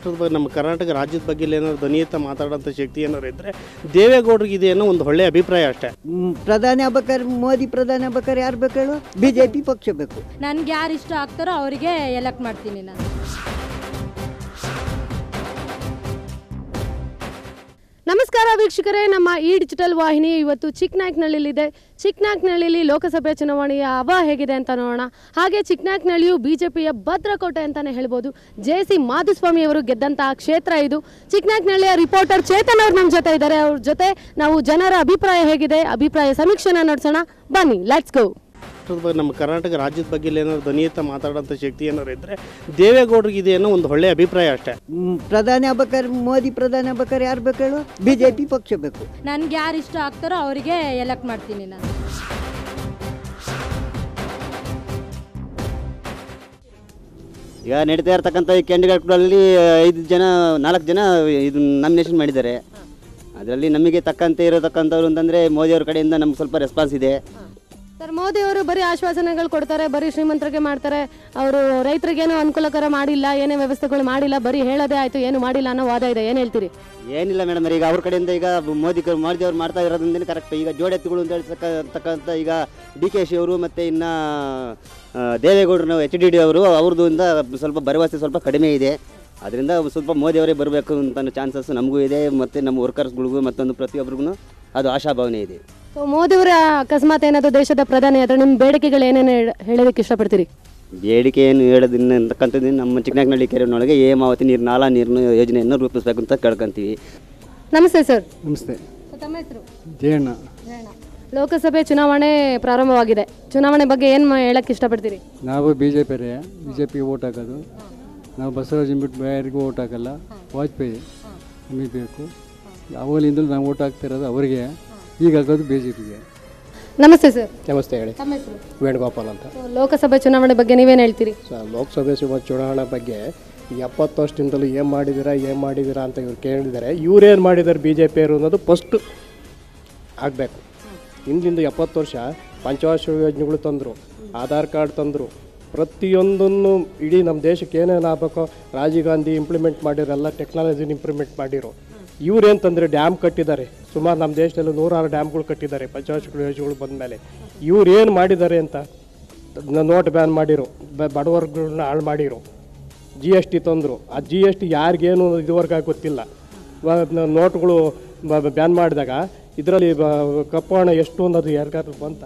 ರಾಷ್ಟ್ರದ ಬಗ್ಗೆ ನಮ್ಮ ಕರ್ನಾಟಕ ರಾಜ್ಯದ ಬಗ್ಗೆ ಇಲ್ಲಿ ಏನಾದ್ರು ಧ್ವನಿ ಎತ್ತ ಮಾತಾಡೋಂಥ ಶಕ್ತಿ ಏನಾದ್ರು ಇದ್ದರೆ ದೇವೇಗೌಡರಿಗೆ ಇದೆ ಅನ್ನೋ ಒಂದು ಒಳ್ಳೆಯ ಅಭಿಪ್ರಾಯ ಅಷ್ಟೇ ಮ್, ಪ್ರಧಾನಿ ಆಗ್ಬೇಕಾದ್ರೆ ಮೋದಿ ಪ್ರಧಾನಿ ಆಗ್ಬೇಕಾದ್ರೆ ಯಾರು ಬೇಕು ಹೇಳು ಬಿ ಜೆ ಪಿ ಪಕ್ಷ ಬೇಕು ನನ್ಗೆ ಯಾರು ಇಷ್ಟ ಆಗ್ತಾರೋ ಅವರಿಗೆ ಎಲೆಕ್ಟ್ ಮಾಡ್ತೀನಿ ನಾನು ನಮಸ್ಕಾರ ವೀಕ್ಷಕರೇ ನಮ್ಮ ಈ ಡಿಜಿಟಲ್ ವಾಹಿನಿ ಇವತ್ತು ಚಿಕ್ಕನಾಯಕನಹಳ್ಳಿಲಿದೆ ಚಿಕ್ಕನಾಯಕನಹಳ್ಳಿಲಿ ಲೋಕಸಭೆ ಚುನಾವಣೆಯ ಹವಾ ಹೇಗಿದೆ ಅಂತ ನೋಡೋಣ ಹಾಗೆ ಚಿಕ್ಕನಾಯಕನಹಳ್ಳಿಯು ಬಿಜೆಪಿಯ ಭದ್ರಕೋಟೆ ಅಂತಾನೆ ಹೇಳ್ಬೋದು ಜೆ ಸಿ ಮಾಧುಸ್ವಾಮಿ ಅವರು ಗೆದ್ದಂತಹ ಕ್ಷೇತ್ರ ಇದು ಚಿಕ್ಕನಾಯಕನಹಳ್ಳಿಯ ರಿಪೋರ್ಟರ್ ಚೇತನ್ ಅವರು ನಮ್ಮ ಜೊತೆ ಇದ್ದಾರೆ ಅವ್ರ ಜೊತೆ ನಾವು ಜನರ ಅಭಿಪ್ರಾಯ ಹೇಗಿದೆ ಅಭಿಪ್ರಾಯ ಸಮೀಕ್ಷೆನ ನಡೆಸೋಣ ಬನ್ನಿ ಲೆಟ್ಸ್ ಗೋ ರಾಷ್ಟ್ರದ ಬಗ್ಗೆ ನಮ್ಮ ಕರ್ನಾಟಕ ರಾಜ್ಯದ ಬಗ್ಗೆ ಇಲ್ಲಿ ಏನಾದ್ರು ಧ್ವನಿ ಎತ್ತ ಮಾತಾಡೋಂಥ ಶಕ್ತಿ ಏನಾದ್ರು ಇದ್ದರೆ ದೇವೇಗೌಡರಿಗೆ ಇದೆ ಅನ್ನೋ ಒಂದು ಒಳ್ಳೆಯ ಅಭಿಪ್ರಾಯ ಅಷ್ಟೇ ಮ್, ಪ್ರಧಾನಿ ಆಗ್ಬೇಕಾದ್ರೆ ಮೋದಿ ಪ್ರಧಾನಿ ಆಗ್ಬೇಕಾದ್ರೆ ಯಾರು ಬೇಕು ಹೇಳು ಬಿ ಜೆ ಪಿ ಪಕ್ಷ ಬೇಕು ನನ್ಗೆ ಯಾರು ಇಷ್ಟ ಆಗ್ತಾರೋ ಅವರಿಗೆ ಎಲೆಕ್ಟ್ ಮಾಡ್ತೀನಿ ನಾನು ಈಗ ನಡೀತಾ ಇರ್ತಕ್ಕಂಥ ಈ ಕ್ಯಾಂಡಿಡೇಟ್ಗಳಲ್ಲಿ ಐದು ಜನ ನಾಲ್ಕು ಜನ ಇದು ನಾಮಿನೇಷನ್ ಮಾಡಿದ್ದಾರೆ ಅದರಲ್ಲಿ ನಮಗೆ ತಕ್ಕಂತೆ ಇರತಕ್ಕಂಥವ್ರು ಅಂತಂದರೆ ಮೋದಿಯವ್ರ ಕಡೆಯಿಂದ ನಮ್ಗೆ ಸ್ವಲ್ಪ ರೆಸ್ಪಾನ್ಸ್ ಇದೆ ಸರ್ ಮೋದಿ ಅವರು ಬರೀ ಆಶ್ವಾಸನೆಗಳು ಕೊಡ್ತಾರೆ ಬರೀ ಶ್ರೀಮಂತರಿಗೆ ಮಾಡ್ತಾರೆ ಅವರು ರೈತರಿಗೇನು ಅನುಕೂಲಕರ ಮಾಡಿಲ್ಲ ಏನೇ ವ್ಯವಸ್ಥೆಗಳು ಮಾಡಿಲ್ಲ ಬರೀ ಹೇಳೋದೇ ಆಯ್ತು ಏನು ಮಾಡಿಲ್ಲ ಅನ್ನೋ ವಾದ ಇದೆ ಏನು ಹೇಳ್ತೀರಿ ಏನಿಲ್ಲ ಮೇಡಮ್ ಈಗ ಅವ್ರ ಕಡೆಯಿಂದ ಈಗ ಮೋದಿ ಮೋದಿ ಅವ್ರು ಮಾಡ್ತಾ ಇರೋದ್ರಿಂದ ಕರೆಕ್ಟ್ ಈಗ ಜೋಡೆತ್ತುಗಳು ಅಂತ ಹೇಳ್ತಕ್ಕಂಥ ಈಗ ಡಿ ಕೆ ಶಿ ಅವರು ಮತ್ತು ಇನ್ನು ದೇವೇಗೌಡರು ಎಚ್ ಡಿ ಡಿ ಅವರು ಅವ್ರದ್ದು ಇಂದ ಸ್ವಲ್ಪ ಭರವಸೆ ಸ್ವಲ್ಪ ಕಡಿಮೆ ಇದೆ ಅದರಿಂದ ಸ್ವಲ್ಪ ಮೋದಿ ಅವರೇ ಬರಬೇಕು ಅಂತ ಚಾನ್ಸಸ್ ನಮಗೂ ಇದೆ ಮತ್ತು ನಮ್ಮ ವರ್ಕರ್ಸ್ಗಳಿಗೂ ಮತ್ತೊಂದು ಪ್ರತಿಯೊಬ್ಬರಿಗೂ ಅದು ಆಶಾಭಾವನೆ ಇದೆ ಸೊ ಮೋದಿ ಅವರ ಅಕಸ್ಮಾತ್ ಏನಾದರೂ ದೇಶದ ಪ್ರಧಾನಿ ಆದರೆ ನಿಮ್ಮ ಬೇಡಿಕೆಗಳು ಏನೇನು ಹೇಳ- ಹೇಳೋದಕ್ಕೆ ಇಷ್ಟಪಡ್ತೀರಿ ಬೇಡಿಕೆ ಏನು ಹೇಳೋದಿನ್ನ ಅಂತಕ್ಕಂಥದ್ದು ನಮ್ಮ ಚಿಕ್ಕನಾಗ್ನಳ್ಳಿ ಕೆರೆನೊಳಗೆ ಹೇಮಾವತಿ ನೀರು ನಾಲಾ ನೀರಿನ ಯೋಜನೆಯನ್ನು ರೂಪಿಸಬೇಕು ಅಂತ ಕೇಳ್ಕೊಂತೀವಿ ನಮಸ್ತೆ ಸರ್ ನಮಸ್ತೆ ತಮ್ಮ ಹೆಸರು ಜಯಣ್ಣ ಲೋಕಸಭೆ ಚುನಾವಣೆ ಪ್ರಾರಂಭವಾಗಿದೆ ಚುನಾವಣೆ ಬಗ್ಗೆ ಏನು ಹೇಳಕ್ಕೆ ಇಷ್ಟಪಡ್ತೀರಿ ನಾವು B J P B J ಪಿಗೆ ಓಟ್ ಹಾಕೋದು ನಾವು ಬಸವರಾಜನ್ ಬಿಟ್ಟು ಯಾರಿಗೂ ಓಟ್ ಹಾಕಲ್ಲ ವಾಜಪೇಯಿ ನಮಗೆ ಬೇಕು ಅವಾಗಲಿಂದಲೂ ನಾವು ಓಟ್ ಹಾಕ್ತಿರೋದು ಅವರಿಗೆ ಈಗ ಹಾಕೋದು ಬಿ ಜೆ ಪಿಗೆ ನಮಸ್ತೆ ಸರ್ ನಮಸ್ತೆ ಹೇಳಿ ತಮ್ಮ ಹೆಸರು ವೇಣುಗೋಪಾಲ್ ಅಂತ ಸೊ ಲೋಕಸಭೆ ಚುನಾವಣೆ ಬಗ್ಗೆ ನೀವೇನು ಹೇಳ್ತೀರಿ ಸೊ ಲೋಕಸಭೆ ಚುನಾವ ಚುನಾವಣೆ ಬಗ್ಗೆ ಈ ಎಪ್ಪತ್ತು ವರ್ಷದಿಂದಲೂ ಏನು ಮಾಡಿದ್ದೀರಾ ಏನು ಮಾಡಿದ್ದೀರಾ ಅಂತ ಇವ್ರು ಕೇಳಿದ್ದಾರೆ ಇವ್ರೇನು ಮಾಡಿದ್ದಾರೆ ಬಿ ಜೆ ಪಿಯವರು ಅನ್ನೋದು ಫಸ್ಟ್ ಆಗಬೇಕು ಹಿಂದಿಂದ ಎಪ್ಪತ್ತು ವರ್ಷ ಪಂಚವಾರ್ಷಿಕ ಯೋಜನೆಗಳು ತಂದರು ಆಧಾರ್ ಕಾರ್ಡ್ ತಂದರು ಪ್ರತಿಯೊಂದನ್ನು ಇಡೀ ನಮ್ಮ ದೇಶಕ್ಕೆ ಏನೇನು ಆಗಬೇಕೋ ರಾಜೀವ್ ಗಾಂಧಿ ಇಂಪ್ಲಿಮೆಂಟ್ ಮಾಡಿರೋ ಎಲ್ಲ ಟೆಕ್ನಾಲಜಿನ ಇಂಪ್ಲಿಮೆಂಟ್ ಮಾಡಿರೋ ಇವ್ರೇನು ತಂದರೆ ಡ್ಯಾಮ್ ಕಟ್ಟಿದ್ದಾರೆ ಸುಮಾರು ನಮ್ಮ ದೇಶದಲ್ಲಿ ನೂರಾರು ಡ್ಯಾಮ್ಗಳು ಕಟ್ಟಿದ್ದಾರೆ ಪಂಚವಾರ್ಷಿಕ ಯೋಜನೆಗಳು ಬಂದ ಮೇಲೆ ಇವ್ರು ಏನು ಮಾಡಿದ್ದಾರೆ ಅಂತ ನೋಟ್ ಬ್ಯಾನ್ ಮಾಡಿರೋ ಬ- ಬಡವರ್ಗಗಳನ್ನ ಹಾಳು ಮಾಡಿರೋ ಜಿ ಎಸ್ ಟಿ ತಂದರು ಆ ಜಿ ಎಸ್ ಟಿ ಯಾರಿಗೇನು ಇದುವರೆಗೆ ಗೊತ್ತಿಲ್ಲ ವ- ನ- ನೋಟ್ಗಳು ಬ್ಯಾನ್ ಮಾಡಿದಾಗ ಇದರಲ್ಲಿ ಕಪ್ಪು ಹಣ ಎಷ್ಟು ಅನ್ನೋದು ಯಾರಿಗಾದ್ರು ಬಂತ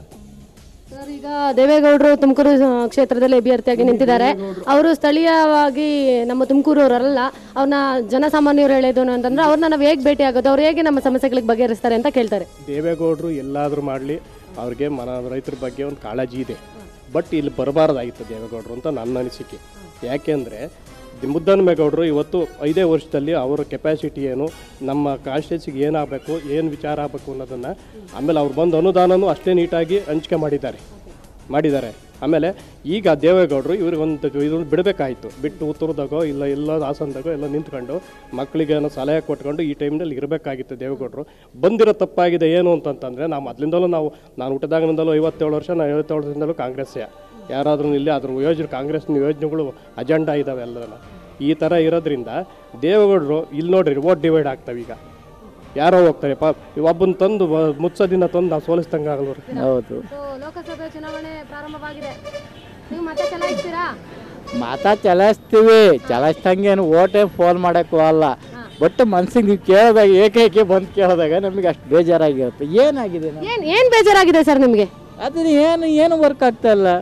ಸರ್ ಈಗ ದೇವೇಗೌಡರು ತುಮಕೂರು ಆ, ಕ್ಷೇತ್ರದಲ್ಲಿ ಅಭ್ಯರ್ಥಿಯಾಗಿ ನಿಂತಿದ್ದಾರೆ ಅವರು ಸ್ಥಳೀಯವಾಗಿ ನಮ್ಮ ತುಮಕೂರವರಲ್ಲ ಅವ್ರನ್ನ ಜನಸಾಮಾನ್ಯರು ಹೇಳೋದು ಅಂತಂದ್ರೆ ಅವ್ರನ್ನ ನಾವು ಹೇಗೆ ಭೇಟಿ ಆಗೋದು ಅವ್ರು ಹೇಗೆ ನಮ್ಮ ಸಮಸ್ಯೆಗಳಿಗೆ ಬಗೆಹರಿಸ್ತಾರೆ ಅಂತ ಕೇಳ್ತಾರೆ ದೇವೇಗೌಡರು ಎಲ್ಲಾದರೂ ಮಾಡಲಿ ಅವ್ರಿಗೆ ಮನ ರೈತರ ಬಗ್ಗೆ ಒಂದು ಕಾಳಜಿ ಇದೆ ಬಟ್ ಇಲ್ಲಿ ಬರಬಾರ್ದಾಗಿತ್ತು ದೇವೇಗೌಡರು ಅಂತ ನನ್ನ ಅನಿಸಿಕೆ ಯಾಕೆಂದರೆ ಮುದ್ದನ್ಮೇಗೌಡರು ಇವತ್ತು ಐದೇ ವರ್ಷದಲ್ಲಿ ಅವರ ಕೆಪಾಸಿಟಿ ಏನು ನಮ್ಮ ಕಾನ್ಸ್ಟಿಟ್ಯೂನ್ಸಿಗೆ ಏನಾಗಬೇಕು ಏನು ವಿಚಾರ ಆಗಬೇಕು ಅನ್ನೋದನ್ನು ಆಮೇಲೆ ಅವ್ರು ಬಂದು ಅನುದಾನನೂ ಅಷ್ಟೇ ನೀಟಾಗಿ ಹಂಚಿಕೆ ಮಾಡಿದ್ದಾರೆ ಮಾಡಿದ್ದಾರೆ ಆಮೇಲೆ ಈಗ ದೇವೇಗೌಡರು ಇವ್ರಿಗೆ ಒಂದು ಇದನ್ನು ಬಿಡಬೇಕಾಯಿತು ಬಿಟ್ಟು ಉತ್ತರದಾಗೋ ಇಲ್ಲ ಎಲ್ಲ ಹಾಸನದಾಗೋ ಎಲ್ಲ ನಿಂತ್ಕೊಂಡು ಮಕ್ಕಳಿಗೆ ಏನೋ ಸಲಹೆ ಕೊಟ್ಕೊಂಡು ಈ ಟೈಮ್ನಲ್ಲಿ ಇರಬೇಕಾಗಿತ್ತು ದೇವೇಗೌಡರು ಬಂದಿರೋ ತಪ್ಪಾಗಿದೆ ಏನು ಅಂತಂತಂದರೆ ನಾವು ಮೊದಲಿಂದಲೂ ನಾವು ನಾನು ಹುಟ್ಟಿದಾಗಿನಿಂದಲೂ ಐವತ್ತೇಳು ವರ್ಷ ನಾನು ಐವತ್ತೇಳು ವರ್ಷದಿಂದಲೂ ಕಾಂಗ್ರೆಸ್ಸೇ ಯಾರಾದ್ರೂ ಇಲ್ಲಿ ಅದ್ರ ಯೋಜನೆ ಕಾಂಗ್ರೆಸ್ನ ಯೋಜನೆಗಳು ಅಜೆಂಡಾ ಇದ್ದಾವೆ ಎಲ್ಲದನ್ನ ಈ ಥರ ಇರೋದ್ರಿಂದ ದೇವೇಗೌಡರು ಇಲ್ಲಿ ನೋಡ್ರಿ ಓಟ್ ಡಿವೈಡ್ ಆಗ್ತವೆ ಈಗ ಯಾರೋ ಹೋಗ್ತಾರೆ ಪಾ ಒಬ್ಬನ ತಂದು ವ- ಮುತ್ಸದಿನ ತಂದು ನಾವು ಸೋಲಿಸ್ದಂಗೆ ಆಗಲ್ವ್ರಿ ಹೌದು ಲೋಕಸಭೆ ಚುನಾವಣೆ ಪ್ರಾರಂಭವಾಗಿದೆ ನೀವು ಮತ್ತೆ ಚಲಾಯಿಸ್ತೀರಾ ಮಾತ ಚಲಾಯಿಸ್ತೀವಿ ಚಲಾಯಿಸ್ದಂಗೇನು ಓಟೇ ಫೋನ್ ಮಾಡೋಕ್ಕೂ ಅಲ್ಲ ಬಟ್ ಮನ್ಸಿಗೆ ನೀವು ಕೇಳಿದಾಗ ಏಕೈಕೆ ಬಂದು ಕೇಳಿದಾಗ ನಮಗೆ ಅಷ್ಟು ಬೇಜಾರಾಗಿರುತ್ತೆ ಏನಾಗಿದೆ ನಮ್ಗೆ? ಏನ್ ಏನ್ ಬೇಜಾರಾಗಿದೆ ಸರ್ ನಿಮಗೆ ಅದು ಏನು ಏನು ವರ್ಕ್ ಆಗ್ತಾ ಇಲ್ಲ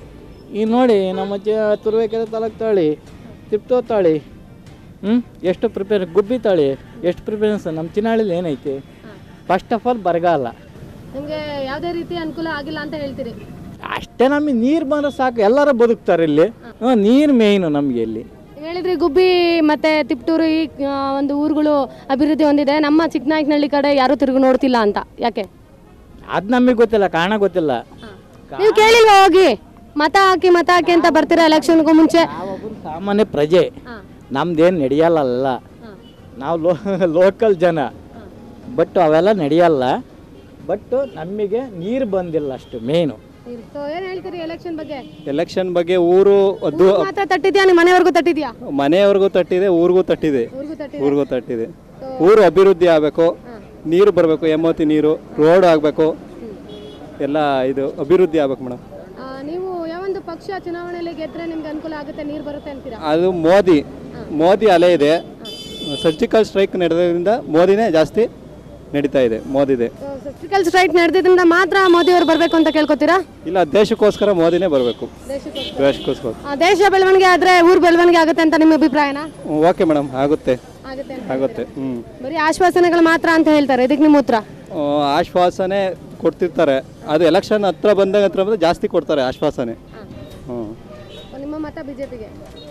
ಈಗ ನೋಡಿ ನಮ್ಮ ಚ ತುರುವೇಕೆರೆ ತಾಲೂಕು ತಾಳಿ ತಿಪ್ಟೋ ತಾಳಿ ಹ್ಞೂ ಎಷ್ಟು ಪ್ರಿಪೇರ್ ಗುಬ್ಬಿ ತಾಳಿ ಎಷ್ಟು ಪ್ರಿಪೇರೆನ್ಸ್ ನಮ್ಮ ಚಿನಾಳಿಲಿ ಏನೈತಿ ಫಸ್ಟ್ ಆಫ್ ಆಲ್ ಬರಗಾಲ ನಿಮಗೆ ಯಾವುದೇ ರೀತಿ ಅನುಕೂಲ ಆಗಿಲ್ಲ ಅಂತ ಹೇಳ್ತೀರಿ ಅಷ್ಟೇ ನಮಗೆ ನೀರು ಬಂದ್ರೆ ಸಾಕು ಎಲ್ಲರೂ ಬದುಕ್ತಾರೆ ಇಲ್ಲಿ ಹ್ಞೂ ನೀರು ಮೇಯ್ನು ನಮಗೆ ಇಲ್ಲಿ ನೀವು ಹೇಳಿದ್ರಿ ಗುಬ್ಬಿ ಮತ್ತೆ ತಿಪ್ಟೂರು ಈ ಆ, ಒಂದು ಊರುಗಳು ಅಭಿವೃದ್ಧಿ ಹೊಂದಿದೆ ನಮ್ಮ ಚಿಕ್ಕನಾಯಕನಹಳ್ಳಿ ಕಡೆ ಯಾರು ತಿರುಗಿ ನೋಡ್ತಿಲ್ಲ ಅಂತ ಯಾಕೆ ಅದು ನಮಗೆ ಗೊತ್ತಿಲ್ಲ ಕಾರಣ ಗೊತ್ತಿಲ್ಲ ನೀವು ಕೇಳಿಲ್ವಾ ಹೋಗಿ ಮತ ಹಾಕಿ ಮತ ಹಾಕಿ ಅಂತ ಬರ್ತೀರಾ ಎಲೆಕ್ಷನ್ಗೂ ಮುಂಚೆ ನಾವೊಬ್ಬರು ಸಾಮಾನ್ಯ ಪ್ರಜೆ ನಮ್ದೇನು ನಡೆಯಲ್ಲ ನಾವು ಲೋ ಲೋಕಲ್ ಜನ ಬಟ್ ಅವೆಲ್ಲ ನಡೆಯಲ್ಲ ಬಟ್ ನಮಗೆ ನೀರು ಬಂದಿಲ್ಲ ಅಷ್ಟು ಮೇನು ಸೊ ಏನ್ ಹೇಳ್ತೀರಿ ಎಲೆಕ್ಷನ್ ಬಗ್ಗೆ ಎಲೆಕ್ಷನ್ ಬಗ್ಗೆ ಊರು ಅದು ಮಾತ್ರ ತಟ್ಟಿದ್ಯಾ ನಿಮ್ಮ ಮನೆವರೆಗೂ ತಟ್ಟಿದ್ಯಾ ಮನೆಯವ್ರಿಗೂ ತಟ್ಟಿದೆ ಊರಿಗೂ ತಟ್ಟಿದೆ ಊರಿಗೂ ತಟ್ಟಿದೆ ಊರಿಗೂ ತಟ್ಟಿದೆ ಊರು ಅಭಿವೃದ್ಧಿ ಆಗಬೇಕು ನೀರು ಬರಬೇಕು ಎಮ್ಮತಿ ನೀರು ರೋಡ್ ಆಗಬೇಕು ಎಲ್ಲ ಇದು ಅಭಿವೃದ್ಧಿ ಆಗ್ಬೇಕು ಮೇಡಮ್ ಆ, ನೀವು ಯಾವೊಂದು ಪಕ್ಷ ಚುನಾವಣೆಯಲ್ಲಿ ಗೆದ್ರೆ ನಿಮ್ಗೆ ಅನುಕೂಲ ಆಗುತ್ತೆ ನೀರು ಬರುತ್ತೆ ಅಂತೀರಾ ಅದು ಮೋದಿ ಮೋದಿ ಅಲೆ ಇದೆ ಸರ್ಜಿಕಲ್ ಸ್ಟ್ರೈಕ್ ನಡೆದ್ರಿಂದ ಮೋದಿನೇ ಜಾಸ್ತಿ ನಡೀತಾ ಇದೆ ಮೋದಿದೆ ಸರ್ಜಿಕಲ್ ಸ್ಟ್ರೈಕ್ ನಡೆದಿದ್ರಿಂದ ಮಾತ್ರ ಮೋದಿ ಅವರು ಬರಬೇಕು ಅಂತ ಕೇಳ್ಕೊತೀರಾ ಇಲ್ಲ ದೇಶಕ್ಕೋಸ್ಕರ ಮೋದಿನೇ ಬರಬೇಕು ದೇಶಕ್ಕೋಸ್ಕರ ದೇಶಕ್ಕೋಸ್ಕರ ಆ, ದೇಶ ಬೆಳವಣಿಗೆ ಆದ್ರೆ ಊರ್ ಬೆಳವಣಿಗೆ ಆಗುತ್ತೆ ಅಂತ ನಿಮ್ಮ ಅಭಿಪ್ರಾಯನಾ ಓಕೆ ಮೇಡಮ್ ಆಗುತ್ತೆ ಆಗುತ್ತೆ ಆಗುತ್ತೆ ಹ್ಞೂ ಬರೀ ಆಶ್ವಾಸನೆಗಳು ಮಾತ್ರ ಅಂತ ಹೇಳ್ತಾರೆ ಇದಕ್ಕೆ ನಿಮ್ಮ ಉತ್ತರ ಆಶ್ವಾಸನೆ ಕೊಡ್ತಿರ್ತಾರೆ ಅದು ಎಲೆಕ್ಷನ್ ಹತ್ರ ಬಂದಾಗ ಹತ್ರ ಬಂದ್ರೆ ಜಾಸ್ತಿ ಕೊಡ್ತಾರೆ ಆಶ್ವಾಸನೆ ಹ್ಞೂ ನಿಮ್ಮ ಮತ ಬಿಜೆಪಿಗೆ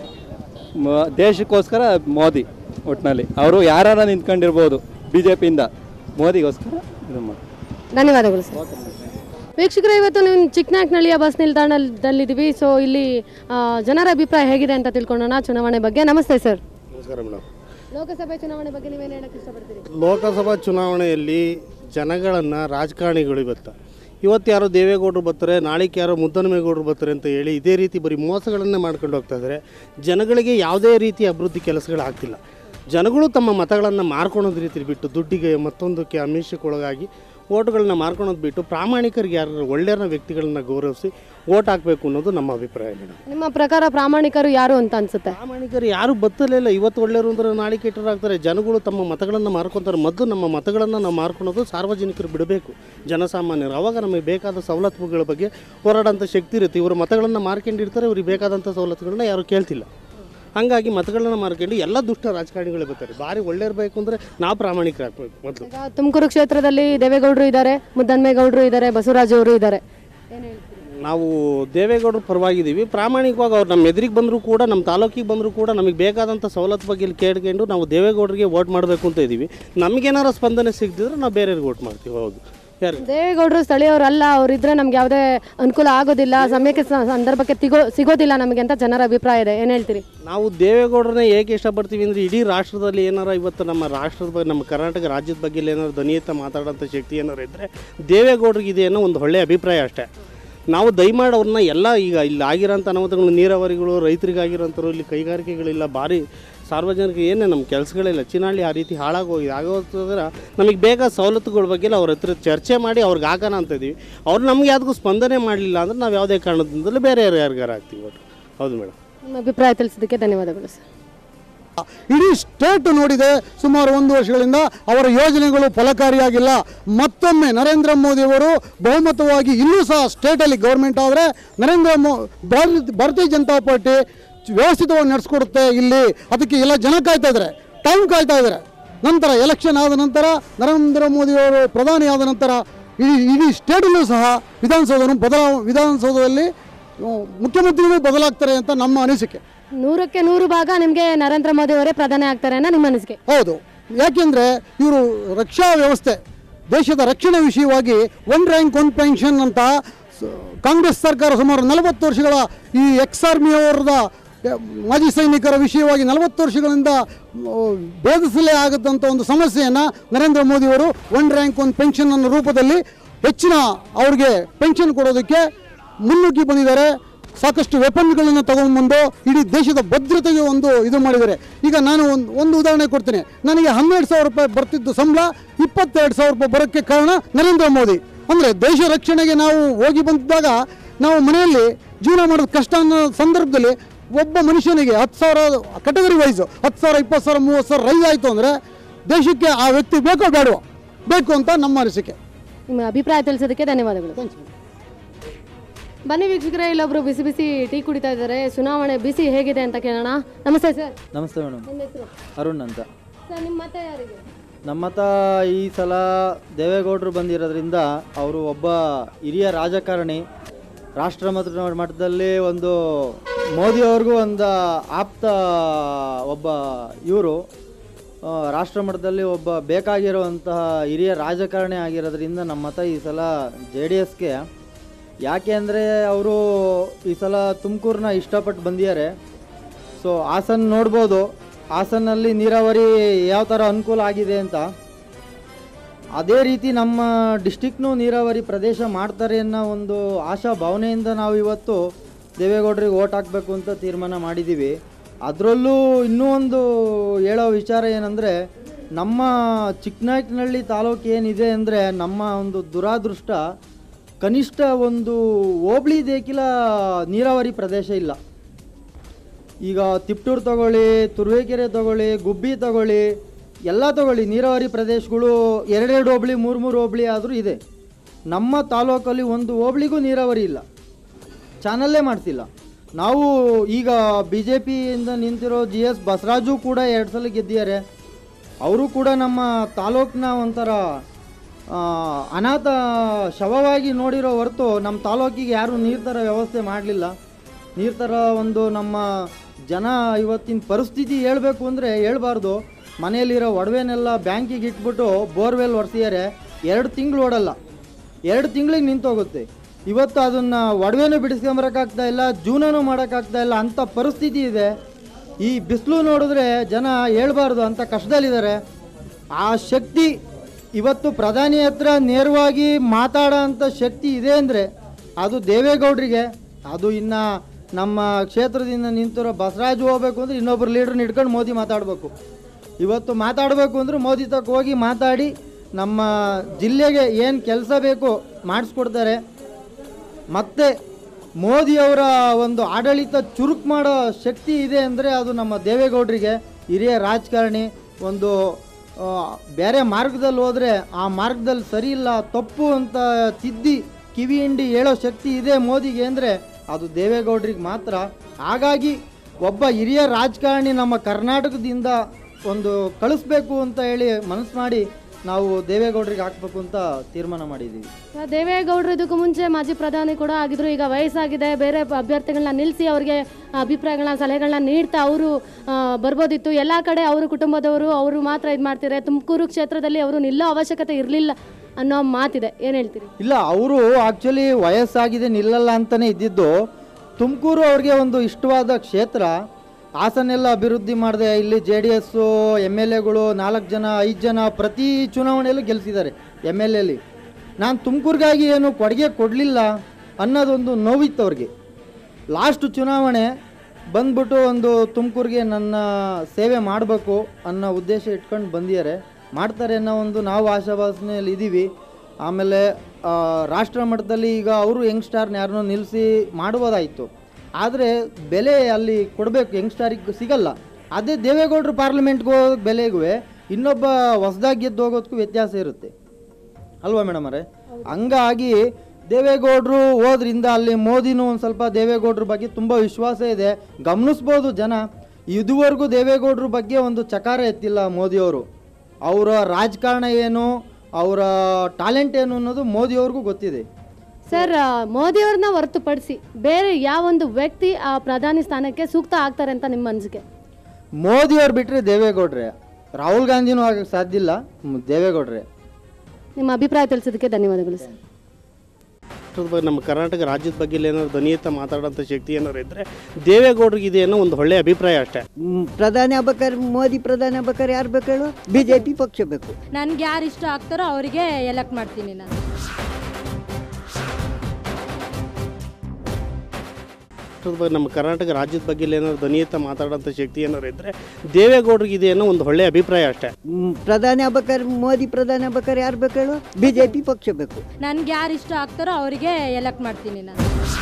ಮ- ದೇಶಕ್ಕೋಸ್ಕರ ಮೋದಿ ಒಟ್ಟಿನಲ್ಲಿ ಅವರು ಯಾರು ನಿಂತ್ಕೊಂಡಿರ್ಬೋದು ಬಿ ಜೆ ಪಿಯಿಂದ ಮೋದಿಗೋಸ್ಕರ ಇದು ಮಾಡಿ ಧನ್ಯವಾದಗಳು ಸರ್ ವೀಕ್ಷಕರು ಇವತ್ತು ನೀವು ಚಿಕ್ಕನಾಕ್ನಳ್ಳಿಯ ಬಸ್ ನಿಲ್ದಾಣದಲ್ಲಿದ್ದೀವಿ ಸೊ ಇಲ್ಲಿ ಆ, ಜನರ ಅಭಿಪ್ರಾಯ ಹೇಗಿದೆ ಅಂತ ತಿಳ್ಕೊಳ್ಳೋಣ ಚುನಾವಣೆ ಬಗ್ಗೆ ನಮಸ್ತೆ ಸರ್ ನಮಸ್ಕಾರ ಮೇಡಮ್ ಲೋಕಸಭೆ ಚುನಾವಣೆ ಬಗ್ಗೆ ನೀವೇನು ಹೇಳಕ್ಕೆ ಇಷ್ಟಪಡ್ತೀರಿ ಲೋಕಸಭಾ ಚುನಾವಣೆಯಲ್ಲಿ ಜನಗಳನ್ನು ರಾಜಕಾರಣಿಗಳು ಇವತ್ತು ಇವತ್ತು ಯಾರೋ ದೇವೇಗೌಡರು ಬರ್ತಾರೆ ನಾಳೆಗೆ ಯಾರೋ ಮುದ್ದನಮೇಗೌಡರು ಬರ್ತಾರೆ ಅಂತ ಹೇಳಿ ಇದೇ ರೀತಿ ಬರೀ ಮೋಸಗಳನ್ನೇ ಮಾಡ್ಕೊಂಡು ಹೋಗ್ತಾ ಇದ್ದಾರೆ ಜನಗಳಿಗೆ ಯಾವುದೇ ರೀತಿ ಅಭಿವೃದ್ಧಿ ಕೆಲಸಗಳಾಗ್ತಿಲ್ಲ ಜನಗಳು ತಮ್ಮ ಮತಗಳನ್ನು ಮಾರ್ಕೊಳೋದು ರೀತಿ ಬಿಟ್ಟು ದುಡ್ಡಿಗೆ ಮತ್ತೊಂದಕ್ಕೆ ಆಮಿಷಕ್ಕೊಳಗಾಗಿ ಓಟ್ಗಳನ್ನ ಮಾರ್ಕೊಳೋದು ಬಿಟ್ಟು ಪ್ರಾಮಾಣಿಕರಿಗೆ ಯಾರು ಒಳ್ಳೆಯ ವ್ಯಕ್ತಿಗಳನ್ನ ಗೌರವಿಸಿ ಓಟ್ ಹಾಕಬೇಕು ಅನ್ನೋದು ನಮ್ಮ ಅಭಿಪ್ರಾಯ ಮೇಡಮ್ ನಿಮ್ಮ ಪ್ರಕಾರ ಪ್ರಾಮಾಣಿಕರು ಯಾರು ಅಂತ ಅನ್ಸುತ್ತೆ ಪ್ರಾಮಾಣಿಕರು ಯಾರು ಬತ್ತಲಿಲ್ಲ ಇವತ್ತು ಒಳ್ಳೆಯವರು ಅಂದ್ರೆ ನಾಳೆ ಕೆಟ್ಟರಾಗ್ತಾರೆ ಜನಗಳು ತಮ್ಮ ಮತಗಳನ್ನು ಮಾರ್ಕೊತಾರೆ ಮೊದಲು ನಮ್ಮ ಮತಗಳನ್ನು ನಾವು ಮಾರ್ಕೊಳೋದು ಸಾರ್ವಜನಿಕರು ಬಿಡಬೇಕು ಜನಸಾಮಾನ್ಯರು ಅವಾಗ ನಮಗೆ ಬೇಕಾದ ಸವಲತ್ತುಗಳ ಬಗ್ಗೆ ಹೋರಾಡೋಂಥ ಶಕ್ತಿ ಇರುತ್ತೆ ಇವರು ಮತಗಳನ್ನು ಮಾರ್ಕೊಂಡಿರ್ತಾರೆ ಇವ್ರಿಗೆ ಬೇಕಾದಂಥ ಸವಲತ್ತುಗಳನ್ನ ಯಾರು ಕೇಳ್ತಿಲ್ಲ ಹಾಗಾಗಿ ಮತಗಳನ್ನ ಮಾರ್ಕೊಂಡು ಎಲ್ಲ ದುಷ್ಟ ರಾಜಕಾರಣಿಗಳೇ ಬರ್ತಾರೆ ಭಾರಿ ಒಳ್ಳೆ ಇರಬೇಕು ಅಂದರೆ ನಾವು ಪ್ರಾಮಾಣಿಕರಾಗಬೇಕು ಮೊದಲು ಈಗ ತುಮಕೂರು ಕ್ಷೇತ್ರದಲ್ಲಿ ದೇವೇಗೌಡರು ಇದ್ದಾರೆ ಮುದ್ದನ್ಮೇಗೌಡರು ಇದ್ದಾರೆ ಬಸವರಾಜ್ ಅವರು ಇದ್ದಾರೆ ಏನು ಹೇಳ್ತೀರಿ ನಾವು ದೇವೇಗೌಡರ ಪರವಾಗಿದ್ದೀವಿ ಪ್ರಾಮಾಣಿಕವಾಗಿ ಅವ್ರು ನಮ್ಮ ಎದುರಿಗೆ ಬಂದರೂ ಕೂಡ ನಮ್ಮ ತಾಲೂಕಿಗೆ ಬಂದರೂ ಕೂಡ ನಮಗೆ ಬೇಕಾದಂಥ ಸವಲತ್ತು ಬಗ್ಗೆ ಇಲ್ಲಿ ಕೇಳ್ಕೊಂಡು ನಾವು ದೇವೇಗೌಡರಿಗೆ ವೋಟ್ ಮಾಡಬೇಕು ಅಂತ ಇದ್ದೀವಿ ನಮಗೇನಾರ ಸ್ಪಂದನೆ ಸಿಗದಿದ್ರೆ ನಾವು ಬೇರೆಯವ್ರಿಗೆ ವೋಟ್ ಮಾಡ್ತೀವಿ ಹೌದು ಯಾರು ದೇವೇಗೌಡರು ಸ್ಥಳೀಯರಲ್ಲ ಅವರಿದ್ರೆ ನಮ್ಗೆ ಯಾವುದೇ ಅನುಕೂಲ ಆಗೋದಿಲ್ಲ ಸಮಯಕ್ಕೆ ಸ- ಸಂದರ್ಭಕ್ಕೆ ತಿಗೋ ಸಿಗೋದಿಲ್ಲ ನಮಗೆ ಅಂತ ಜನರ ಅಭಿಪ್ರಾಯ ಇದೆ ಏನು ಹೇಳ್ತೀರಿ ನಾವು ದೇವೇಗೌಡರನ್ನೇ ಏಕೆ ಇಷ್ಟಪಡ್ತೀವಿ ಅಂದರೆ ಇಡೀ ರಾಷ್ಟ್ರದಲ್ಲಿ ಏನಾರ ಇವತ್ತು ನಮ್ಮ ರಾಷ್ಟ್ರದ ಬಗ್ಗೆ ನಮ್ಮ ಕರ್ನಾಟಕ ರಾಜ್ಯದ ಬಗ್ಗೆ ಏನಾದ್ರು ಧ್ವನಿಯತ್ತ ಮಾತಾಡೋಂಥ ಶಕ್ತಿ ಏನಾರು ಇದ್ದರೆ ದೇವೇಗೌಡರಿಗೆ ಇದೆ ಅನ್ನೋ ಒಂದು ಒಳ್ಳೆಯ ಅಭಿಪ್ರಾಯ ಅಷ್ಟೇ ನಾವು ದಯಮಾಡಿ ಅವ್ರನ್ನ ಎಲ್ಲ ಈಗ ಇಲ್ಲಿ ಆಗಿರೋಂಥ ಅನಾಹುತಗಳು ನೀರಾವರಿಗಳು ರೈತರಿಗಾಗಿರೋಂಥವ್ರು ಇಲ್ಲಿ ಕೈಗಾರಿಕೆಗಳಿಲ್ಲ ಭಾರಿ ಸಾರ್ವಜನಿಕರಿಗೆ ಏನೇ ನಮ್ಮ ಕೆಲಸಗಳಿಲ್ಲ ಚಿನಾಳಿ ಆ ರೀತಿ ಹಾಳಾಗೋಗಿದೆ ಆಗೋದ್ರೆ ನಮಗೆ ಬೇಕಾದ ಸವಲತ್ತುಗಳ ಬಗ್ಗೆ ಅವ್ರ ಹತ್ರ ಚರ್ಚೆ ಮಾಡಿ ಅವ್ರಿಗೆ ಹಾಕೋಣ ಅಂತ ಇದೀವಿ ಅವ್ರು ನಮ್ಗೆ ಯಾವುದಕ್ಕೂ ಸ್ಪಂದನೆ ಮಾಡಲಿಲ್ಲ ಅಂದ್ರೆ ನಾವು ಯಾವುದೇ ಕಾರಣದಿಂದಲೂ ಬೇರೆ ಯಾರು ಯಾರಿಗಾರ ಆಗ್ತೀವಿ ಒಟ್ಟು ಹೌದು ಮೇಡಮ್ ನಿಮ್ಮ ಅಭಿಪ್ರಾಯ ತಿಳಿಸಿದ್ದಕ್ಕೆ ಧನ್ಯವಾದಗಳು ಸರ್ ಇಡೀ ಸ್ಟೇಟ್ ನೋಡಿದೆ ಸುಮಾರು ಒಂದು ವರ್ಷಗಳಿಂದ ಅವರ ಯೋಜನೆಗಳು ಫಲಕಾರಿಯಾಗಿಲ್ಲ ಮತ್ತೊಮ್ಮೆ ನರೇಂದ್ರ ಮೋದಿಯವರು ಬಹುಮತವಾಗಿ ಇನ್ನೂ ಸಹ ಸ್ಟೇಟಲ್ಲಿ ಗೌರ್ಮೆಂಟ್ ಆದರೆ ನರೇಂದ್ರ ಮೋ ಭಾರತ ಭಾರತೀಯ ಜನತಾ ಪಾರ್ಟಿ ವ್ಯವಸ್ಥಿತವಾಗಿ ನಡೆಸ್ಕೊಡುತ್ತೆ ಇಲ್ಲಿ ಅದಕ್ಕೆ ಎಲ್ಲ ಜನ ಕಾಯ್ತಾ ಇದ್ದಾರೆ ಟೈಮ್ ಕಾಯ್ತಾ ಇದ್ದಾರೆ ನಂತರ ಎಲೆಕ್ಷನ್ ಆದ ನಂತರ ನರೇಂದ್ರ ಮೋದಿಯವರು ಪ್ರಧಾನಿ ಆದ ನಂತರ ಇಡೀ ಇಡೀ ಸ್ಟೇಟಲ್ಲೂ ಸಹ ವಿಧಾನಸೌಧವನ್ನು ಬದಲಾ ವಿಧಾನಸೌಧದಲ್ಲಿ ಆ, ಮುಖ್ಯಮಂತ್ರಿಗಳು ಬದಲಾಗ್ತಾರೆ ಅಂತ ನಮ್ಮ ಅನಿಸಿಕೆ ನೂರಕ್ಕೆ ನೂರು ಭಾಗ ನಿಮಗೆ ನರೇಂದ್ರ ಮೋದಿ ಅವರೇ ಪ್ರಧಾನಿ ಆಗ್ತಾರೆ ಅನ್ನೋ ನಿಮ್ಮ ಅನಿಸಿಕೆ ಹೌದು ಯಾಕೆಂದರೆ ಇವರು ರಕ್ಷಾ ವ್ಯವಸ್ಥೆ ದೇಶದ ರಕ್ಷಣೆ ವಿಷಯವಾಗಿ ಒನ್ ರ್ಯಾಂಕ್ ಒನ್ ಪೆನ್ಷನ್ ಅಂತ ಸ- ಕಾಂಗ್ರೆಸ್ ಸರ್ಕಾರ ಸುಮಾರು ನಲವತ್ತು ವರ್ಷಗಳ ಈ ಎಕ್ಸ್ ಆರ್ಮಿಯವರದ ಮಾಜಿ ಸೈನಿಕರ ವಿಷಯವಾಗಿ ನಲವತ್ತು ವರ್ಷಗಳಿಂದ ಆ, ಭೇದಿಸಲೇ ಆಗದಂಥ ಒಂದು ಸಮಸ್ಯೆಯನ್ನು ನರೇಂದ್ರ ಮೋದಿಯವರು ಒನ್ ರ್ಯಾಂಕ್ ಒನ್ ಪೆನ್ಷನ್ ಅನ್ನೋ ರೂಪದಲ್ಲಿ ಹೆಚ್ಚಿನ ಅವ್ರಿಗೆ ಪೆನ್ಷನ್ ಕೊಡೋದಕ್ಕೆ ಮುನ್ನುಗ್ಗಿ ಬಂದಿದ್ದಾರೆ ಸಾಕಷ್ಟು ವೆಪನ್ಗಳನ್ನು ತಗೊಂಡ್ಬಂದು ಇಡೀ ದೇಶದ ಭದ್ರತೆಗೆ ಒಂದು ಇದು ಮಾಡಿದ್ದಾರೆ ಈಗ ನಾನು ಒಂದು ಒಂದು ಉದಾಹರಣೆ ಕೊಡ್ತೀನಿ ನನಗೆ ಹನ್ನೆರಡು ಸಾವಿರ ರೂಪಾಯಿ ಬರ್ತಿದ್ದು ಸಂಬಳ ಇಪ್ಪತ್ತೆರಡು ಸಾವಿರ ರೂಪಾಯಿ ಬರೋಕ್ಕೆ ಕಾರಣ ನರೇಂದ್ರ ಮೋದಿ ಅಂದರೆ ದೇಶ ರಕ್ಷಣೆಗೆ ನಾವು ಹೋಗಿ ಬಂದಿದ್ದಾಗ ನಾವು ಮನೆಯಲ್ಲಿ ಜೀವನ ಮಾಡೋದು ಕಷ್ಟ ಅನ್ನೋ ಸಂದರ್ಭದಲ್ಲಿ ಒಬ್ಬ ಮನುಷ್ಯನಿಗೆ ಹತ್ತು ಸಾವಿರ ಕೆಟಗರಿ ವೈಸು ಹತ್ತು ಸಾವಿರ ಇಪ್ಪತ್ತು ಸಾವಿರ ಮೂವತ್ತು ಸಾವಿರ ರೈಸ್ ಆಯಿತು ಅಂದರೆ ದೇಶಕ್ಕೆ ಆ ವ್ಯಕ್ತಿ ಬೇಕೋ ಬೇಡವೋ ಬೇಕು ಅಂತ ನಮ್ಮ ಅನಿಸಿಕೆ ನಿಮ್ಮ ಅಭಿಪ್ರಾಯ ತಿಳಿಸೋದಕ್ಕೆ ಧನ್ಯವಾದಗಳು ಬನ್ನಿ ವೀಕ್ಷಕರೇ ಇಲ್ಲೊಬ್ರು ಬಿಸಿ ಬಿಸಿ ಟೀ ಕುಡಿತಾ ಇದ್ದಾರೆ ಚುನಾವಣೆ ಬಿಸಿ ಹೇಗಿದೆ ಅಂತ ಕೇಳೋಣ ನಮಸ್ತೆ ಸರ್ ನಮಸ್ತೆ ಮೇಡಮ್ ನಿಮ್ಮ ಹೆಸರು ಅರುಣ್ ಅಂತ ಸರ್ ನಿಮ್ಮ ಮತ ಯಾರಿಗೆ ನಮ್ಮ ಮತ ಈ ಸಲ ದೇವೇಗೌಡರು ಬಂದಿರೋದ್ರಿಂದ ಅವರು ಒಬ್ಬ ಹಿರಿಯ ರಾಜಕಾರಣಿ ರಾಷ್ಟ್ರ ಮಟ್ಟ ಮಟ್ಟದಲ್ಲಿ ಒಂದು ಮೋದಿಯವ್ರಿಗೂ ಒಂದು ಆಪ್ತ ಒಬ್ಬ ಇವರು ರಾಷ್ಟ್ರ ಮಟ್ಟದಲ್ಲಿ ಒಬ್ಬ ಬೇಕಾಗಿರುವಂತಹ ಹಿರಿಯ ರಾಜಕಾರಣಿ ಆಗಿರೋದ್ರಿಂದ ನಮ್ಮ ಮತ ಈ ಸಲ ಜೆ ಡಿ ಎಸ್ಗೆ ಯಾಕೆ ಅಂದರೆ ಅವರು ಈ ಸಲ ತುಮಕೂರನ್ನ ಇಷ್ಟಪಟ್ಟು ಬಂದಿದ್ದಾರೆ ಸೊ ಹಾಸನ್ ನೋಡ್ಬೋದು ಹಾಸನಲ್ಲಿ ನೀರಾವರಿ ಯಾವ ಥರ ಅನುಕೂಲ ಆಗಿದೆ ಅಂತ ಅದೇ ರೀತಿ ನಮ್ಮ ಡಿಸ್ಟಿಕ್ನು ನೀರಾವರಿ ಪ್ರದೇಶ ಮಾಡ್ತಾರೆ ಅನ್ನೋ ಒಂದು ಆಶಾ ಭಾವನೆಯಿಂದ ನಾವು ಇವತ್ತು ದೇವೇಗೌಡರಿಗೆ ಓಟ್ ಹಾಕಬೇಕು ಅಂತ ತೀರ್ಮಾನ ಮಾಡಿದ್ದೀವಿ ಅದರಲ್ಲೂ ಇನ್ನೂ ಒಂದು ಹೇಳೋ ವಿಚಾರ ಏನಂದರೆ ನಮ್ಮ ಚಿಕ್ಕನಾಯಕನಹಳ್ಳಿ ತಾಲೂಕು ಏನಿದೆ ಅಂದರೆ ನಮ್ಮ ಒಂದು ದುರಾದೃಷ್ಟ ಕನಿಷ್ಠ ಒಂದು ಹೋಬಳಿ ದೇಕಿಲ ನೀರಾವರಿ ಪ್ರದೇಶ ಇಲ್ಲ ಈಗ ತಿಪ್ಟೂರು ತಗೊಳ್ಳಿ ತುರುವೇಕೆರೆ ತಗೊಳ್ಳಿ ಗುಬ್ಬಿ ತಗೊಳ್ಳಿ ಎಲ್ಲ ತಗೊಳ್ಳಿ ನೀರಾವರಿ ಪ್ರದೇಶಗಳು ಎರಡೆರಡು ಹೋಬಳಿ ಮೂರು ಮೂರು ಹೋಬಳಿ ಆದರೂ ಇದೆ ನಮ್ಮ ತಾಲೂಕಲ್ಲಿ ಒಂದು ಹೋಬಳಿಗೂ ನೀರಾವರಿ ಇಲ್ಲ ಚಾನಲ್ಲೇ ಮಾಡ್ತಿಲ್ಲ ನಾವು ಈಗ ಬಿ ಜೆ ಪಿಯಿಂದ ನಿಂತಿರೋ ಜಿ ಎಸ್ ಬಸವರಾಜು ಕೂಡ ಎರಡು ಸಲ ಗೆದ್ದಿದ್ದಾರೆ ಅವರು ಕೂಡ ನಮ್ಮ ತಾಲೂಕಿನ ಒಂಥರ ಆ, ಅನಾಥ ಶವವಾಗಿ ನೋಡಿರೋ ಹೊರತು ನಮ್ಮ ತಾಲೂಕಿಗೆ ಯಾರೂ ನೀರು ಥರ ವ್ಯವಸ್ಥೆ ಮಾಡಲಿಲ್ಲ ನೀರು ಥರ ಒಂದು ನಮ್ಮ ಜನ ಇವತ್ತಿನ ಪರಿಸ್ಥಿತಿ ಹೇಳಬೇಕು ಅಂದರೆ ಹೇಳ್ಬಾರ್ದು ಮನೆಯಲ್ಲಿರೋ ಒಡವೆನೆಲ್ಲ ಬ್ಯಾಂಕಿಗೆ ಇಟ್ಬಿಟ್ಟು ಬೋರ್ವೆಲ್ ಒರೆಸಿದ್ದಾರೆ ಎರಡು ತಿಂಗಳು ಓಡಲ್ಲ ಎರಡು ತಿಂಗಳಿಗೆ ನಿಂತೋಗುತ್ತೆ ಇವತ್ತು ಅದನ್ನು ಒಡವೆನೂ ಬಿಡಿಸ್ಕೊಂಬರಕ್ಕಾಗ್ತಾ ಇಲ್ಲ ಜೀವನನೂ ಮಾಡೋಕ್ಕಾಗ್ತಾ ಇಲ್ಲ ಅಂಥ ಪರಿಸ್ಥಿತಿ ಇದೆ ಈ ಬಿಸಿಲು ನೋಡಿದ್ರೆ ಜನ ಹೇಳ್ಬಾರ್ದು ಅಂಥ ಕಷ್ಟದಲ್ಲಿದ್ದಾರೆ ಆ ಶಕ್ತಿ ಇವತ್ತು ಪ್ರಧಾನಿ ಹತ್ರ ನೇರವಾಗಿ ಮಾತಾಡೋ ಅಂಥ ಶಕ್ತಿ ಇದೆ ಅಂದರೆ ಅದು ದೇವೇಗೌಡರಿಗೆ ಅದು ಇನ್ನು ನಮ್ಮ ಕ್ಷೇತ್ರದಿಂದ ನಿಂತಿರೋ ಬಸವರಾಜು ಹೋಗ್ಬೇಕು ಅಂದರೆ ಇನ್ನೊಬ್ಬರು ಲೀಡ್ರನ್ನ ಹಿಡ್ಕೊಂಡು ಮೋದಿ ಮಾತಾಡಬೇಕು ಇವತ್ತು ಮಾತಾಡಬೇಕು ಅಂದ್ರೆ ಮೋದಿ ತಕ್ಕ ಹೋಗಿ ಮಾತಾಡಿ ನಮ್ಮ ಜಿಲ್ಲೆಗೆ ಏನು ಕೆಲಸ ಬೇಕು ಮಾಡಿಸ್ಕೊಡ್ತಾರೆ ಮತ್ತು ಮೋದಿಯವರ ಒಂದು ಆಡಳಿತ ಚುರುಕು ಮಾಡೋ ಶಕ್ತಿ ಇದೆ ಅಂದರೆ ಅದು ನಮ್ಮ ದೇವೇಗೌಡರಿಗೆ ಹಿರಿಯ ರಾಜಕಾರಣಿ ಒಂದು ಆ, ಬೇರೆ ಮಾರ್ಗದಲ್ಲಿ ಹೋದರೆ ಆ ಮಾರ್ಗದಲ್ಲಿ ಸರಿ ಇಲ್ಲ ತಪ್ಪು ಅಂತ ತಿದ್ದಿ ಕಿವಿ ಹಿಂಡಿ ಹೇಳೋ ಶಕ್ತಿ ಇದೆ ಮೋದಿಗೆ ಅಂದರೆ ಅದು ದೇವೇಗೌಡರಿಗೆ ಮಾತ್ರ ಹಾಗಾಗಿ ಒಬ್ಬ ಹಿರಿಯ ರಾಜಕಾರಣಿ ನಮ್ಮ ಕರ್ನಾಟಕದಿಂದ ಒಂದು ಕಳಿಸ್ಬೇಕು ಅಂತ ಹೇಳಿ ಮನಸ್ಸು ಮಾಡಿ ನಾವು ದೇವೇಗೌಡರಿಗೆ ಹಾಕ್ಬೇಕು ಅಂತ ತೀರ್ಮಾನ ಮಾಡಿದ್ದೀವಿ ದೇವೇಗೌಡರು ಇದಕ್ಕೂ ಮುಂಚೆ ಮಾಜಿ ಪ್ರಧಾನಿ ಕೂಡ ಆಗಿದ್ರು ಈಗ ವಯಸ್ಸಾಗಿದೆ ಬೇರೆ ಪ- ಅಭ್ಯರ್ಥಿಗಳನ್ನ ನಿಲ್ಲಿಸಿ ಅವರಿಗೆ ಅಭಿಪ್ರಾಯಗಳನ್ನ ಸಲಹೆಗಳನ್ನ ನೀಡ್ತಾ ಅವರು ಬರ್ಬೋದಿತ್ತು ಎಲ್ಲ ಕಡೆ ಅವರು ಕುಟುಂಬದವರು ಅವರು ಮಾತ್ರ ಇದು ಮಾಡ್ತಾರೆ ತುಮಕೂರು ಕ್ಷೇತ್ರದಲ್ಲಿ ಅವರು ನಿಲ್ಲೋ ಅವಶ್ಯಕತೆ ಇರಲಿಲ್ಲ ಅನ್ನೋ ಮಾತಿದೆ ಏನು ಹೇಳ್ತೀರಿ ಇಲ್ಲ ಅವರು ಆ್ಯಕ್ಚುಲಿ ವಯಸ್ಸಾಗಿದೆ ನಿಲ್ಲಲ್ಲ ಅಂತಲೇ ಇದ್ದಿದ್ದು ತುಮಕೂರು ಅವ್ರಿಗೆ ಒಂದು ಇಷ್ಟವಾದ ಕ್ಷೇತ್ರ ಹಾಸನೆಲ್ಲ ಅಭಿವೃದ್ಧಿ ಮಾಡಿದೆ ಇಲ್ಲಿ J D S M L ಎಗಳು ನಾಲ್ಕು ಜನ ಐದು ಜನ ಪ್ರತಿ ಚುನಾವಣೆಯಲ್ಲೂ ಗೆಲ್ಸಿದ್ದಾರೆ ಎಮ್ ಎಲ್ ಎಲ್ಲಿ ನಾನು ತುಮಕೂರಿಗಾಗಿ ಏನು ಕೊಡುಗೆ ಕೊಡಲಿಲ್ಲ ಅನ್ನೋದೊಂದು ನೋವಿತ್ತು ಅವ್ರಿಗೆ ಲಾಸ್ಟ್ ಚುನಾವಣೆ ಬಂದ್ಬಿಟ್ಟು ಒಂದು ತುಮಕೂರಿಗೆ ನನ್ನ ಸೇವೆ ಮಾಡಬೇಕು ಅನ್ನೋ ಉದ್ದೇಶ ಇಟ್ಕೊಂಡು ಬಂದಿದ್ದಾರೆ ಮಾಡ್ತಾರೆ ಅನ್ನೋ ಒಂದು ನಾವು ಆಶಾಭಾಸನೆಯಲ್ಲಿ ಇದ್ದೀವಿ ಆಮೇಲೆ ಆ, ರಾಷ್ಟ್ರ ಮಟ್ಟದಲ್ಲಿ ಈಗ ಅವರು ಯಂಗ್ಸ್ಟಾರ್ನ ಯಾರನ್ನೋ ನಿಲ್ಲಿಸಿ ಮಾಡ್ಬೋದಾಯಿತು ಆದರೆ ಬೆಲೆ ಅಲ್ಲಿ ಕೊಡಬೇಕು ಯಂಗ್ಸ್ಟಾರಿಗೆ ಸಿಗಲ್ಲ ಅದೇ ದೇವೇಗೌಡರು ಪಾರ್ಲಿಮೆಂಟ್ಗೆ ಹೋಗೋ ಬೆಲೆಗೂ ಇನ್ನೊಬ್ಬ ಹೊಸ್ದಾಗಿ ಗೆದ್ದು ಹೋಗೋದಕ್ಕೂ ವ್ಯತ್ಯಾಸ ಇರುತ್ತೆ ಅಲ್ವಾ ಮೇಡಮ್ ಅವರೇ ಹಂಗಾಗಿ ದೇವೇಗೌಡರು ಹೋದ್ರಿಂದ ಅಲ್ಲಿ ಮೋದಿನೂ ಒಂದು ಸ್ವಲ್ಪ ದೇವೇಗೌಡರ ಬಗ್ಗೆ ತುಂಬ ವಿಶ್ವಾಸ ಇದೆ ಗಮನಿಸ್ಬೋದು ಜನ ಇದುವರೆಗೂ ದೇವೇಗೌಡರ ಬಗ್ಗೆ ಒಂದು ಚಕಾರ ಎತ್ತಿಲ್ಲ ಮೋದಿಯವರು ಅವರ ರಾಜಕಾರಣ ಏನು ಅವರ ಟ್ಯಾಲೆಂಟ್ ಏನು ಅನ್ನೋದು ಮೋದಿಯವ್ರಿಗೂ ಗೊತ್ತಿದೆ ಸರ್ ಆ, ಮೋದಿಯವ್ರನ್ನ ಹೊರತುಪಡಿಸಿ ಬೇರೆ ಯಾವೊಂದು ವ್ಯಕ್ತಿ ಆ ಪ್ರಧಾನಿ ಸ್ಥಾನಕ್ಕೆ ಸೂಕ್ತ ಆಗ್ತಾರೆ ಅಂತ ನಿಮ್ಮ ಅನಿಸಿಕೆ ಮೋದಿಯವ್ರು ಬಿಟ್ಟರೆ ದೇವೇಗೌಡ್ರೆ ರಾಹುಲ್ ಗಾಂಧಿನೂ ಆಗಕ್ಕೆ ಸಾಧ್ಯ ಇಲ್ಲ ಮ್, ದೇವೇಗೌಡ್ರೆ ನಿಮ್ಮ ಅಭಿಪ್ರಾಯ ತಿಳಿಸೋದಕ್ಕೆ ಧನ್ಯವಾದಗಳು ಸರ್ ರಾಷ್ಟ್ರದ ಬಗ್ಗೆ ನಮ್ಮ ಕರ್ನಾಟಕ ರಾಜ್ಯದ ಬಗ್ಗೆ ಏನಾದ್ರು ಧ್ವನಿಯತ್ತ ಮಾತಾಡೋಂಥ ಶಕ್ತಿ ಏನಾದ್ರು ಇದ್ದರೆ ದೇವೇಗೌಡರಿಗೆ ಇದೆ ಅನ್ನೋ ಒಂದು ಒಳ್ಳೆಯ ಅಭಿಪ್ರಾಯ ಅಷ್ಟೇ ಮ್, ಪ್ರಧಾನಿ ಆಗ್ಬೇಕಾದ್ರೆ ಮೋದಿ ಪ್ರಧಾನಿ ಆಗ್ಬೇಕಾದ್ರೆ ಯಾರು ಬೇಕು ಹೇಳು ಬಿ ಜೆ ಪಿ ಪಕ್ಷ ಬೇಕು ನನ್ಗೆ ಯಾರು ಇಷ್ಟ ಆಗ್ತಾರೋ ಅವರಿಗೆ ಎಲೆಕ್ಟ್ ಮಾಡ್ತೀನಿ ನಾನು ರಾಷ್ಟ್ರದ ಬಗ್ಗೆ ನಮ್ಮ ಕರ್ನಾಟಕ ರಾಜ್ಯದ ಬಗ್ಗೆ ಏನಾದ್ರು ಧ್ವನಿಯತ್ತ ಮಾತಾಡೋಂಥ ಶಕ್ತಿ ಏನಾದ್ರು ಇದ್ದರೆ ದೇವೇಗೌಡರಿಗೆ ಇದೆ ಅನ್ನೋ ಒಂದು ಒಳ್ಳೆಯ ಅಭಿಪ್ರಾಯ ಅಷ್ಟೇ ಮ್, ಪ್ರಧಾನಿ ಆಗ್ಬೇಕಾದ್ರೆ ಮೋದಿ ಪ್ರಧಾನಿ ಆಗ್ಬೇಕಾದ್ರೆ ಯಾರು ಬೇಕು ಹೇಳು ಬಿ ಜೆ ಪಿ ಪಕ್ಷ ಬೇಕು ನನ್ಗೆ ಯಾರು ಇಷ್ಟ ಆಗ್ತಾರೋ ಅವರಿಗೆ ಎಲೆಕ್ಟ್ ಮಾಡ್ತೀನಿ ನಾನು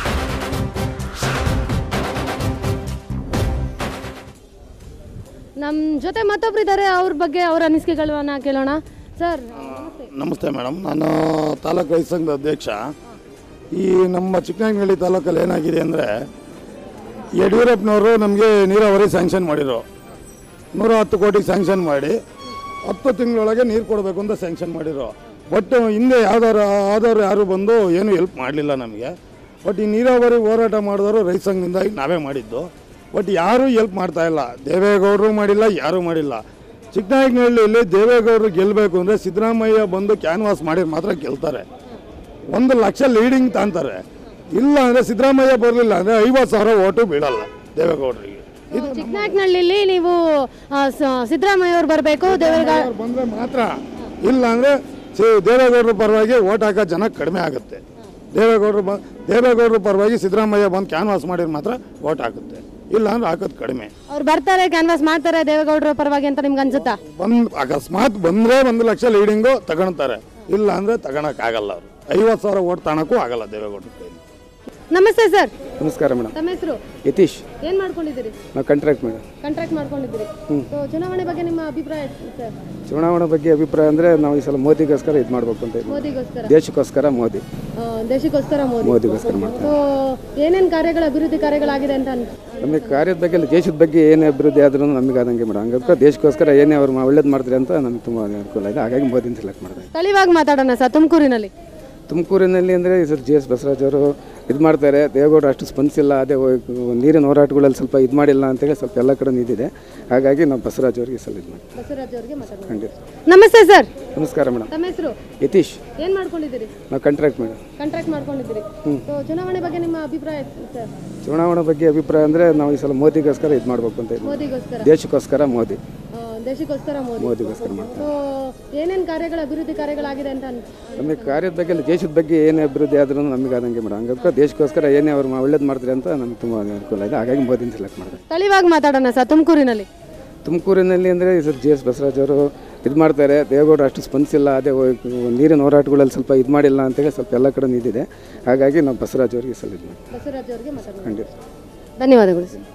ನಮ್ಮ ಜೊತೆ ಮತ್ತೊಬ್ರು ಇದ್ದಾರೆ ಅವ್ರ ಬಗ್ಗೆ ಅವ್ರ ಅನಿಸಿಕೆಗಳನ್ನ ಕೇಳೋಣ ಸರ್ ನಮಸ್ತೆ ಮೇಡಮ್ ನಾನು ತಾಲೂಕು ರೈತ ಸಂಘದ ಅಧ್ಯಕ್ಷ ಈ ನಮ್ಮ ಚಿಕ್ಕನಾಯಕನಹಳ್ಳಿ ತಾಲೂಕಲ್ಲಿ ಏನಾಗಿದೆ ಅಂದರೆ ಯಡಿಯೂರಪ್ಪನವರು ನಮಗೆ ನೀರಾವರಿ ಸ್ಯಾಂಕ್ಷನ್ ಮಾಡಿದರು ನೂರ ಹತ್ತು ಕೋಟಿಗೆ ಸ್ಯಾಂಕ್ಷನ್ ಮಾಡಿ ಹತ್ತು ತಿಂಗಳೊಳಗೆ ನೀರು ಕೊಡಬೇಕು ಅಂತ ಸ್ಯಾಂಕ್ಷನ್ ಮಾಡಿದ್ರು ಬಟ್ ಹಿಂದೆ ಯಾವ್ದಾರು ಆದವರು ಯಾರು ಬಂದು ಏನು ಹೆಲ್ಪ್ ಮಾಡಲಿಲ್ಲ ನಮಗೆ ಬಟ್ ಈ ನೀರಾವರಿ ಹೋರಾಟ ಮಾಡಿದವರು ರೈತ ಸಂಘದಿಂದ ನಾವೇ ಮಾಡಿದ್ದು ಬಟ್ ಯಾರೂ ಹೆಲ್ಪ್ ಮಾಡ್ತಾ ಇಲ್ಲ ದೇವೇಗೌಡರು ಮಾಡಿಲ್ಲ ಯಾರೂ ಮಾಡಿಲ್ಲ ಚಿಕ್ಕನಾಯಕನಹಳ್ಳಿಯಲ್ಲಿ ದೇವೇಗೌಡರು ಗೆಲ್ಲಬೇಕು ಅಂದರೆ ಸಿದ್ದರಾಮಯ್ಯ ಬಂದು ಕ್ಯಾನ್ವಾಸ್ ಮಾಡಿ ಮಾತ್ರ ಗೆಲ್ತಾರೆ ಒಂದು ಲಕ್ಷ ಲೀಡಿಂಗ್ ತಾಂತಾರೆ ಇಲ್ಲ ಅಂದರೆ ಸಿದ್ದರಾಮಯ್ಯ ಬರಲಿಲ್ಲ ಅಂದರೆ ಐವತ್ತು ಸಾವಿರ ಓಟು ಬೀಳಲ್ಲ ದೇವೇಗೌಡರಿಗೆ ಚಿಕ್ಕನಾಯಕನಹಳ್ಳಿಲಿ ನೀವು ಆ, ಸ- ಸಿದ್ದರಾಮಯ್ಯ ಅವ್ರು ಬರಬೇಕು ದೇವೇಗೌಡ ಬಂದರೆ ಮಾತ್ರ ಇಲ್ಲ ಅಂದರೆ ಸಿ ದೇವೇಗೌಡರ ಪರವಾಗಿ ಓಟ್ ಹಾಕೋ ಜನ ಕಡಿಮೆ ಆಗುತ್ತೆ ದೇವೇಗೌಡರು ಬ ದೇವೇಗೌಡರ ಪರವಾಗಿ ಸಿದ್ದರಾಮಯ್ಯ ಬಂದು ಕ್ಯಾನ್ವಾಸ್ ಮಾಡಿದ್ರೆ ಮಾತ್ರ ಓಟ್ ಹಾಕುತ್ತೆ ಇಲ್ಲ ಅಂದ್ರೆ ಹಾಕೋದು ಕಡಿಮೆ ಅವ್ರು ಬರ್ತಾರೆ ಕ್ಯಾನ್ವಾಸ್ ಮಾಡ್ತಾರೆ ದೇವೇಗೌಡರ ಪರವಾಗಿ ಅಂತ ನಿಮ್ಗೆ ಅನ್ಸುತ್ತಾ ಬಂದ್ ಅಕಸ್ಮಾತ್ ಬಂದ್ರೆ ಒಂದು ಲಕ್ಷ ಲೀಡಿಂಗು ತಗೊಳ್ತಾರೆ ಇಲ್ಲ ಅಂದ್ರೆ ತಗೊಳಕ್ಕಾಗಲ್ಲ ಅವರು ಐವತ್ತು ಸಾವಿರ ಓಟ್ ತಗೊಳಕ್ಕೂ ಆಗಲ್ಲ ದೇವೇಗೌಡರ ಕೈಲಿ ನಮಸ್ತೆ ಸರ್ ನಮಸ್ಕಾರ ಮೇಡಮ್ ತಮ್ಮ ಹೆಸರು ಯತೀಶ್ ಏನ್ ಮಾಡ್ಕೊಂಡಿದ್ದೀರಿ ನಾವು ಕಾಂಟ್ರಾಕ್ಟ್ ಮೇಡಮ್ ಕಾಂಟ್ರಾಕ್ಟ್ ಮಾಡ್ಕೊಂಡಿದ್ದೀರಿ ಹ್ಮ್. ಸೊ ಚುನಾವಣೆ ಬಗ್ಗೆ ನಿಮ್ಮ ಅಭಿಪ್ರಾಯ ಸರ್ ಚುನಾವಣೆ ಬಗ್ಗೆ ಅಭಿಪ್ರಾಯ ಅಂದರೆ ನಾವು ಈ ಸಲ ಮೋದಿಗೋಸ್ಕರ ಇದು ಮಾಡಬೇಕು ಅಂತ ಇದ್ದೀವಿ. ಮೋದಿಗೋಸ್ಕರ ದೇಶಕ್ಕೋಸ್ಕರ ಮೋದಿ ಆ, ದೇಶಕ್ಕೋಸ್ಕರ ಮೋದಿ ಮೋದಿಗೋಸ್ಕರ ಮಾಡ್ತಾರೆ ಸೊ ಏನೇನ್ ಕಾರ್ಯಗಳು ಅಭಿವೃದ್ಧಿ ಕಾರ್ಯಗಳಾಗಿದೆ ಅಂತ ಅನ್- ನಮಗೆ ಕಾರ್ಯದ ಬಗ್ಗೆ ಇಲ್ಲ ದೇಶದ ಬಗ್ಗೆ ಏನೇ ಅಭಿವೃದ್ಧಿ ಆದ್ರೂ ನಮಗೆ ಆದಂಗೆ ಮೇಡಮ್ ಹಂಗಾಗಿ ದೇಶಕ್ಕೋಸ್ಕರ ಏನೇ ಅವ್ರು ಒಳ್ಳೇದು ಮಾಡ್ತಾರೆ ಅಂತ ನಮ್ಗೆ ತುಂಬ ಅನುಕೂಲ ಇದೆ ಹಾಗಾಗಿ ಮೋದಿನ ಸೆಲೆಕ್ಟ್ ಮಾಡಿದೆ ಸ್ಥಳೀಯವಾಗಿ ಮಾತಾಡೋಣ ಸರ್ ತುಮಕೂರಿನಲ್ಲಿ ತುಮಕೂರಿನಲ್ಲಿ ಅಂದರೆ ಸರ್ ಜಿ ಎಸ್ ಬಸವರಾಜ್ ಅವರು ಇದು ಮಾಡ್ತಾರೆ ದೇವೇಗೌಡರು ಅಷ್ಟು ಸ್ಪಂದಿಸಿಲ್ಲ ಅದೇ ಹೋಗ್- ನೀರಿನ ಹೋರಾಟಗಳಲ್ಲಿ ಸ್ವಲ್ಪ ಇದು ಮಾಡಿಲ್ಲ ಅಂತೇಳಿ ಸ್ವಲ್ಪ ಎಲ್ಲ ಕಡೆ ನಿಂತಿದೆ ಹಾಗಾಗಿ ನಾವು ಬಸವರಾಜ್ ಅವರಿಗೆ ಸಲ ಇದು ಮಾಡಿ ಬಸವರಾಜ್ ಅವರಿಗೆ ಮಾತಾಡೋಣ ಖಂಡಿತ ನಮಸ್ತೆ ಸರ್ ನಮಸ್ಕಾರ ಮೇಡಮ್ ತಮ್ಮ ಹೆಸರು ಯತೀಶ್ ಏನ್ ಮಾಡ್ಕೊಂಡಿದ್ದೀರಿ ನಾವು ಕಾಂಟ್ರಾಕ್ಟ್ ಮೇಡಮ್ ಕಾಂಟ್ರಾಕ್ಟ್ ಮಾಡ್ಕೊಂಡಿದ್ದೀರಿ ಹ್ಮ್. ಸೊ ಚುನಾವಣೆ ಬಗ್ಗೆ ನಿಮ್ಮ ಅಭಿಪ್ರಾಯ ಸರ್ ಚುನಾವಣೆ ಬಗ್ಗೆ ಅಭಿಪ್ರಾಯ ಅಂದರೆ ನಾವು ಈ ಸಲ ಮೋದಿಗೋಸ್ಕರ ಇದು ಮಾಡಬೇಕು ಅಂತ ಇದ್ದೀವಿ. ಮೋದಿಗೋಸ್ಕರ ದೇಶಕ್ಕೋಸ್ಕರ ಮೋದಿ ಆ, ದೇಶಕ್ಕೋಸ್ಕರ ಮೋದಿ ಮೋದಿಗೋಸ್ಕರ ಮಾಡ್ತಾರೆ ಸೊ ಏನೇನ್ ಕಾರ್ಯಗಳು ಅಭಿವೃದ್ಧಿ ಕಾರ್ಯಗಳಾಗಿದೆ ಅಂತ ಅನ್- ನಮಗೆ ಕಾರ್ಯದ ಬಗ್ಗೆ ಇಲ್ಲ ದೇಶದ ಬಗ್ಗೆ ಏನೇ ಅಭಿವೃದ್ಧಿ ಆದ್ರೂ ನಮಗೆ ಆದಂಗೆ ಮೇಡಮ್ ಹಂಗಾಗಿ ದೇಶಕ್ಕೋಸ್ಕರ ಏನೇ ಅವ್ರು ಒಳ್ಳೇದು ಮಾಡ್ತಾರೆ ಅಂತ ನಮ್ಗೆ ತುಂಬ ಅನುಕೂಲ ಇದೆ ಹಾಗಾಗಿ ಮೋದಿನ ಸೆಲೆಕ್ಟ್ ಮಾಡಿದೆ ಸ್ಥಳೀಯವಾಗಿ ಮಾತಾಡೋಣ ಸರ್ ತುಮಕೂರಿನಲ್ಲಿ ತುಮಕೂರಿನಲ್ಲಿ ಅಂದರೆ ಸರ್ ಜಿ ಎಸ್ ಬಸವರಾಜ್ ಅವರು ಇದು ಮಾಡ್ತಾರೆ ದೇವೇಗೌಡರು ಅಷ್ಟು ಸ್ಪಂದಿಸಿಲ್ಲ ಅದೇ ಹೋಗ್- ನೀರಿನ ಹೋರಾಟಗಳಲ್ಲಿ ಸ್ವಲ್ಪ ಇದು ಮಾಡಿಲ್ಲ ಅಂತೇಳಿ ಸ್ವಲ್ಪ ಎಲ್ಲ ಕಡೆ ನಿಂತಿದೆ ಹಾಗಾಗಿ ನಾವು ಬಸವರಾಜ್ ಅವರಿಗೆ ಸಲ ಇದು ಮಾಡಿ ಬಸವರಾಜ್ ಅವರಿಗೆ ಮಾತಾಡೋಣ ಖಂಡಿತ ಧನ್ಯವಾದಗಳು ಸರ್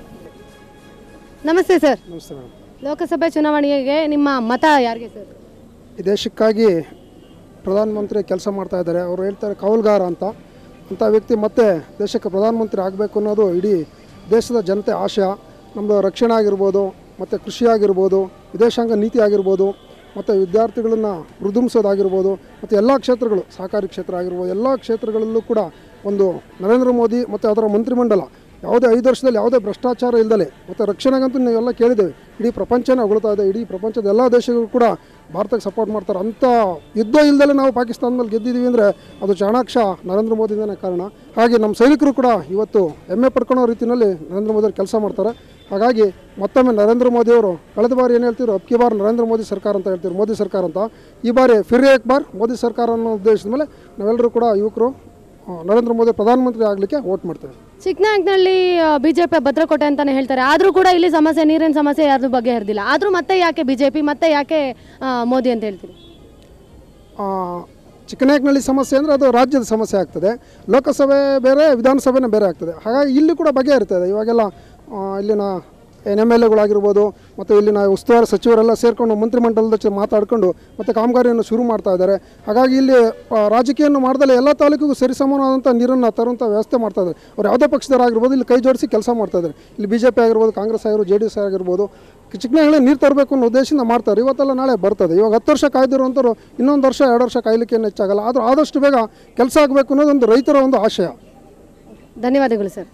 ನಮಸ್ತೆ ಸರ್ ನಮಸ್ತೆ ಮೇಡಮ್ ಲೋಕಸಭೆ ಚುನಾವಣೆಗೆ ನಿಮ್ಮ ಮತ ಯಾರಿಗೆ ಸರ್ ಈ ದೇಶಕ್ಕಾಗಿ ಪ್ರಧಾನಮಂತ್ರಿ ಕೆಲಸ ಮಾಡ್ತಾ ಇದ್ದಾರೆ ಅವರು ಹೇಳ್ತಾರೆ ಕೌಲ್ಗಾರ ಅಂತ ಅಂಥ ವ್ಯಕ್ತಿ ಮತ್ತೆ ದೇಶಕ್ಕೆ ಪ್ರಧಾನಮಂತ್ರಿ ಆಗಬೇಕು ಅನ್ನೋದು ಇಡೀ ದೇಶದ ಜನತೆ ಆಶಯ ನಮ್ಮದು ರಕ್ಷಣೆ ಆಗಿರ್ಬೋದು ಮತ್ತು ಕೃಷಿ ಆಗಿರ್ಬೋದು ವಿದೇಶಾಂಗ ನೀತಿ ಆಗಿರ್ಬೋದು ಮತ್ತು ವಿದ್ಯಾರ್ಥಿಗಳನ್ನು ಮೃದುಂಬಿಸೋದಾಗಿರ್ಬೋದು ಮತ್ತು ಎಲ್ಲ ಕ್ಷೇತ್ರಗಳು ಸಹಕಾರಿ ಕ್ಷೇತ್ರ ಆಗಿರ್ಬೋದು ಎಲ್ಲ ಕ್ಷೇತ್ರಗಳಲ್ಲೂ ಕೂಡ ಒಂದು ನರೇಂದ್ರ ಮೋದಿ ಮತ್ತು ಅದರ ಮಂತ್ರಿಮಂಡಲ ಯಾವುದೇ ಐದು ವರ್ಷದಲ್ಲಿ ಯಾವುದೇ ಭ್ರಷ್ಟಾಚಾರ ಇಲ್ಲದೆ ಮತ್ತು ರಕ್ಷಣೆಗಂತೂ ನೀವೆಲ್ಲ ಕೇಳಿದ್ದೇವೆ ಇಡೀ ಪ್ರಪಂಚನೇ ಹೊಗಳ್ತಾ ಇದೆ ಇಡೀ ಪ್ರಪಂಚದ ಎಲ್ಲ ದೇಶಗಳು ಕೂಡ ಭಾರತಕ್ಕೆ ಸಪೋರ್ಟ್ ಮಾಡ್ತಾರೆ ಅಂಥ ಯುದ್ಧ ಇಲ್ಲದಲ್ಲೇ ನಾವು ಪಾಕಿಸ್ತಾನ ಮೇಲೆ ಗೆದ್ದಿದ್ದೀವಿ ಅಂದರೆ ಅದು ಚಾಣಾಕ್ಷ ನರೇಂದ್ರ ಮೋದಿಯಿಂದನೇ ಕಾರಣ ಹಾಗೆ ನಮ್ಮ ಸೈನಿಕರು ಕೂಡ ಇವತ್ತು ಹೆಮ್ಮೆ ಪಡ್ಕೊಳ್ಳೋ ರೀತಿಯಲ್ಲಿ ನರೇಂದ್ರ ಮೋದಿ ಕೆಲಸ ಮಾಡ್ತಾರೆ ಹಾಗಾಗಿ ಮತ್ತೊಮ್ಮೆ ನರೇಂದ್ರ ಮೋದಿಯವರು ಕಳೆದ ಬಾರಿ ಏನು ಹೇಳ್ತಿದ್ರು ಅಬ್ಕಿ ಬಾರ್ ನರೇಂದ್ರ ಮೋದಿ ಸರ್ಕಾರ ಅಂತ ಹೇಳ್ತಿದ್ರು ಮೋದಿ ಸರ್ಕಾರ ಅಂತ ಈ ಬಾರಿ ಫಿರ್ ಏಕ್ ಬಾರ್ ಮೋದಿ ಸರ್ಕಾರ ಅನ್ನೋ ಉದ್ದೇಶದ ಮೇಲೆ ನಾವೆಲ್ಲರೂ ಕೂಡ ಯುವಕರು ಆ, ನರೇಂದ್ರ ಮೋದಿ ಪ್ರಧಾನಮಂತ್ರಿ ಆಗಲಿಕ್ಕೆ ವೋಟ್ ಮಾಡ್ತೇವೆ ಚಿಕ್ಕನಾಗ್ನಲ್ಲಿ ಬಿಜೆಪಿ ಭದ್ರಕೋಟೆ ಅಂತಾನೆ ಹೇಳ್ತಾರೆ ಆದ್ರೂ ಕೂಡ ಇಲ್ಲಿ ಸಮಸ್ಯೆ ನೀರಿನ ಸಮಸ್ಯೆ ಯಾರ್ದು ಬಗ್ಗೆ ಹರಿದಿಲ್ಲ ಆದ್ರೂ ಮತ್ತೆ ಯಾಕೆ ಬಿಜೆಪಿ ಮತ್ತೆ ಯಾಕೆ ಆ, ಮೋದಿ ಅಂತ ಹೇಳ್ತೀರಿ ಆ, ಚಿಕ್ಕನಾಯಕನಹಳ್ಳಿ ಸಮಸ್ಯೆ ಅಂದರೆ ಅದು ರಾಜ್ಯದ ಸಮಸ್ಯೆ ಆಗ್ತದೆ ಲೋಕಸಭೆ ಬೇರೆ ವಿಧಾನಸಭೆನೇ ಬೇರೆ ಆಗ್ತದೆ ಹಾಗಾಗಿ ಇಲ್ಲಿ ಕೂಡ ಬಗೆಹರಿತದೆ ಇವಾಗೆಲ್ಲ ಆ, ಇಲ್ಲಿನ ಎನ್ ಎಮ್ ಎಲ್ ಎಗಳಾಗಿರ್ಬೋದು ಮತ್ತು ಇಲ್ಲಿನ ಉಸ್ತುವಾರಿ ಸಚಿವರೆಲ್ಲ ಸೇರಿಕೊಂಡು ಮಂತ್ರಿಮಂಡಲದ ಜೊತೆ ಮಾತಾಡಿಕೊಂಡು ಮತ್ತು ಕಾಮಗಾರಿಯನ್ನು ಶುರು ಮಾಡ್ತಾ ಇದ್ದಾರೆ ಹಾಗಾಗಿ ಇಲ್ಲಿ ಆ, ರಾಜಕೀಯವನ್ನು ಮಾಡ್ದಲೆ ಎಲ್ಲ ತಾಲೂಕಿಗೂ ಸರಿಸಮಾನವಾದಂಥ ನೀರನ್ನು ತರುವಂಥ ವ್ಯವಸ್ಥೆ ಮಾಡ್ತಾ ಇದ್ದಾರೆ ಅವ್ರು ಯಾವುದೇ ಪಕ್ಷದವರಾಗಿರ್ಬೋದು ಇಲ್ಲಿ ಕೈ ಜೋಡಿಸಿ ಕೆಲಸ ಮಾಡ್ತಾ ಇದ್ದಾರೆ ಇಲ್ಲಿ ಬಿ ಜೆ ಪಿ ಆಗಿರ್ಬೋದು ಕಾಂಗ್ರೆಸ್ ಆಗಿರ್ಬೋದು ಜೆ ಡಿ ಎಸ್ ಆಗಿರ್ಬೋದು ಚಿಕ್ಕನಹಳ್ಳಿ ನೀರು ತರಬೇಕು ಅನ್ನೋ ಉದ್ದೇಶದಿಂದ ಮಾಡ್ತಾರೆ ಇವತ್ತೆಲ್ಲ ನಾಳೆ ಬರ್ತದೆ ಇವಾಗ ಹತ್ತು ವರ್ಷ ಕಾಯ್ದಿರುವಂಥವ್ರು ಇನ್ನೊಂದು ವರ್ಷ ಎರಡು ವರ್ಷ ಕಾಯ್ಲಿಕ್ಕೆ ಏನು ಹೆಚ್ಚಾಗಲ್ಲ ಆದರೂ ಆದಷ್ಟು ಬೇಗ ಕೆಲಸ ಆಗಬೇಕು ಅನ್ನೋದು ಒಂದು ರೈತರ ಒಂದು ಆಶಯ ಧನ್ಯವಾದಗಳು ಸರ್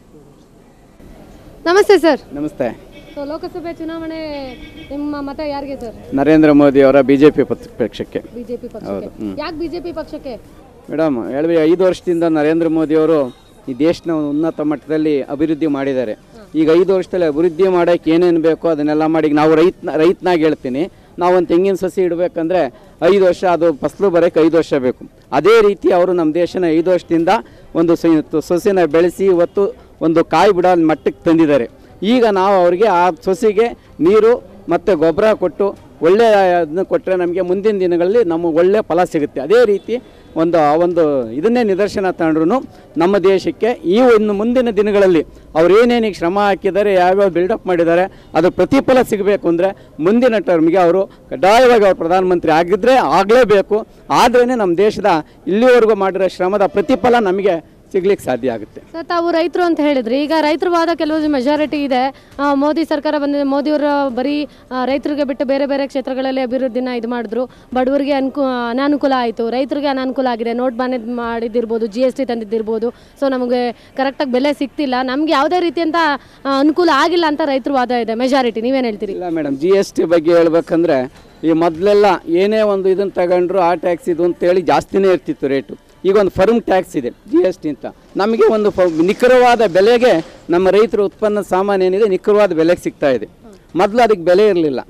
ನಮಸ್ತೆ ಸರ್ ನಮಸ್ತೆ ಸೊ ಲೋಕಸಭೆ ಚುನಾವಣೆ ನಿಮ್ಮ ಮತ ಯಾರಿಗೆ ಸರ್ ನರೇಂದ್ರ ಮೋದಿ ಅವರ ಬಿಜೆಪಿ ಪಕ್ಷಕ್ಕೆ ಬಿಜೆಪಿ ಹೌದು ಪಕ್ಷಕ್ಕೆ ಹ್ಮ್. ಯಾಕೆ ಬಿಜೆಪಿ ಪಕ್ಷಕ್ಕೆ ಮೇಡಮ್ ಹೇಳಿದ್ವಿ ಐದು ವರ್ಷದಿಂದ ನರೇಂದ್ರ ಮೋದಿ ಅವರು ಈ ದೇಶನ ಒಂದು ಉನ್ನತ ಮಟ್ಟದಲ್ಲಿ ಅಭಿವೃದ್ಧಿ ಮಾಡಿದ್ದಾರೆ ಈಗ ಐದು ವರ್ಷದಲ್ಲಿ ಅಭಿವೃದ್ಧಿ ಮಾಡೋಕ್ಕೆ ಏನೇನು ಬೇಕೋ ಅದನ್ನೆಲ್ಲ ಮಾಡಿ ಈಗ ನಾವು ರೈತನ ರೈತನಾಗಿ ಹೇಳ್ತೀನಿ ನಾವು ಒಂದು ತೆಂಗಿನ ಸಸಿ ಇಡಬೇಕಂದ್ರೆ ಐದು ವರ್ಷ ಅದು ಫಸಲು ಬರೋಕ್ಕೆ ಐದು ವರ್ಷ ಬೇಕು ಅದೇ ರೀತಿ ಅವರು ನಮ್ಮ ದೇಶನ ಐದು ವರ್ಷದಿಂದ ಒಂದು ಸ- ಸಸಿನ ಬೆಳೆಸಿ ಇವತ್ತು ಒಂದು ಕಾಯಿ ಬಿಡೋ ಮಟ್ಟಕ್ಕೆ ತಂದಿದ್ದಾರೆ ಈಗ ನಾವು ಅವರಿಗೆ ಆ ಸಸಿಗೆ ನೀರು ಮತ್ತು ಗೊಬ್ಬರ ಕೊಟ್ಟು ಒಳ್ಳೆಯ ಅದನ್ನ ಕೊಟ್ಟರೆ ನಮಗೆ ಮುಂದಿನ ದಿನಗಳಲ್ಲಿ ನಮಗೆ ಒಳ್ಳೆಯ ಫಲ ಸಿಗುತ್ತೆ ಅದೇ ರೀತಿ ಒಂದು ಆ ಒಂದು ಇದನ್ನೇ ನಿದರ್ಶನ ತಗೊಂಡ್ರು ನಮ್ಮ ದೇಶಕ್ಕೆ ಈ ಒಂದು ಮುಂದಿನ ದಿನಗಳಲ್ಲಿ ಅವ್ರು ಏನೇನು ಈಗ ಶ್ರಮ ಹಾಕಿದ್ದಾರೆ ಯಾವ್ಯಾವ ಬಿಲ್ಡಪ್ ಮಾಡಿದ್ದಾರೆ ಅದು ಪ್ರತಿಫಲ ಸಿಗಬೇಕು ಅಂದರೆ ಮುಂದಿನ ಟರ್ಮ್ಗೆ ಅವರು ಕಡ್ಡಾಯವಾಗಿ ಅವ್ರು ಪ್ರಧಾನಮಂತ್ರಿ ಆಗಿದ್ದರೆ ಆಗಲೇಬೇಕು ಆದ್ರೇ ನಮ್ಮ ದೇಶದ ಇಲ್ಲಿವರೆಗೂ ಮಾಡಿರೋ ಶ್ರಮದ ಪ್ರತಿಫಲ ನಮಗೆ ಸಿಗ್ಲಿಕ್ಕೆ ಸಾಧ್ಯ ಆಗುತ್ತೆ ಸರ್ ತಾವು ರೈತರು ಅಂತ ಹೇಳಿದ್ರಿ ಈಗ ರೈತರ ವಾದ ಕೆಲವು ಮೆಜಾರಿಟಿ ಇದೆ ಆ, ಮೋದಿ ಸರ್ಕಾರ ಬಂದಿದೆ ಮೋದಿಯವರು ಬರೀ ಆ, ರೈತರಿಗೆ ಬಿಟ್ಟು ಬೇರೆ ಬೇರೆ ಕ್ಷೇತ್ರಗಳಲ್ಲಿ ಅಭಿವೃದ್ಧಿನ ಇದು ಮಾಡಿದ್ರು ಬಡವರಿಗೆ ಅನುಕೂ ಅನಾನುಕೂಲ ಆಯಿತು ರೈತರಿಗೆ ಅನಾನುಕೂಲ ಆಗಿದೆ ನೋಟ್ ಬಾನ್ ಮಾಡಿದ್ದಿರ್ಬೋದು ಜಿ ಎಸ್ ಟಿ ತಂದಿದ್ದಿರ್ಬೋದು ಸೊ ನಮಗೆ ಕರೆಕ್ಟಾಗಿ ಬೆಲೆ ಸಿಗ್ತಿಲ್ಲ ನಮ್ಗೆ ಯಾವುದೇ ರೀತಿಯಂತ ಆ, ಅನುಕೂಲ ಆಗಿಲ್ಲ ಅಂತ ರೈತರ ವಾದ ಇದೆ ಮೆಜಾರಿಟಿ ನೀವೇನು ಹೇಳ್ತೀರಿ ಇಲ್ಲ ಮೇಡಮ್ ಜಿ ಎಸ್ ಟಿ ಬಗ್ಗೆ ಹೇಳ್ಬೇಕಂದ್ರೆ ಈ ಮೊದಲೆಲ್ಲ ಏನೇ ಒಂದು ಇದನ್ನು ತಗೊಂಡ್ರು ಆ ಟ್ಯಾಕ್ಸ್ ಇದು ಅಂತೇಳಿ ಜಾಸ್ತಿನೇ ಇರ್ತಿತ್ತು ರೇಟು ಈಗ ಒಂದು ಫರ್ಮ್ ಟ್ಯಾಕ್ಸ್ ಇದೆ ಜಿ ಎಸ್ ಟಿ ಅಂತ ನಮಗೆ ಒಂದು ಫ ನಿಖರವಾದ ಬೆಲೆಗೆ ನಮ್ಮ ರೈತರ ಉತ್ಪನ್ನ ಸಾಮಾನು ಏನಿದೆ ನಿಖರವಾದ ಬೆಲೆಗೆ ಸಿಗ್ತಾ ಇದೆ ಮೊದಲು ಅದಕ್ಕೆ ಬೆಲೆ ಇರಲಿಲ್ಲ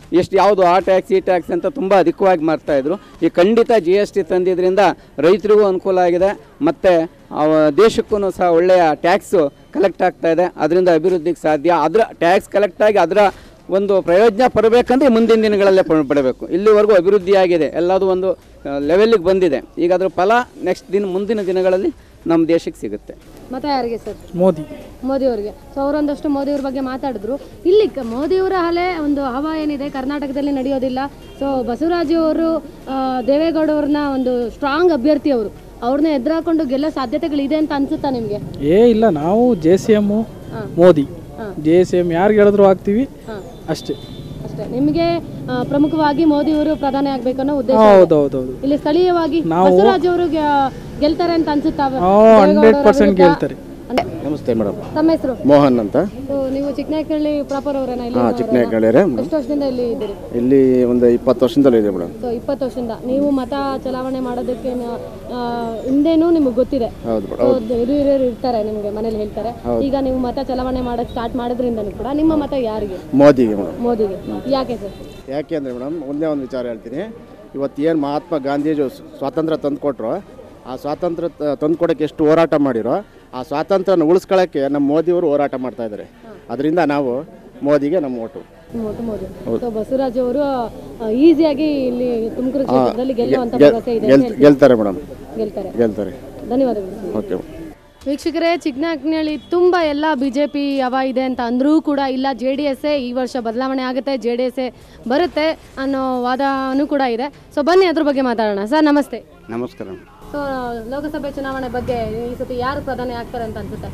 ಎಷ್ಟು ಯಾವುದು ಆ ಟ್ಯಾಕ್ಸ್ ಈ ಟ್ಯಾಕ್ಸ್ ಅಂತ ತುಂಬ ಅಧಿಕವಾಗಿ ಮಾಡ್ತಾ ಇದ್ರು ಈ ಖಂಡಿತ ಜಿ ಎಸ್ ಟಿ ತಂದಿದ್ರಿಂದ ರೈತರಿಗೂ ಅನುಕೂಲ ಆಗಿದೆ ಮತ್ತು ದೇಶಕ್ಕೂ ಸಹ ಒಳ್ಳೆಯ ಟ್ಯಾಕ್ಸು ಕಲೆಕ್ಟ್ ಆಗ್ತಾ ಇದೆ ಅದರಿಂದ ಅಭಿವೃದ್ಧಿಗೆ ಸಾಧ್ಯ ಅದರ ಟ್ಯಾಕ್ಸ್ ಕಲೆಕ್ಟ್ ಆಗಿ ಅದರ ಒಂದು ಪ್ರಯೋಜನ ಪಡಬೇಕಂದ್ರೆ ಮುಂದಿನ ದಿನಗಳಲ್ಲೇ ಪ- ಪಡಬೇಕು ಇಲ್ಲಿವರೆಗೂ ಅಭಿವೃದ್ಧಿಯಾಗಿದೆ ಎಲ್ಲದೂ ಒಂದು ಲೆವೆಲ್ಲಿಗೆ ಬಂದಿದೆ ಈಗ ಅದರ ಫಲ ನೆಕ್ಸ್ಟ್ ದಿನ ಮುಂದಿನ ದಿನಗಳಲ್ಲಿ ನಮ್ಮ ದೇಶಕ್ಕೆ ಸಿಗುತ್ತೆ ಮತ ಯಾರಿಗೆ ಸರ್ ಮೋದಿ ಮೋದಿ ಅವರಿಗೆ ಸೊ ಅವರೊಂದಷ್ಟು ಮೋದಿ ಅವ್ರ ಬಗ್ಗೆ ಮಾತಾಡಿದ್ರು ಇಲ್ಲಿ ಕ- ಮೋದಿಯವರ ಅಲೆ ಒಂದು ಹವಾ ಏನಿದೆ ಕರ್ನಾಟಕದಲ್ಲಿ ನಡೆಯೋದಿಲ್ಲ ಸೊ ಬಸವರಾಜು ಅವರು ಆ, ದೇವೇಗೌಡವ್ರನ್ನ ಒಂದು ಸ್ಟ್ರಾಂಗ್ ಅಭ್ಯರ್ಥಿ ಅವರು ಅವ್ರನ್ನ ಎದುರಾಕೊಂಡು ಗೆಲ್ಲೋ ಸಾಧ್ಯತೆಗಳಿದೆ ಅಂತ ಅನ್ಸುತ್ತಾ ನಿಮಗೆ ಏ ಇಲ್ಲ ನಾವು ಜೆ ಸಿ ಎಮ್ಮು ಹಾ. ಮೋದಿ ಹಾ. ಜೆ ಸಿ ಎಮ್ ಯಾರಿಗೆ ಹೇಳಿದ್ರು ಆಗ್ತೀವಿ ಹಾ. ಅಷ್ಟೇ ಅಷ್ಟೇ ನಿಮಗೆ ಆ, ಪ್ರಮುಖವಾಗಿ ಮೋದಿ ಅವರು ಪ್ರಧಾನಿ ಆಗ್ಬೇಕನ್ನೋ ಉದ್ದೇಶ ಇದೆ. ಹೌದೌದೌದು ಇಲ್ಲಿ ಸ್ಥಳೀಯವಾಗಿ ನಾವು- ಬಸವರಾಜ್ ಅವರು ಗೆ- ಗೆಲ್ತಾರೆ ಅಂತ ಅನ್ಸುತ್ತಾ ಹಂಡ್ರೆಡ್ ಪರ್ಸೆಂಟ್ ಗೆಲ್ತಾರೆ ಅಂದ್ರೆ- ನಮಸ್ತೆ ಮೇಡಮ್ ತಮ್ಮ ಹೆಸರು ಮೋಹನ್ ಅಂತ ಸೊ, ನೀವು ಚಿಕ್ಕನಾಯಕನಹಳ್ಳಿ ಪ್ರಾಪರ್ ಅವರೇನಾ ಇಲ್ಲಿ ಹಾಂ ಚಿಕ್ಕನಾಯಕನಹಳ್ಳಿಯರೇ ಮೇಡಮ್ ಎಷ್ಟು ವರ್ಷದಿಂದ ಇಲ್ಲಿ ಇದ್ದೀರಿ ಇಲ್ಲಿ ಒಂದು ಇಪ್ಪತ್ತು ವರ್ಷದಿಂದಲೂ ಇದೆ ಮೇಡಮ್ ಸೊ ಇಪ್ಪತ್ತು ವರ್ಷದಿಂದ ನೀವು ಮತ ಚಲಾವಣೆ ಮಾಡೋದಕ್ಕೆ ನ- ಆ, ಹಿಂದೆನೂ ನಿಮಗೆ ಗೊತ್ತಿದೆ ಹೌದು So, ಮೇಡಮ್ ದ- ಹಿರಿಯ ಹಿರಿಯರು ಇರ್ತಾರೆ ನಿಮಗೆ ಮನೇಲಿ ಹೇಳ್ತಾರೆ ಹೌದು. ಈಗ ನೀವು ಮತ ಚಲಾವಣೆ ಮಾಡೋದು ಸ್ಟಾರ್ಟ್ ಮಾಡೋದ್ರಿಂದನೂ ಕೂಡ ನಿಮ್ಮ ಮತ ಯಾರಿಗೆ ಮೋದಿಗೆ ಮೇಡಮ್ ಮೋದಿಗೆ ಯಾಕೆ ಸರ್ ಯಾಕೆ ಅಂದರೆ ಮೇಡಮ್ ಒಂದೇ ಒಂದು ವಿಚಾರ ಹೇಳ್ತೀನಿ ಇವತ್ತು ಏನು ಮಹಾತ್ಮ ಗಾಂಧೀಜಿ ಸ್ವಾತಂತ್ರ್ಯ ತಂದುಕೊಟ್ರು ಆ ಸ್ವಾತಂತ್ರ್ಯ ತಂದುಕೊಡೋಕ್ಕೆ ಎಷ್ಟು ಹೋರಾಟ ಮಾಡಿರೋ ಆ ಸ್ವಾತಂತ್ರ್ಯನ ಉಳಿಸ್ಕೊಳ್ಳೋಕ್ಕೆ ನಮ್ಮ ಮೋದಿಯವರು ಹೋರಾಟ ಮಾಡ್ತಾ ಇದ್ದಾರೆ ಅದರಿಂದ ನಾವು ಮೋದಿಗೆ ನಮ್ಮ ಓಟು ಮೋದಿ ಮೋದಿ ಹೌದು. ಸೊ ಬಸವರಾಜ್ ಅವರು ಈಸಿಯಾಗಿ ಇಲ್ಲಿ ತುಮಕೂರು ಆ, ಕ್ಷೇತ್ರದಲ್ಲಿ ಗೆಲ್ಲುವಂತ ಗೆಲ್- ಭರವಸೆ ಇದೆ ಗೆಲ್- ಅಂತ ಹೇಳ್ತೀವಿ. ಗೆಲ್ತಾರೆ ಮೇಡಮ್ ಗೆಲ್ತಾರೆ ಗೆಲ್ತಾರೆ ಧನ್ಯವಾದಗಳು ಓಕೆ ವೀಕ್ಷಕರೇ ಚಿಕ್ಕನಾಗ್ನಳ್ಳಿ ತುಂಬ ಎಲ್ಲ ಬಿ ಜೆ ಪಿ ಹವ ಇದೆ ಅಂತ ಅಂದರೂ ಕೂಡ ಇಲ್ಲ ಜೆ ಡಿ ಎಸ್ಸೇ ಈ ವರ್ಷ ಬದಲಾವಣೆ ಆಗುತ್ತೆ ಜೆ ಡಿ ಎಸ್ಸೇ ಬರುತ್ತೆ ಅನ್ನೋ ವಾದನೂ ಕೂಡ ಇದೆ ಸೊ ಬನ್ನಿ ಅದ್ರ ಬಗ್ಗೆ ಮಾತಾಡೋಣ ಸರ್ ನಮಸ್ತೆ ನಮಸ್ಕಾರ ಸೊ ಲೋಕಸಭೆ ಚುನಾವಣೆ ಬಗ್ಗೆ ಈ ಸತಿ ಯಾರು ಪ್ರಧಾನಿ ಆಗ್ತಾರೆ ಅಂತ ಅನ್ಸುತ್ತೆ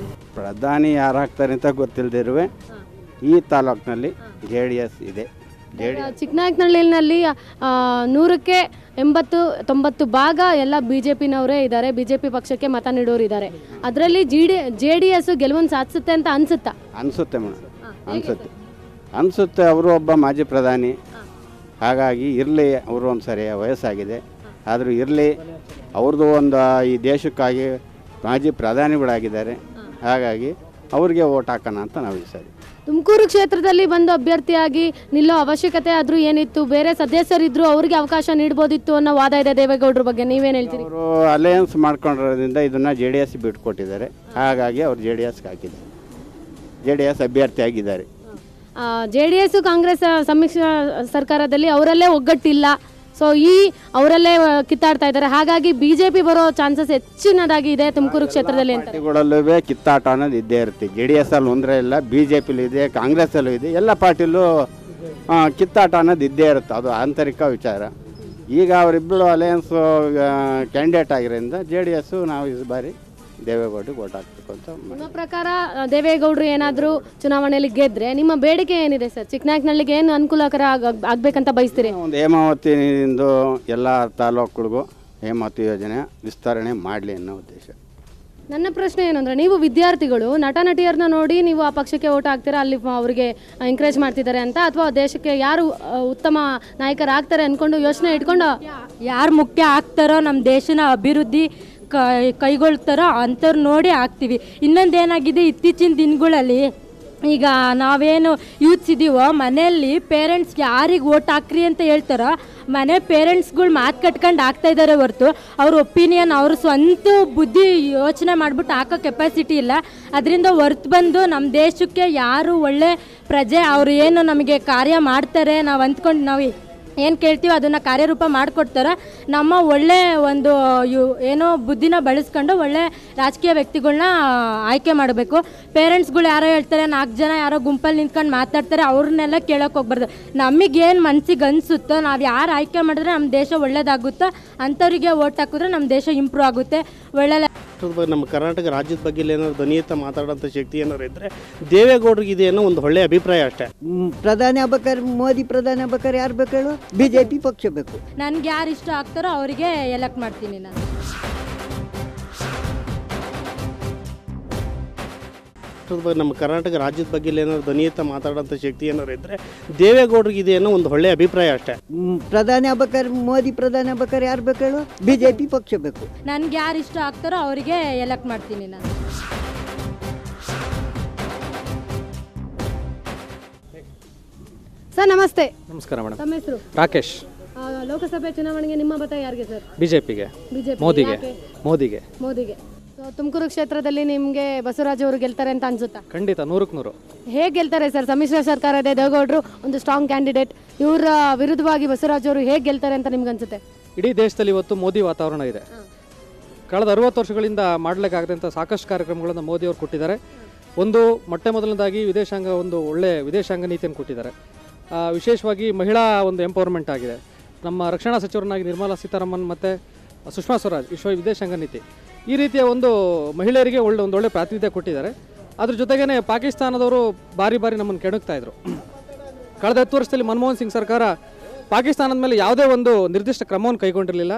ಪ್ರಧಾನಿ ಯಾರಾಗ್ತಾರೆ ಅಂತ ಗೊತ್ತಿಲ್ಲದಿರುವೆ ಈ ತಾಲೂಕಿನಲ್ಲಿ ಜೆ ಡಿ ಎಸ್ ಇದೆ ಜೆ ಡಿ ಚಿಕ್ಕನಾಗ್ನಳ್ಳಿನಲ್ಲಿ ನೂರಕ್ಕೆ ಎಂಬತ್ತು ತೊಂಬತ್ತು ಭಾಗ ಎಲ್ಲ ಬಿ ಜೆ ಪಿನವರೇ ಇದ್ದಾರೆ ಬಿ ಜೆ ಪಿ ಪಕ್ಷಕ್ಕೆ ಮತ ನೀಡೋರು ಇದ್ದಾರೆ ಅದರಲ್ಲಿ G D J D S ಗೆಲುವನ್ನು ಸಾಧಿಸುತ್ತೆ ಅಂತ ಅನ್ಸುತ್ತಾ ಅನಿಸುತ್ತೆ ಮೇಡಮ್ ಅನಿಸುತ್ತೆ ಅನಿಸುತ್ತೆ ಅವರು ಒಬ್ಬ ಮಾಜಿ ಪ್ರಧಾನಿ ಹಾಗಾಗಿ ಇರಲಿ ಅವರು ಒಂದು ಸರಿ ವಯಸ್ಸಾಗಿದೆ ಆದರೂ ಇರಲಿ ಅವ್ರದ್ದು ಒಂದು ಈ ದೇಶಕ್ಕಾಗಿ ಮಾಜಿ ಪ್ರಧಾನಿಗಳಾಗಿದ್ದಾರೆ ಹಾಗಾಗಿ ಅವ್ರಿಗೆ ಓಟ್ ಹಾಕೋಣ ಅಂತ ನಾವು ಈ ಸರಿ ತುಮಕೂರು ಕ್ಷೇತ್ರದಲ್ಲಿ ಬಂದು ಅಭ್ಯರ್ಥಿಯಾಗಿ ನಿಲ್ಲೋ ಅವಶ್ಯಕತೆ ಆದ್ರೂ ಏನಿತ್ತು ಬೇರೆ ಸದಸ್ಯರಿದ್ರು ಅವ್ರಿಗೆ ಅವಕಾಶ ನೀಡ್ಬೋದಿತ್ತು ಅನ್ನೋ ವಾದ ಇದೆ ದೇವೇಗೌಡರ ಬಗ್ಗೆ ನೀವೇನು ಹೇಳ್ತೀರಿ ಅವರು ಅಲಯನ್ಸ್ ಮಾಡ್ಕೊಂಡಿರೋದ್ರಿಂದ ಇದನ್ನು ಜೆ ಡಿ ಎಸ್ ಬಿಟ್ಕೊಟ್ಟಿದ್ದಾರೆ ಹಾಗಾಗಿ ಅವ್ರು ಜೆ ಡಿ ಎಸ್ಗೆ ಹಾಕಿದ್ದಾರೆ ಜೆ ಡಿ ಎಸ್ ಅಭ್ಯರ್ಥಿಯಾಗಿದ್ದಾರೆ ಜೆ ಡಿ ಎಸ್ ಕಾಂಗ್ರೆಸ್ ಸಮ್ಮಿಶ್ರ ಸರ್ಕಾರದಲ್ಲಿ ಅವರಲ್ಲೇ ಒಗ್ಗಟ್ಟಿಲ್ಲ ಸೊ ಈ ಅವರಲ್ಲೇ ಆ, ಕಿತ್ತಾಡ್ತಾ ಇದ್ದಾರೆ ಹಾಗಾಗಿ ಬಿಜೆಪಿ ಬರೋ ಚಾನ್ಸಸ್ ಹೆಚ್ಚಿನದಾಗಿ ಇದೆ ತುಮಕೂರು ಕ್ಷೇತ್ರದಲ್ಲಿ ಅಂತ ಪಾರ್ಟಿಗಳಲ್ಲೂ ಕಿತ್ತಾಟ ಅನ್ನೋದು ಇದ್ದೇ ಇರುತ್ತೆ ಜೆ ಡಿ ಎಸ್ ಅಲ್ಲಿ ಒಂದರೆ ಇಲ್ಲ ಬಿ ಜೆ ಪಿಲೂ ಇದೆ ಕಾಂಗ್ರೆಸ್ಸಲ್ಲೂ ಇದೆ ಎಲ್ಲ ಪಾರ್ಟಿಲೂ ಆ, ಕಿತ್ತಾಟ ಅನ್ನೋದು ಇದ್ದೇ ಇರುತ್ತೆ ಅದು ಆಂತರಿಕ ವಿಚಾರ ಈಗ ಅವರಿಬ್ಬರು ಅಲಯನ್ಸ್ ಕ್ಯಾಂಡಿಡೇಟ್ ಆಗಿರೋದ್ರಿಂದ ಜೆ ಡಿ ಎಸ್ಸು ನಾವು ಈ ಬಾರಿ ದೇವೇಗೌಡರಿಗೆ ಓಟ್ ಹಾಕ್ಬೇಕು ಅಂತ ನಿಮ್ಮ ಪ್ರಕಾರ ಆ, ದೇವೇಗೌಡರು ಏನಾದರೂ ಚುನಾವಣೆಯಲ್ಲಿ ಗೆದ್ರೆ ನಿಮ್ಮ ಬೇಡಿಕೆ ಏನಿದೆ ಸರ್ ಚಿಕ್ಕನಾಯಕನಹಳ್ಳಿಗೆ ಏನು ಅನುಕೂಲಕರ ಆಗ್- ಆಗ್ಬೇಕಂತ ಬಯಸ್ತೀರಿ ಒಂದು ಹೇಮಾವತಿಯಿಂದ ಎಲ್ಲ ತಾಲೂಕುಗಳಿಗೂ ಹೇಮಾವತಿ ಯೋಜನೆ ವಿಸ್ತರಣೆ ಮಾಡಲಿ ಅನ್ನೋ ಉದ್ದೇಶ ನನ್ನ ಪ್ರಶ್ನೆ ಏನಂದ್ರೆ ನೀವು ವಿದ್ಯಾರ್ಥಿಗಳು ನಟ ನಟಿಯರನ್ನ ನೋಡಿ ನೀವು ಆ ಪಕ್ಷಕ್ಕೆ ಓಟ್ ಹಾಕ್ತೀರಾ ಅಲ್ಲಿ ಮ- ಅವರಿಗೆ ಎಂಕರೇಜ್ ಮಾಡ್ತಿದ್ದಾರೆ ಅಂತ ಅಥವಾ ದೇಶಕ್ಕೆ ಯಾರು ಆ, ಉತ್ತಮ ನಾಯಕರಾಗ್ತಾರೆ ಅನ್ಕೊಂಡು ಯೋಚನೆ ಇಟ್ಕೊಂಡು ಯಾರು ಮುಖ್ಯ ಆಗ್ತಾರೋ ನಮ್ಮ ದೇಶನ ಅಭಿವೃದ್ಧಿ ಕ- ಕೈಗೊಳ್ತಾರೋ ಅಂಥವ್ರು ನೋಡಿ ಆಗ್ತೀವಿ ಇನ್ನೊಂದೇನಾಗಿದೆ ಇತ್ತೀಚಿನ ದಿನಗಳಲ್ಲಿ ಈಗ ನಾವೇನು ಯೂತ್ಸ್ ಇದೀವೋ ಮನೆಯಲ್ಲಿ ಪೇರೆಂಟ್ಸ್ ಯಾರಿಗೆ ಓಟ್ ಹಾಕ್ರಿ ಅಂತ ಹೇಳ್ತಾರೋ ಮನೆ ಪೇರೆಂಟ್ಸ್ಗಳು ಮಾತು ಕಟ್ಕೊಂಡು ಆಗ್ತಾ ಇದ್ದಾರೆ ಹೊರತು ಅವ್ರ ಒಪಿನಿಯನ್ ಅವ್ರ ಸ್ವಂತ ಬುದ್ಧಿ ಯೋಚನೆ ಮಾಡ್ಬಿಟ್ಟು ಹಾಕೋ ಕೆಪಾಸಿಟಿ ಇಲ್ಲ ಅದರಿಂದ ಹೊರ್ತು ಬಂದು ನಮ್ಮ ದೇಶಕ್ಕೆ ಯಾರು ಒಳ್ಳೆ ಪ್ರಜೆ ಅವರು ಏನು ನಮಗೆ ಕಾರ್ಯ ಮಾಡ್ತಾರೆ ನಾವು ಅಂದ್ಕೊಂಡು ನಾವು ಏನು ಕೇಳ್ತೀವೋ ಅದನ್ನು ಕಾರ್ಯರೂಪ ಮಾಡಿಕೊಡ್ತಾರೆ ನಮ್ಮ ಒಳ್ಳೆ ಒಂದು ಯು ಏನೋ ಬುದ್ಧಿನ ಬಳಸ್ಕೊಂಡು ಒಳ್ಳೆ ರಾಜಕೀಯ ವ್ಯಕ್ತಿಗಳ್ನ ಆಯ್ಕೆ ಮಾಡಬೇಕು ಪೇರೆಂಟ್ಸ್ಗಳು ಯಾರೋ ಹೇಳ್ತಾರೆ ನಾಲ್ಕು ಜನ ಯಾರೋ ಗುಂಪಲ್ಲಿ ನಿಂತ್ಕೊಂಡು ಮಾತಾಡ್ತಾರೆ ಅವ್ರನ್ನೆಲ್ಲ ಕೇಳೋಕೆ ಹೋಗ್ಬಾರ್ದು ನಮಗೇನು ಮನ್ಸಿಗೆ ಅನಿಸುತ್ತೋ ನಾವು ಯಾರು ಆಯ್ಕೆ ಮಾಡಿದ್ರೆ ನಮ್ಮ ದೇಶ ಒಳ್ಳೇದಾಗುತ್ತೋ ಅಂಥವ್ರಿಗೆ ಓಟ್ ಹಾಕಿದ್ರೆ ನಮ್ಮ ದೇಶ ಇಂಪ್ರೂವ್ ಆಗುತ್ತೆ ಒಳ್ಳೆ ರಾಷ್ಟ್ರದ ಬಗ್ಗೆ ನಮ್ಮ ಕರ್ನಾಟಕ ರಾಜ್ಯದ ಬಗ್ಗೆ ಏನಾದ್ರು ಧ್ವನಿಯತ್ತ ಮಾತಾಡೋಂಥ ಶಕ್ತಿ ಏನಾದ್ರು ಇದ್ದರೆ ದೇವೇಗೌಡರಿಗೆ ಇದೆ ಅನ್ನೋ ಒಂದು ಒಳ್ಳೆಯ ಅಭಿಪ್ರಾಯ ಅಷ್ಟೇ ಮ್, ಪ್ರಧಾನಿ ಆಗ್ಬೇಕಾದ್ರೆ ಮೋದಿ ಪ್ರಧಾನಿ ಆಗ್ಬೇಕಾದ್ರೆ ಯಾರು ಬೇಕು ಹೇಳು ಬಿ ಜೆ ಪಿ ಪಕ್ಷ ಬೇಕು ನನಗೆ ಯಾರು ಇಷ್ಟ ಆಗ್ತಾರೋ ಅವರಿಗೆ ಎಲೆಕ್ಟ್ ಮಾಡ್ತೀನಿ ನಾನು ರಾಷ್ಟ್ರದ ಬಗ್ಗೆ ನಮ್ಮ ಕರ್ನಾಟಕ ರಾಜ್ಯದ ಬಗ್ಗೆ ಏನಾದ್ರು ಧ್ವನಿಯತ್ತ ಮಾತಾಡೋಂಥ ಶಕ್ತಿ ಏನಾದ್ರು ಇದ್ದರೆ ದೇವೇಗೌಡರಿಗೆ ಇದೆ ಅನ್ನೋ ಒಂದು ಒಳ್ಳೆಯ ಅಭಿಪ್ರಾಯ ಅಷ್ಟೇ ಮ್, ಪ್ರಧಾನಿ ಆಗ್ಬೇಕಾದ್ರೆ ಮೋದಿ ಪ್ರಧಾನಿ ಆಗ್ಬೇಕಾದ್ರೆ ಯಾರು ಬೇಕು ಹೇಳು ಬಿ ಜೆ ಪಿ ಪಕ್ಷ ಬೇಕು ನನಗೆ ಯಾರು ಇಷ್ಟ ಆಗ್ತಾರೋ ಅವರಿಗೆ ಎಲೆಕ್ಟ್ ಮಾಡ್ತೀನಿ ನಾನು ಸರ್ ನಮಸ್ತೆ ನಮಸ್ಕಾರ ಮೇಡಮ್ ತಮ್ಮ ಹೆಸರು ರಾಕೇಶ್ ಆ, ಲೋಕಸಭೆ ಚುನಾವಣೆಗೆ ನಿಮ್ಮ ಮತ ಯಾರಿಗೆ ಸರ್ ಬಿಜೆಪಿಗೆ ಬಿಜೆಪಿ ಮೋದಿಗೆ ಯಾಕೆ? ಮೋದಿಗೆ ಮೋದಿಗೆ ಸೊ ತುಮಕೂರು ಕ್ಷೇತ್ರದಲ್ಲಿ ನಿಮಗೆ ಬಸವರಾಜ್ ಅವರು ಗೆಲ್ತಾರೆ ಅಂತ ಅನ್ಸುತ್ತಾ ಖಂಡಿತ ನೂರಕ್ಕೆ ನೂರು ಹೇಗೆ ಗೆಲ್ತಾರೆ ಸರ್ ಸಮ್ಮಿಶ್ರ ಸರ್ಕಾರ ಇದೆ ದೇವೇಗೌಡರು ಒಂದು ಸ್ಟ್ರಾಂಗ್ ಕ್ಯಾಂಡಿಡೇಟ್ ಇವರ ವಿರುದ್ಧವಾಗಿ ಬಸವರಾಜ್ ಅವರು ಹೇಗೆ ಗೆಲ್ತಾರೆ ಅಂತ ನಿಮ್ಗೆ ಅನ್ಸುತ್ತೆ ಇಡೀ ದೇಶದಲ್ಲಿ ಇವತ್ತು ಮೋದಿ ವಾತಾವರಣ ಇದೆ ಕಳೆದ ಅರವತ್ತು ವರ್ಷಗಳಿಂದ ಮಾಡಲಿಕ್ಕಾಗದಂಥ ಸಾಕಷ್ಟು ಕಾರ್ಯಕ್ರಮಗಳನ್ನು ಮೋದಿ ಅವರು ಕೊಟ್ಟಿದ್ದಾರೆ ಒಂದು ಮೊಟ್ಟ ಮೊದಲನೇದಾಗಿ ವಿದೇಶಾಂಗ ಒಂದು ಒಳ್ಳೆ ವಿದೇಶಾಂಗ ನೀತಿಯನ್ನು ಕೊಟ್ಟಿದ್ದಾರೆ ಆ, ವಿಶೇಷವಾಗಿ ಮಹಿಳಾ ಒಂದು ಎಂಪವರ್ಮೆಂಟ್ ಆಗಿದೆ ನಮ್ಮ ರಕ್ಷಣಾ ಸಚಿವರನ್ನಾಗಿ ನಿರ್ಮಲಾ ಸೀತಾರಾಮನ್ ಮತ್ತು ಸುಷ್ಮಾ ಸ್ವರಾಜ್ ವಿಶ್ವ ವಿದೇಶಾಂಗ ನೀತಿ ಈ ರೀತಿಯ ಒಂದು ಮಹಿಳೆಯರಿಗೆ ಒಳ್ಳೆ ಒಂದು ಒಳ್ಳೆ ಪ್ರಾತಿನಿಧ್ಯ ಕೊಟ್ಟಿದ್ದಾರೆ ಅದ್ರ ಜೊತೆಗೇ ಪಾಕಿಸ್ತಾನದವರು ಬಾರಿ ಬಾರಿ ನಮ್ಮನ್ನು ಕೆಣಕ್ತಾ ಇದ್ರು ಕಳೆದ ಹತ್ತು ವರ್ಷದಲ್ಲಿ ಮನಮೋಹನ್ ಸಿಂಗ್ ಸರ್ಕಾರ ಪಾಕಿಸ್ತಾನದ ಮೇಲೆ ಯಾವುದೇ ಒಂದು ನಿರ್ದಿಷ್ಟ ಕ್ರಮವನ್ನು ಕೈಗೊಂಡಿರಲಿಲ್ಲ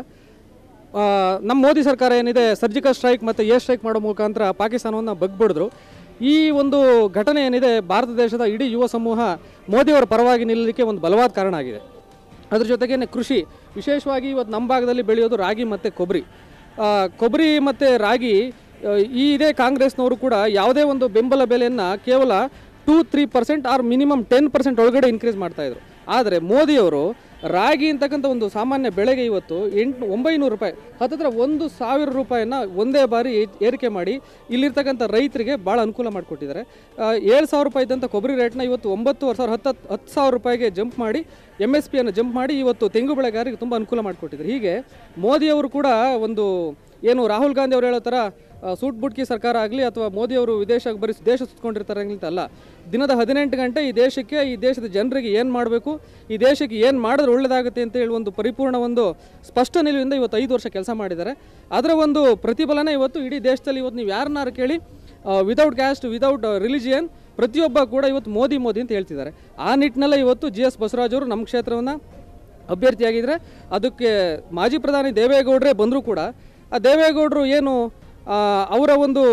ಆ, ನಮ್ಮ ಮೋದಿ ಸರ್ಕಾರ ಏನಿದೆ ಸರ್ಜಿಕಲ್ ಸ್ಟ್ರೈಕ್ ಮತ್ತು ಏರ್ ಸ್ಟ್ರೈಕ್ ಮಾಡೋ ಮುಖಾಂತರ ಪಾಕಿಸ್ತಾನವನ್ನು ಬಗ್ಬಿಡಿದ್ರು ಈ ಒಂದು ಘಟನೆ ಏನಿದೆ ಭಾರತ ದೇಶದ ಇಡೀ ಯುವ ಸಮೂಹ ಮೋದಿಯವರ ಪರವಾಗಿ ನಿಲ್ಲಲಿಕ್ಕೆ ಒಂದು ಬಲವಾದ ಕಾರಣ ಆಗಿದೆ ಅದ್ರ ಜೊತೆಗೇನೆ ಕೃಷಿ ವಿಶೇಷವಾಗಿ ಇವತ್ತು ನಮ್ಮ ಭಾಗದಲ್ಲಿ ಬೆಳೆಯೋದು ರಾಗಿ ಮತ್ತು ಕೊಬ್ಬರಿ ಆ, ಕೊಬ್ಬರಿ ಮತ್ತು ರಾಗಿ ಆ, ಈ ಇದೇ ಕಾಂಗ್ರೆಸ್ನವರು ಕೂಡ ಯಾವುದೇ ಒಂದು ಬೆಂಬಲ ಬೆಲೆಯನ್ನು ಕೇವಲ two three percent or minimum ten percent ಒಳಗಡೆ ಇನ್ಕ್ರೀಸ್ ಮಾಡ್ತಾಯಿದ್ರು ಆದರೆ ಮೋದಿಯವರು ರಾಗಿ ಅಂತಕ್ಕಂಥ ಒಂದು ಸಾಮಾನ್ಯ ಬೆಳೆಗೆ ಇವತ್ತು ಎಂಟು ಒಂಬೈನೂರು ರೂಪಾಯಿ ಹತ್ತತ್ರ ಒಂದು ಸಾವಿರ ರೂಪಾಯಿನ ಒಂದೇ ಬಾರಿ ಏ- ಏರಿಕೆ ಮಾಡಿ ಇಲ್ಲಿರ್ತಕ್ಕಂಥ ರೈತರಿಗೆ ಭಾಳ ಅನುಕೂಲ ಮಾಡಿಕೊಟ್ಟಿದ್ದಾರೆ ಏಳು ಸಾವಿರ ರೂಪಾಯಿ ಇದ್ದಂಥ ಕೊಬ್ಬರಿ ರೇಟ್ನ ಇವತ್ತು ಒಂಬತ್ತುವರೆ ಸಾವಿರ ಹತ್ತು ಹತ್ತು ಹತ್ತು ಸಾವಿರ ರೂಪಾಯಿಗೆ ಜಂಪ್ ಮಾಡಿ ಎಮ್ ಎಸ್ ಪಿಯನ್ನು ಜಂಪ್ ಮಾಡಿ ಇವತ್ತು ತೆಂಗು ಬೆಳೆಗಾರರಿಗೆ ತುಂಬ ಅನುಕೂಲ ಮಾಡಿಕೊಟ್ಟಿದ್ದಾರೆ ಹೀಗೆ ಮೋದಿಯವರು ಕೂಡ ಒಂದು ಏನು ರಾಹುಲ್ ಗಾಂಧಿ ಅವರು ಹೇಳೋ ಥರ ಆ, ಸೂಟ್ ಬುಟ್ಕಿ ಸರ್ಕಾರ ಆಗಲಿ ಅಥವಾ ಮೋದಿಯವರು ವಿದೇಶ ಬರೀ ದೇಶ ಸುತ್ಕೊಂಡಿರ್ತಾರೆ ಅಂತ ಅಲ್ಲ ದಿನದ ಹದಿನೆಂಟು ಗಂಟೆ ಈ ದೇಶಕ್ಕೆ ಈ ದೇಶದ ಜನರಿಗೆ ಏನು ಮಾಡಬೇಕು ಈ ದೇಶಕ್ಕೆ ಏನು ಮಾಡಿದ್ರೆ ಒಳ್ಳೆಯದಾಗುತ್ತೆ ಅಂತ ಹೇಳಿ ಒಂದು ಪರಿಪೂರ್ಣ ಒಂದು ಸ್ಪಷ್ಟ ನಿಲುವಿಂದ ಇವತ್ತು ಐದು ವರ್ಷ ಕೆಲಸ ಮಾಡಿದ್ದಾರೆ ಅದರ ಒಂದು ಪ್ರತಿಫಲನ ಇವತ್ತು ಇಡೀ ದೇಶದಲ್ಲಿ ಇವತ್ತು ನೀವು ಯಾರನ್ನಾರು ಕೇಳಿ ವಿದೌಟ್ ಕ್ಯಾಸ್ಟ್ ವಿದೌಟ್ ರಿಲಿಜಿಯನ್ ಪ್ರತಿಯೊಬ್ಬ ಕೂಡ ಇವತ್ತು ಮೋದಿ ಮೋದಿ ಅಂತ ಹೇಳ್ತಿದ್ದಾರೆ ಆ ನಿಟ್ಟಿನಲ್ಲೇ ಇವತ್ತು ಜಿ ಎಸ್ ಬಸವರಾಜ್ ಅವರು ನಮ್ಮ ಕ್ಷೇತ್ರವನ್ನು ಅಭ್ಯರ್ಥಿಯಾಗಿದ್ದರೆ ಅದಕ್ಕೆ ಮಾಜಿ ಪ್ರಧಾನಿ ದೇವೇಗೌಡರೇ ಬಂದರೂ ಕೂಡ ಆ ದೇವೇಗೌಡರು ಏನು ಆ, ಅವರ ಒಂದು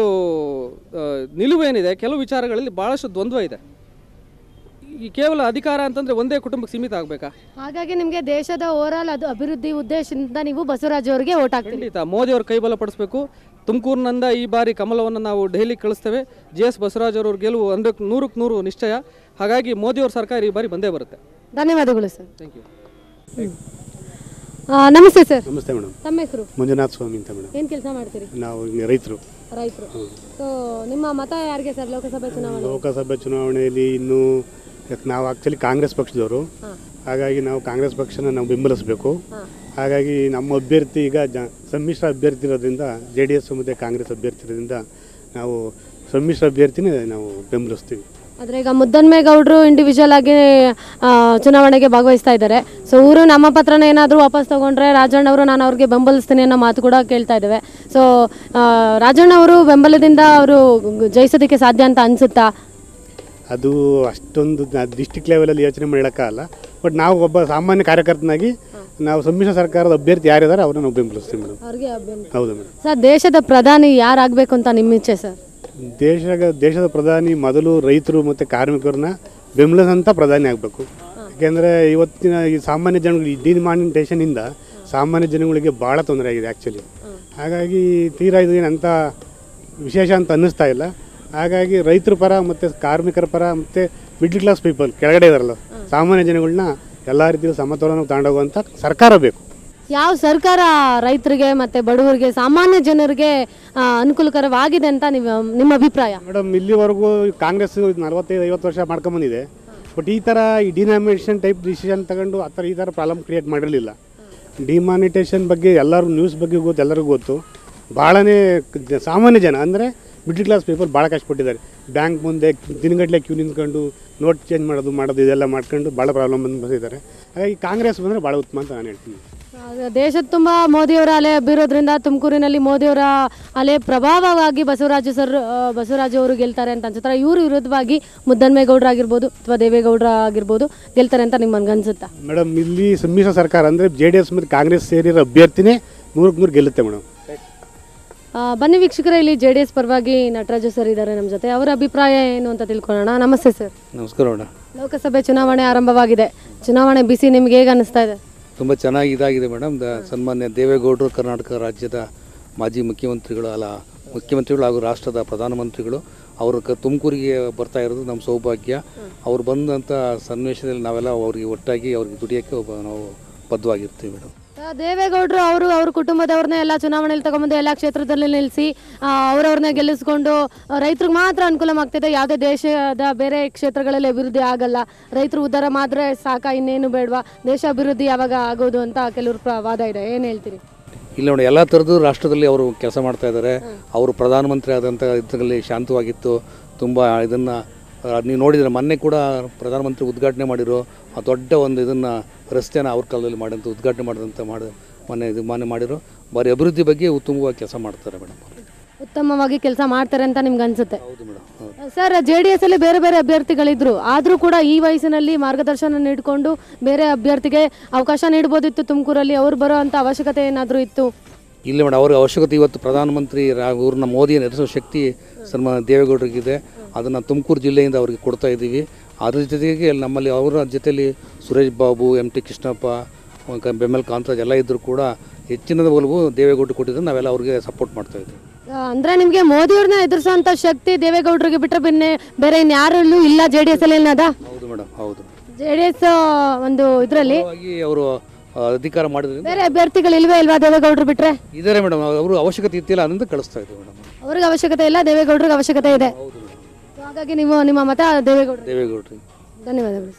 ಆ, ನಿಲುವೇನಿದೆ ಕೆಲವು ವಿಚಾರಗಳಲ್ಲಿ ಭಾಳಷ್ಟು ದ್ವಂದ್ವ ಇದೆ ಈ ಕೇವಲ ಅಧಿಕಾರ ಅಂತಂದರೆ ಒಂದೇ ಕುಟುಂಬಕ್ಕೆ ಸೀಮಿತ ಆಗಬೇಕಾ ಹಾಗಾಗಿ ನಿಮಗೆ ದೇಶದ ಓವರಾಲ್ ಅದು ಅಭಿವೃದ್ಧಿ ಉದ್ದೇಶದಿಂದ ನೀವು ಬಸವರಾಜ್ ಅವರಿಗೆ ಓಟ್ ಹಾಕ್ತೀರಿ ಖಂಡಿತ ಮೋದಿ ಅವರು ಕೈಬಲ ಪಡಿಸ್ಬೇಕು ತುಮಕೂರಿನಿಂದ ಈ ಬಾರಿ ಕಮಲವನ್ನು ನಾವು ದೆಹಲಿ ಕಳಿಸ್ತೇವೆ ಜಿ ಎಸ್ ಬಸವರಾಜ್ ಅವ್ರ ಗೆಲುವು ಒಂದಕ್ಕೆ ನೂರಕ್ಕೆ ನೂರು ನಿಶ್ಚಯ ಹಾಗಾಗಿ ಮೋದಿಯವ್ರ ಸರ್ಕಾರ ಈ ಬಾರಿ ಬಂದೇ ಬರುತ್ತೆ ಧನ್ಯವಾದಗಳು ಸರ್ ಥ್ಯಾಂಕ್ ಯು ಆ, ನಮಸ್ತೆ ಸರ್ ನಮಸ್ತೆ ಮೇಡಮ್ ತಮ್ಮ ಹೆಸರು ಮಂಜುನಾಥ್ ಸ್ವಾಮಿ ಅಂತ ಮೇಡಮ್ ಏನು ಕೆಲಸ ಮಾಡ್ತೀರಿ ನಾವು ಈಗ ರೈತರು ರೈತರು ಸೊ ನಿಮ್ಮ ಮತ ಯಾರಿಗೆ ಸರ್ ಲೋಕಸಭೆ ಚುನಾವಣೆ ಲೋಕಸಭೆ ಚುನಾವಣೆಯಲ್ಲಿ ಇನ್ನೂ ಯಾಕೆ ನಾವು ಆ್ಯಕ್ಚುಲಿ ಕಾಂಗ್ರೆಸ್ ಪಕ್ಷದವರು ಹಾಗಾಗಿ ನಾವು ಕಾಂಗ್ರೆಸ್ ಪಕ್ಷನ ನಾವು ಬೆಂಬಲಿಸಬೇಕು ಹಾಗಾಗಿ ನಮ್ಮ ಅಭ್ಯರ್ಥಿ ಈಗ ಜ ಸಮ್ಮಿಶ್ರ ಅಭ್ಯರ್ಥಿ ಇರೋದ್ರಿಂದ ಜೆ ಡಿ ಎಸ್ ಮತ್ತು ಕಾಂಗ್ರೆಸ್ ಅಭ್ಯರ್ಥಿ ಇರೋದ್ರಿಂದ ನಾವು ಸಮ್ಮಿಶ್ರ ಅಭ್ಯರ್ಥಿನೇ ನಾವು ಬೆಂಬಲಿಸ್ತೀವಿ ಆದರೆ ಈಗ ಮುದ್ದನ್ಮೇಗೌಡರು ಇಂಡಿವಿಜುವಲ್ ಆಗಿ ಆ, ಚುನಾವಣೆಗೆ ಭಾಗವಹಿಸ್ತಾ ಇದ್ದಾರೆ ಸೊ ಊರು ನಮ್ಮ ಪತ್ರನ ಏನಾದರೂ ವಾಪಸ್ ತಗೊಂಡ್ರೆ ರಾಜಣ್ಣವರು ನಾನು ಅವ್ರಿಗೆ ಬೆಂಬಲಿಸ್ತೀನಿ ಅನ್ನೋ ಮಾತು ಕೂಡ ಕೇಳ್ತಾ ಇದ್ದೇವೆ ಸೊ ರಾಜಣ್ಣವರು ಬೆಂಬಲದಿಂದ ಅವರು ಜಯಿಸೋದಕ್ಕೆ ಸಾಧ್ಯ ಅಂತ ಅನ್ಸುತ್ತಾ ಅದು ಅಷ್ಟೊಂದು ಡಿಸ್ಟಿಕ್ ಲೆವೆಲಲ್ಲಿ ಯೋಚನೆ ಮಾಡೋಕ್ಕಾಗಲ್ಲ ಬಟ್ ನಾವು ಒಬ್ಬ ಸಾಮಾನ್ಯ ಕಾರ್ಯಕರ್ತನಾಗಿ ನಾವು ಸಮ್ಮಿಶ್ರ ಸರ್ಕಾರದ ಅಭ್ಯರ್ಥಿ ಯಾರಿದ್ದಾರೆ ಅವ್ರನ್ನ ನಾವು ಬೆಂಬಲಿಸ್ತೀವಿ ಮೇಡಮ್ ಅವ್ರಿಗೆ ಹೌದು ಮೇಡಮ್ ಸರ್ ದೇಶದ ಪ್ರಧಾನಿ ಯಾರಾಗಬೇಕು ಅಂತ ನಿಮ್ಮ ಇಚ್ಛೆ ಸರ್ ದೇಶ ದೇಶದ ಪ್ರಧಾನಿ ಮೊದಲು ರೈತರು ಮತ್ತು ಕಾರ್ಮಿಕರನ್ನ ಬೆಂಬಲಿಸಂತ ಪ್ರಧಾನಿ ಆಗಬೇಕು ಯಾಕೆಂದರೆ ಇವತ್ತಿನ ಈ ಸಾಮಾನ್ಯ ಜನಗಳು ಈ ಡಿಮಾನಿಟೇಷನಿಂದ ಸಾಮಾನ್ಯ ಜನಗಳಿಗೆ ಭಾಳ ತೊಂದರೆ ಆಗಿದೆ ಆ್ಯಕ್ಚುಲಿ ಹಾಗಾಗಿ ತೀರಾ ಇದು ಏನಂತ ವಿಶೇಷ ಅಂತ ಅನ್ನಿಸ್ತಾ ಇಲ್ಲ ಹಾಗಾಗಿ ರೈತರ ಪರ ಮತ್ತು ಕಾರ್ಮಿಕರ ಪರ ಮತ್ತು ಮಿಡ್ಲ್ ಕ್ಲಾಸ್ ಪೀಪಲ್ ಕೆಳಗಡೆ ಇದಾರಲ್ಲ ಸಾಮಾನ್ಯ ಜನಗಳನ್ನ ಎಲ್ಲ ರೀತಿಯಲ್ಲಿ ಸಮತೋಲನ ತಗೊಂಡೋಗುವಂಥ ಸರ್ಕಾರ ಬೇಕು ಯಾವ ಸರ್ಕಾರ ರೈತರಿಗೆ ಮತ್ತೆ ಬಡವರಿಗೆ ಸಾಮಾನ್ಯ ಜನರಿಗೆ ಆ, ಅನುಕೂಲಕರವಾಗಿದೆ ಅಂತ ನೀವು ನಿಮ್ಮ ಅಭಿಪ್ರಾಯ ಮೇಡಮ್ ಇಲ್ಲಿವರೆಗೂ ಕಾಂಗ್ರೆಸ್ ನಲವತ್ತೈದು ಐವತ್ತು ವರ್ಷ ಮಾಡ್ಕೊಂಬಂದಿದೆ ಬಟ್ ಈ ಥರ ಈ ಡಿನಾಮಿನೇಷನ್ ಟೈಪ್ ಡಿಸಿಷನ್ ತಗೊಂಡು ಆ ಥರ ಈ ಥರ ಪ್ರಾಬ್ಲಮ್ ಕ್ರಿಯೇಟ್ ಮಾಡಿರಲಿಲ್ಲ ಡಿಮಾನಿಟೇಷನ್ ಬಗ್ಗೆ ಎಲ್ಲರೂ ನ್ಯೂಸ್ ಬಗ್ಗೆ ಗೊತ್ತು ಎಲ್ಲರಿಗೂ ಗೊತ್ತು ಭಾಳನೇ ಜ- ಸಾಮಾನ್ಯ ಜನ ಅಂದರೆ ಮಿಡ್ಲ್ ಕ್ಲಾಸ್ ಪೀಪಲ್ ಭಾಳ ಕಷ್ಟಪಟ್ಟಿದ್ದಾರೆ ಬ್ಯಾಂಕ್ ಮುಂದೆ ದಿನಗಟ್ಟಲೆ ಕ್ಯೂ ನಿಂತ್ಕೊಂಡು ನೋಟ್ ಚೇಂಜ್ ಮಾಡೋದು ಮಾಡೋದು ಇದೆಲ್ಲ ಮಾಡ್ಕೊಂಡು ಭಾಳ ಪ್ರಾಬ್ಲಮ್ ಬಂದು ಬಂದಿದ್ದಾರೆ ಹಾಗಾಗಿ ಕಾಂಗ್ರೆಸ್ ಬಂದರೆ ಭಾಳ ಉತ್ತಮ ಅಂತ ನಾನು ಹೇಳ್ತೀನಿ ಆ, ದೇಶದ ತುಂಬ ಮೋದಿಯವರ ಅಲೆ ಹಬ್ಬಿರೋದ್ರಿಂದ ತುಮಕೂರಿನಲ್ಲಿ ಮೋದಿಯವರ ಅಲೆ ಪ್ರಭಾವವಾಗಿ ಬಸವರಾಜು ಸರ್ ಆ, ಬಸವರಾಜು ಅವರು ಗೆಲ್ತಾರೆ ಅಂತ ಅನ್ಸುತ್ತಾರೆ ಇವರು ವಿರುದ್ಧವಾಗಿ ಮುದ್ದನ್ಮೇಗೌಡರು ಆಗಿರ್ಬೋದು ಅಥವಾ ದೇವೇಗೌಡರ ಆಗಿರ್ಬೋದು ಗೆಲ್ತಾರೆ ಅಂತ ನಿಮ್ಗೆ ಅನ್ಸುತ್ತಾ ಮೇಡಮ್ ಇಲ್ಲಿ ಸಮ್ಮಿಶ್ರ ಸರ್ಕಾರ ಅಂದರೆ ಜೆ ಡಿ ಎಸ್ ಮತ್ತು ಕಾಂಗ್ರೆಸ್ ಸೇರಿರೋ ಅಭ್ಯರ್ಥಿನೇ ನೂರಕ್ಕೆ ನೂರು ಗೆಲ್ಲುತ್ತೆ ಮೇಡಮ್ ಆ, ಬನ್ನಿ ವೀಕ್ಷಕರೇ ಇಲ್ಲಿ ಜೆ ಡಿ ಎಸ್ ಪರವಾಗಿ ನಟರಾಜು ಸರ್ ಇದ್ದಾರೆ ನಮ್ಮ ಜೊತೆ ಅವರ ಅಭಿಪ್ರಾಯ ಏನು ಅಂತ ತಿಳ್ಕೊಳ್ಳೋಣ ನಮಸ್ತೆ ಸರ್ ನಮಸ್ಕಾರ ಮೇಡಮ್ ಲೋಕಸಭೆ ಚುನಾವಣೆ ಆರಂಭವಾಗಿದೆ ಚುನಾವಣೆ ಬಿಸಿ ನಿಮ್ಗೆ ಹೇಗೆ ಅನಿಸ್ತಾ ಇದೆ ತುಂಬ ಚೆನ್ನಾಗಿ ಇದಾಗಿದೆ ಮೇಡಮ್ ದ ಸನ್ಮಾನ್ಯ ದೇವೇಗೌಡರು ಕರ್ನಾಟಕ ರಾಜ್ಯದ ಮಾಜಿ ಮುಖ್ಯಮಂತ್ರಿಗಳು ಅಲ್ಲ ಮುಖ್ಯಮಂತ್ರಿಗಳು ಹಾಗೂ ರಾಷ್ಟ್ರದ ಪ್ರಧಾನಮಂತ್ರಿಗಳು ಅವರು ಕ ತುಮಕೂರಿಗೆ ಬರ್ತಾ ಇರೋದು ನಮ್ಮ ಸೌಭಾಗ್ಯ ಅವ್ರು ಬಂದಂಥ ಸನ್ನಿವೇಶದಲ್ಲಿ ನಾವೆಲ್ಲ ಅವ್ರಿಗೆ ಒಟ್ಟಾಗಿ ಅವ್ರಿಗೆ ದುಡಿಯೋಕ್ಕೆ ಒಬ್ಬ ನಾವು ಬದ್ಧವಾಗಿರ್ತೀವಿ ಮೇಡಮ್ ಆ, ದೇವೇಗೌಡರು ಅವರು ಅವ್ರ ಕುಟುಂಬದವ್ರನ್ನ ಎಲ್ಲ ಚುನಾವಣೆಯಲ್ಲಿ ತಗೊಂಬಂದು ಎಲ್ಲ ಕ್ಷೇತ್ರದಲ್ಲಿ ನಿಲ್ಲಿಸಿ ಅವರವ್ರನ್ನ ಗೆಲ್ಲಿಸ್ಕೊಂಡು ರೈತರಿಗೆ ಮಾತ್ರ ಅನುಕೂಲ ಆಗ್ತಿದೆ ಯಾವುದೇ ದೇಶದ ಬೇರೆ ಕ್ಷೇತ್ರಗಳಲ್ಲಿ ಅಭಿವೃದ್ಧಿ ಆಗಲ್ಲ ರೈತರು ಉದ್ಧಾರ ಮಾತ್ರ ಸಾಕ ಇನ್ನೇನು ಬೇಡವಾ ದೇಶ ಅಭಿವೃದ್ಧಿ ಯಾವಾಗ ಆಗೋದು ಅಂತ ಕೆಲವ್ರ ಪ್ರ- ವಾದ ಇದೆ ಏನು ಹೇಳ್ತೀರಿ ಇಲ್ಲ ನೋಡಿ ಎಲ್ಲ ಥರದ್ದು ರಾಷ್ಟ್ರದಲ್ಲಿ ಅವರು ಕೆಲಸ ಮಾಡ್ತಾ ಇದ್ದಾರೆ ಅವರು ಪ್ರಧಾನಮಂತ್ರಿ ಆದಂಥ ಇದರಲ್ಲಿ ಶಾಂತವಾಗಿತ್ತು ತುಂಬ ಇದನ್ನು ನೀವು ನೋಡಿದರೆ ಮೊನ್ನೆ ಕೂಡ ಪ್ರಧಾನಮಂತ್ರಿ ಉದ್ಘಾಟನೆ ಮಾಡಿರೋ ಆ ದೊಡ್ಡ ಒಂದು ಇದನ್ನು ರಸ್ತೆನ ಅವ್ರ ಕಾಲದಲ್ಲಿ ಮಾಡಿದಂಥ ಉದ್ಘಾಟನೆ ಮಾಡಿದಂಥ ಮಾಡಿ ಮೊನ್ನೆ ಇದು ಮೊನ್ನೆ ಮಾಡಿರೋ ಬಾರಿ ಅಭಿವೃದ್ಧಿ ಬಗ್ಗೆ ಉತ್ತಮವಾಗಿ ಕೆಲಸ ಮಾಡ್ತಾರೆ ಮೇಡಮ್ ಉತ್ತಮವಾಗಿ ಕೆಲಸ ಮಾಡ್ತಾರೆ ಅಂತ ನಿಮ್ಗೆ ಅನ್ಸುತ್ತೆ ಹೌದು ಮೇಡಮ್ ಹೌದು ಸರ್ ಜೆ ಡಿ ಎಸ್ ಅಲ್ಲಿ ಬೇರೆ ಬೇರೆ ಅಭ್ಯರ್ಥಿಗಳಿದ್ರು ಆದರೂ ಕೂಡ ಈ ವಯಸ್ಸಿನಲ್ಲಿ ಮಾರ್ಗದರ್ಶನ ನೀಡಿಕೊಂಡು ಬೇರೆ ಅಭ್ಯರ್ಥಿಗೆ ಅವಕಾಶ ನೀಡ್ಬೋದಿತ್ತು ತುಮಕೂರಲ್ಲಿ ಅವ್ರು ಬರೋ ಅಂತ ಅವಶ್ಯಕತೆ ಏನಾದರೂ ಇತ್ತು ಇಲ್ಲ ಮೇಡಮ್ ಅವ್ರ ಅವಶ್ಯಕತೆ ಇವತ್ತು ಪ್ರಧಾನಮಂತ್ರಿ ರಾ- ಇವ್ರನ್ನ ಮೋದಿಯನ್ನು ಎದುರಿಸೋ ಶಕ್ತಿ ಸನ್ಮಾನ ದೇವೇಗೌಡರಿಗಿದೆ ಅದನ್ನು ತುಮಕೂರು ಜಿಲ್ಲೆಯಿಂದ ಅವ್ರಿಗೆ ಕೊಡ್ತಾ ಇದ್ದೀವಿ ಅದ್ರ ಜೊತೆಗೆ ನಮ್ಮಲ್ಲಿ ಅವರ ಜೊತೆಲಿ ಸುರೇಶ್ ಬಾಬು ಎಮ್ ಟಿ ಕೃಷ್ಣಪ್ಪ ಕ- ಬೆಮ್ಮಲ್ ಕಾಂತರಾಜ್ ಎಲ್ಲ ಇದ್ದರೂ ಕೂಡ ಹೆಚ್ಚಿನದ ಒಲವು ದೇವೇಗೌಡರು ಕೊಟ್ಟಿದ್ರೆ ನಾವೆಲ್ಲ ಅವ್ರಿಗೆ ಸಪೋರ್ಟ್ ಮಾಡ್ತಾ ಇದ್ದೀವಿ ಆ, ಅಂದ್ರೆ ನಿಮ್ಗೆ ಮೋದಿಯವ್ರನ್ನ ಎದುರಿಸುವಂತ ಶಕ್ತಿ ದೇವೇಗೌಡರಿಗೆ ಬಿಟ್ಟರೆ ಬಿನ್ನೆ ಬೇರೆ ಇನ್ಯಾರಲ್ಲೂ ಇಲ್ಲ ಜೆ ಡಿ ಎಸ್ ಅಲ್ಲಿ ಏನದ ಹೌದು ಮೇಡಮ್ ಹೌದು ಜೆ ಡಿ ಎಸ್ ಒಂದು ಇದರಲ್ಲಿ ಹಾಗಾಗಿ ಅವರು ಅಧಿಕಾರ ಮಾಡಿದ್ರಿಂದ ಬೇರೆ ಅಭ್ಯರ್ಥಿಗಳು ಇಲ್ವೇ ಇಲ್ವಾ ದೇವೇಗೌಡರು ಬಿಟ್ರೆ ಇದ್ದಾರೆ ಮೇಡಮ್ ಅವರು ಅವಶ್ಯಕತೆ ಇತ್ತಿಲ್ಲ ಅದರಿಂದ ಕಳಿಸ್ತಾ ಇದ್ದೀವಿ ಮೇಡಮ್ ಅವ್ರಿಗೆ ಅವಶ್ಯಕತೆ ಇಲ್ಲ ದೇವೇಗೌಡರಿಗೆ ಅವಶ್ಯಕತೆ ಇದೆ So ಹಾಗಾಗಿ ನೀವು ನಿಮ್ಮ ಮತ ದೇವೇಗೌಡರು ದೇವೇಗೌಡರು ಧನ್ಯವಾದಗಳು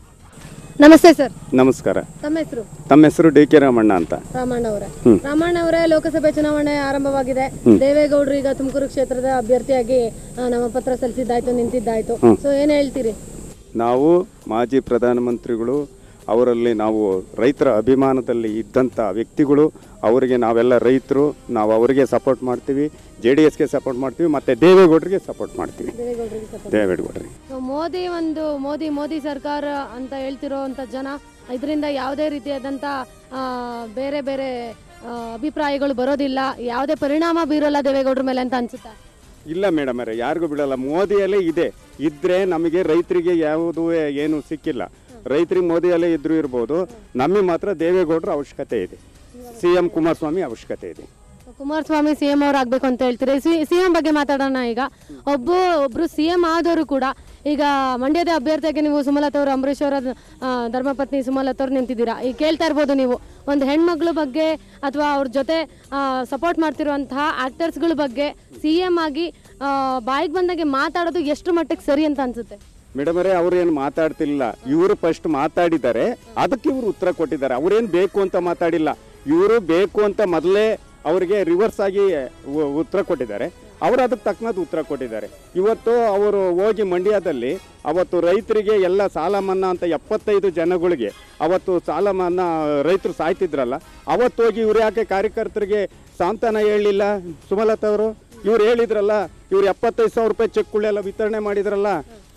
ನಮಸ್ತೆ ಸರ್ ನಮಸ್ಕಾರ ತಮ್ಮ ಹೆಸರು ತಮ್ಮ ಹೆಸರು ಡಿ ಕೆ ರಾಮಣ್ಣ ಅಂತ ರಾಮಣ್ಣ ಅವರೇ ಹ್ಮ್. ರಾಮಣ್ಣ ಅವರೇ ಲೋಕಸಭೆ ಚುನಾವಣೆ ಆರಂಭವಾಗಿದೆ ಹ್ಮ್. ದೇವೇಗೌಡರು ಈಗ ತುಮಕೂರು ಕ್ಷೇತ್ರದ ಅಭ್ಯರ್ಥಿಯಾಗಿ ಆ, ನಾಮಪತ್ರ ಸಲ್ಲಿಸಿದ್ದಾಯ್ತು ನಿಂತಿದ್ದಾಯ್ತು ಹ್ಮ್. ಸೊ ಏನ್ ಹೇಳ್ತೀರಿ ನಾವು ಮಾಜಿ ಪ್ರಧಾನಮಂತ್ರಿಗಳು ಅವರಲ್ಲಿ ನಾವು ರೈತರ ಅಭಿಮಾನದಲ್ಲಿ ಇದ್ದಂಥ ವ್ಯಕ್ತಿಗಳು ಅವರಿಗೆ ನಾವೆಲ್ಲ ರೈತರು ನಾವು ಅವರಿಗೆ ಸಪೋರ್ಟ್ ಮಾಡ್ತೀವಿ ಜೆ ಡಿ ಎಸ್ಗೆ ಸಪೋರ್ಟ್ ಮಾಡ್ತೀವಿ ಮತ್ತು ದೇವೇಗೌಡರಿಗೆ ಸಪೋರ್ಟ್ ಮಾಡ್ತೀವಿ ದೇವೇಗೌಡರಿಗೆ support ದೇವೇಗೌಡರಿಗೆ ಸೊ ಮೋದಿ ಒಂದು ಮೋದಿ ಮೋದಿ ಸರ್ಕಾರ ಅಂತ ಹೇಳ್ತಿರೋ ಅಂತ ಜನ ಇದರಿಂದ ಯಾವುದೇ ರೀತಿಯಾದಂಥ ಆ, ಬೇರೆ ಬೇರೆ ಆ, ಅಭಿಪ್ರಾಯಗಳು ಬರೋದಿಲ್ಲ ಯಾವುದೇ ಪರಿಣಾಮ ಬೀರೋಲ್ಲ ದೇವೇಗೌಡರ ಮೇಲೆ ಅಂತ ಅನ್ಸುತ್ತಾ ಇಲ್ಲ ಮೇಡಮ್ ಅವರೇ ಯಾರಿಗೂ ಬಿಡಲ್ಲ ಮೋದಿಯಲ್ಲೇ ಇದೆ ಇದ್ರೆ ನಮಗೆ ರೈತರಿಗೆ ಯಾವುದೂ ಏನು ಸಿಕ್ಕಿಲ್ಲ ರೈತರಿಗೆ ಮೋದಿಯಲ್ಲೇ ಇದ್ರೂ ಇರ್ಬೋದು ನಮಗೆ ಮಾತ್ರ ದೇವೇಗೌಡರ ಅವಶ್ಯಕತೆ ಇದೆ ಸಿ ಎಂ ಕುಮಾರಸ್ವಾಮಿ ಅವಶ್ಯಕತೆ ಇದೆ ಕುಮಾರಸ್ವಾಮಿ ಸಿ ಎಂ ಅವ್ರು ಆಗ್ಬೇಕು ಅಂತ ಹೇಳ್ತೀರಿ ಸಿ ಎಂ ಬಗ್ಗೆ ಮಾತಾಡೋಣ ಈಗ ಒಬ್ಬ ಒಬ್ರು ಸಿ ಎಂ ಆದವರು ಕೂಡ ಈಗ ಮಂಡ್ಯದ ಅಭ್ಯರ್ಥಿಯಾಗಿ ನೀವು ಸುಮಲತಾ ಅವರು ಅಂಬರೀಶ್ ಅವರ ಆ, ಧರ್ಮಪತ್ನಿ ಸುಮಲತಾ ಅವ್ರು ನಿಂತಿದ್ದೀರಾ ಈಗ ಕೇಳ್ತಾ ಇರ್ಬೋದು ನೀವು ಒಂದು ಹೆಣ್ಮಕ್ಳ ಬಗ್ಗೆ ಅಥವಾ ಅವ್ರ ಜೊತೆ ಸಪೋರ್ಟ್ ಮಾಡ್ತಿರುವಂತಹ ಆಕ್ಟರ್ಸ್ಗಳ ಬಗ್ಗೆ ಸಿ ಎಂ ಆಗಿ ಬಾಯಿಗೆ ಬಂದಾಗೆ ಮಾತಾಡೋದು ಎಷ್ಟು ಮಟ್ಟಿಗೆ ಸರಿ ಅಂತ ಅನ್ಸುತ್ತೆ ಮೇಡಮ್ ಅವರೇ ಅವ್ರು ಏನು ಮಾತಾಡ್ತಿಲ್ಲ ಇವರು ಫಸ್ಟ್ ಮಾತಾಡಿದ್ದಾರೆ ಅದಕ್ಕೆ ಇವರು ಉತ್ತರ ಕೊಟ್ಟಿದ್ದಾರೆ ಅವ್ರೇನು ಬೇಕು ಅಂತ ಮಾತಾಡಿಲ್ಲ ಇವರು ಬೇಕು ಅಂತ ಮೊದಲೇ ಅವರಿಗೆ ರಿವರ್ಸ್ ಆಗಿ ಉ- ಉತ್ತರ ಕೊಟ್ಟಿದ್ದಾರೆ ಅವರು ಅದಕ್ಕೆ ತಕ್ಕನಾದ ಉತ್ತರ ಕೊಟ್ಟಿದ್ದಾರೆ ಇವತ್ತು ಅವರು ಹೋಗಿ ಮಂಡ್ಯದಲ್ಲಿ ಅವತ್ತು ರೈತರಿಗೆ ಎಲ್ಲ ಸಾಲ ಮನ್ನಾ ಅಂತ ಎಪ್ಪತ್ತೈದು ಜನಗಳಿಗೆ ಅವತ್ತು ಸಾಲ ಮನ್ನಾ ರೈತರು ಸಾಯ್ತಿದ್ರಲ್ಲ ಅವತ್ತು ಹೋಗಿ ಇವ್ರು ಯಾಕೆ ಕಾರ್ಯಕರ್ತರಿಗೆ ಸಾಂತ್ವನ ಹೇಳಲಿಲ್ಲ ಸುಮಲತಾ ಅವರು ಇವ್ರು ಹೇಳಿದ್ರಲ್ಲ ಇವ್ರು ಎಪ್ಪತ್ತೈದು ಸಾವಿರ ರೂಪಾಯಿ ಚೆಕ್ಗಳೆಲ್ಲ ವಿತರಣೆ ಮಾಡಿದ್ರಲ್ಲ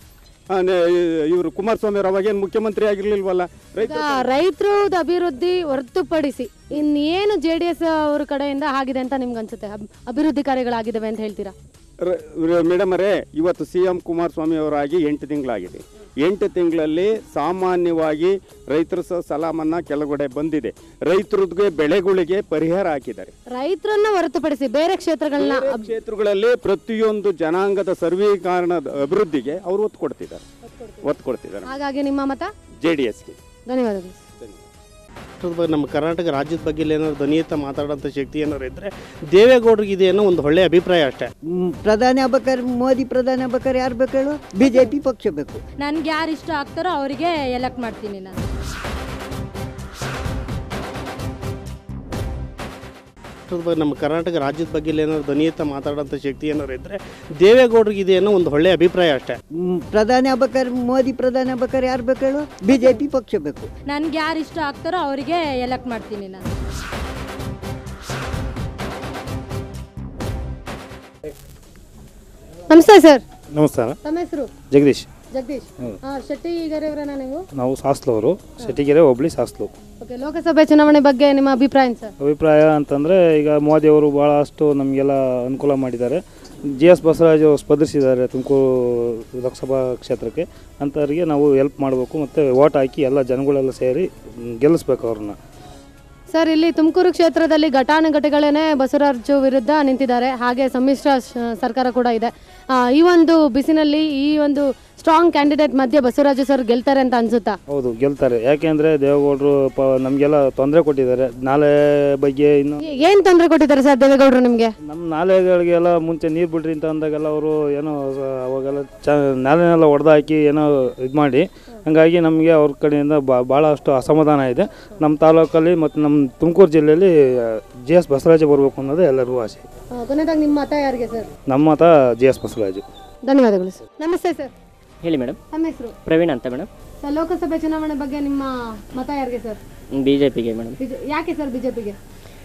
ಇವರು ಕುಮಾರಸ್ವಾಮಿ ಅವರು ಅವಾಗೇನು ಮುಖ್ಯಮಂತ್ರಿ ಆಗಿರ್ಲಿಲ್ವಲ್ಲ ರೈತ ಈಗ ರೈತರ ಅಭಿವೃದ್ಧಿ ಹೊರತುಪಡಿಸಿ ಇನ್ನೇನು ಜೆ ಡಿ ಎಸ್ ಅವ್ರ ಕಡೆಯಿಂದ ಆಗಿದೆ ಅಂತ ನಿಮ್ಗೆ ಅನ್ಸುತ್ತೆ ಅಬ್- ಅಭಿವೃದ್ಧಿ ಕಾರ್ಯಗಳಾಗಿದ್ದಾವೆ ಅಂತ ಹೇಳ್ತೀರಾ ಮೇಡಮ್ ಅವರೇ ಇವತ್ತು ಸಿ ಎಂ ಕುಮಾರಸ್ವಾಮಿ ಅವರಾಗಿ ಎಂಟು ತಿಂಗಳಾಗಿದೆ ಎಂಟು ತಿಂಗಳಲ್ಲಿ ಸಾಮಾನ್ಯವಾಗಿ ರೈತರ ಸ ಸಾಲ ಮನ್ನಾ ಕೆಳಗಡೆ ಬಂದಿದೆ ರೈತರಿಗೆ ಬೆಳೆಗಳಿಗೆ ಪರಿಹಾರ ಹಾಕಿದ್ದಾರೆ ರೈತರನ್ನ ಹೊರತುಪಡಿಸಿ ಬೇರೆ ಕ್ಷೇತ್ರಗಳನ್ನ ಬೇರೆ ಕ್ಷೇತ್ರಗಳಲ್ಲಿ ಪ್ರತಿಯೊಂದು ಜನಾಂಗದ ಸರ್ವೀಕರಣದ ಅಭಿವೃದ್ಧಿಗೆ ಅವರು ಒತ್ತು ಕೊಡ್ತಿದ್ದಾರೆ ಒತ್ತು ಕೊಡ್ತಿದ್ದಾರೆ ಹಾಗಾಗಿ ನಿಮ್ಮ ಮತ ಜೆ ಡಿ ಎಸ್ಗೆ ಧನ್ಯವಾದಗಳು ರಾಷ್ಟ್ರದ ಬಗ್ಗೆ ನಮ್ಮ ಕರ್ನಾಟಕ ರಾಜ್ಯದ ಬಗ್ಗೆ ಏನಾದ್ರು ಧ್ವನಿಯತ್ತ ಮಾತಾಡೋಂಥ ಶಕ್ತಿ ಏನಾದ್ರು ಇದ್ದರೆ ದೇವೇಗೌಡರಿಗೆ ಇದೆ ಅನ್ನೋ ಒಂದು ಒಳ್ಳೆಯ ಅಭಿಪ್ರಾಯ ಅಷ್ಟೇ ಮ್, ಪ್ರಧಾನಿ ಆಗ್ಬೇಕಾದ್ರೆ ಮೋದಿ ಪ್ರಧಾನಿ ಆಗ್ಬೇಕಾದ್ರೆ ಯಾರು ಬೇಕು ಹೇಳು ಬಿ ಜೆ ಪಿ ಪಕ್ಷ ಬೇಕು ನನ್ಗೆ ಯಾರು ಇಷ್ಟ ಆಗ್ತಾರೋ ಅವರಿಗೆ ಎಲೆಕ್ಟ್ ಮಾಡ್ತೀನಿ ನಾನು ರಾಷ್ಟ್ರದ ಬಗ್ಗೆ ನಮ್ಮ ಕರ್ನಾಟಕ ರಾಜ್ಯದ ಬಗ್ಗೆ ಏನಾದ್ರು ಧ್ವನಿಯತ್ತ ಮಾತಾಡೋಂಥ ಶಕ್ತಿ ಏನಾದ್ರು ಇದ್ದರೆ ದೇವೇಗೌಡರಿಗೆ ಇದೆ ಅನ್ನೋ ಒಂದು ಒಳ್ಳೆಯ ಅಭಿಪ್ರಾಯ ಅಷ್ಟೇ ಮ್, ಪ್ರಧಾನಿ ಆಗ್ಬೇಕಾದ್ರೆ ಮೋದಿ ಪ್ರಧಾನಿ ಆಗ್ಬೇಕಾದ್ರೆ ಯಾರು ಬೇಕು ಹೇಳು ಬಿ ಜೆ ಪಿ ಪಕ್ಷ ಬೇಕು ನನ್ಗೆ ಯಾರು ಇಷ್ಟ ಆಗ್ತಾರೋ ಅವರಿಗೆ ಎಲೆಕ್ಟ್ ಮಾಡ್ತೀನಿ ನಾನು ನಮಸ್ತೆ ಸರ್ ನಮಸ್ಕಾರ ತಮ್ಮ ಹೆಸರು ಜಗದೀಶ್ ಜಗದೀಶ್ ಹೌದು. ಆ, ಶೆಟ್ಟಿ ಈಗರೇವ್ರನ್ನ ನೀವು ನಾವು ಸಾಸ್ಲವರು ಶೆಟ್ಟಿಗೆರೆ ಹೋಬಳಿ ಸಾಸ್ಲು ಓಕೆ ಲೋಕಸಭೆ ಚುನಾವಣೆ ಬಗ್ಗೆ ನಿಮ್ಮ ಅಭಿಪ್ರಾಯ ಏನು ಸರ್ ಅಭಿಪ್ರಾಯ ಅಂತಂದರೆ ಈಗ ಮೋದಿಯವರು ಭಾಳಷ್ಟು ನಮಗೆಲ್ಲ ಅನುಕೂಲ ಮಾಡಿದ್ದಾರೆ ಜಿ ಎಸ್ ಬಸವರಾಜ್ ಅವರು ಸ್ಪರ್ಧಿಸಿದ್ದಾರೆ ತುಮಕೂರು ಲೋಕಸಭಾ ಕ್ಷೇತ್ರಕ್ಕೆ ಅಂಥವ್ರಿಗೆ ನಾವು ಹೆಲ್ಪ್ ಮಾಡಬೇಕು ಮತ್ತು ಓಟ್ ಹಾಕಿ ಎಲ್ಲ ಜನಗಳೆಲ್ಲ ಸೇರಿ ಮ್, ಗೆಲ್ಲಿಸ್ಬೇಕು ಅವ್ರನ್ನ ಸರ್ ಇಲ್ಲಿ ತುಮಕೂರು ಕ್ಷೇತ್ರದಲ್ಲಿ ಘಟಾನುಘಟಿಗಳೇನೆ ಬಸವರಾಜು ವಿರುದ್ಧ ನಿಂತಿದ್ದಾರೆ ಹಾಗೆ ಸಮ್ಮಿಶ್ರ ಶ- ಸರ್ಕಾರ ಕೂಡ ಇದೆ ಆ, ಈ ಒಂದು ಬಿಸಿನಲ್ಲಿ ಈ ಒಂದು ಸ್ಟ್ರಾಂಗ್ ಕ್ಯಾಂಡಿಡೇಟ್ ಮಧ್ಯೆ ಬಸವರಾಜು ಸರ್ ಗೆಲ್ತಾರೆ ಅಂತ ಅನ್ಸುತ್ತಾ ಹೌದು ಗೆಲ್ತಾರೆ ಯಾಕೆಂದರೆ ದೇವೇಗೌಡರು ಪ ನಮಗೆಲ್ಲ ತೊಂದರೆ ಕೊಟ್ಟಿದ್ದಾರೆ ನಾಲೆ ಬಗ್ಗೆ ಇನ್ನು ಏ- ಏನ್ ತೊಂದರೆ ಕೊಟ್ಟಿದ್ದಾರೆ ಸರ್ ದೇವೇಗೌಡರು ನಿಮ್ಗೆ ನಮ್ಮ ನಾಲೆಗಳಿಗೆಲ್ಲ ಮುಂಚೆ ನೀರು ಬಿಡ್ರಿ ಅಂತ ಅಂದಾಗೆಲ್ಲ ಅವರು ಏನೋ ಸ- ಅವಾಗೆಲ್ಲ ಚ ನಾಲೆನೆಲ್ಲ ಹೊಡೆದು ಹಾಕಿ ಏನೋ ಇದು ಮಾಡಿ ಹಾಗಾಗಿ ನಮಗೆ ಅವ್ರ ಕಡೆಯಿಂದ ಬಾ- ಭಾಳಷ್ಟು ಅಸಮಾಧಾನ ಇದೆ ನಮ್ಮ ತಾಲೂಕಲ್ಲಿ ಮತ್ತು ನಮ್ಮ ತುಮಕೂರು ಜಿಲ್ಲೆಯಲ್ಲಿ ಜಿ ಎಸ್ ಬಸವರಾಜ ಬರಬೇಕು ಅನ್ನೋದು ಎಲ್ಲರಿಗೂ ಆಸೆ ಕೊನೆದಾಗಿ ನಿಮ್ಮ ಮತ ಯಾರಿಗೆ ಸರ್ ನಮ್ಮ ಮತ ಜಿ ಎಸ್ ಬಸವರಾಜು ಧನ್ಯವಾದಗಳು ಸರ್ ನಮಸ್ತೆ ಸರ್ ಹೇಳಿ ಮೇಡಮ್ ತಮ್ಮ ಹೆಸರು ಪ್ರವೀಣ್ ಅಂತ ಮೇಡಮ್ ಸರ್ ಲೋಕಸಭೆ ಚುನಾವಣೆ ಬಗ್ಗೆ ನಿಮ್ಮ ಮತ ಯಾರಿಗೆ ಸರ್ ಬಿ ಜೆ ಪಿಗೆ ಮೇಡಮ್ ಬಿಜೆ- ಯಾಕೆ ಸರ್ ಬಿಜೆಪಿಗೆ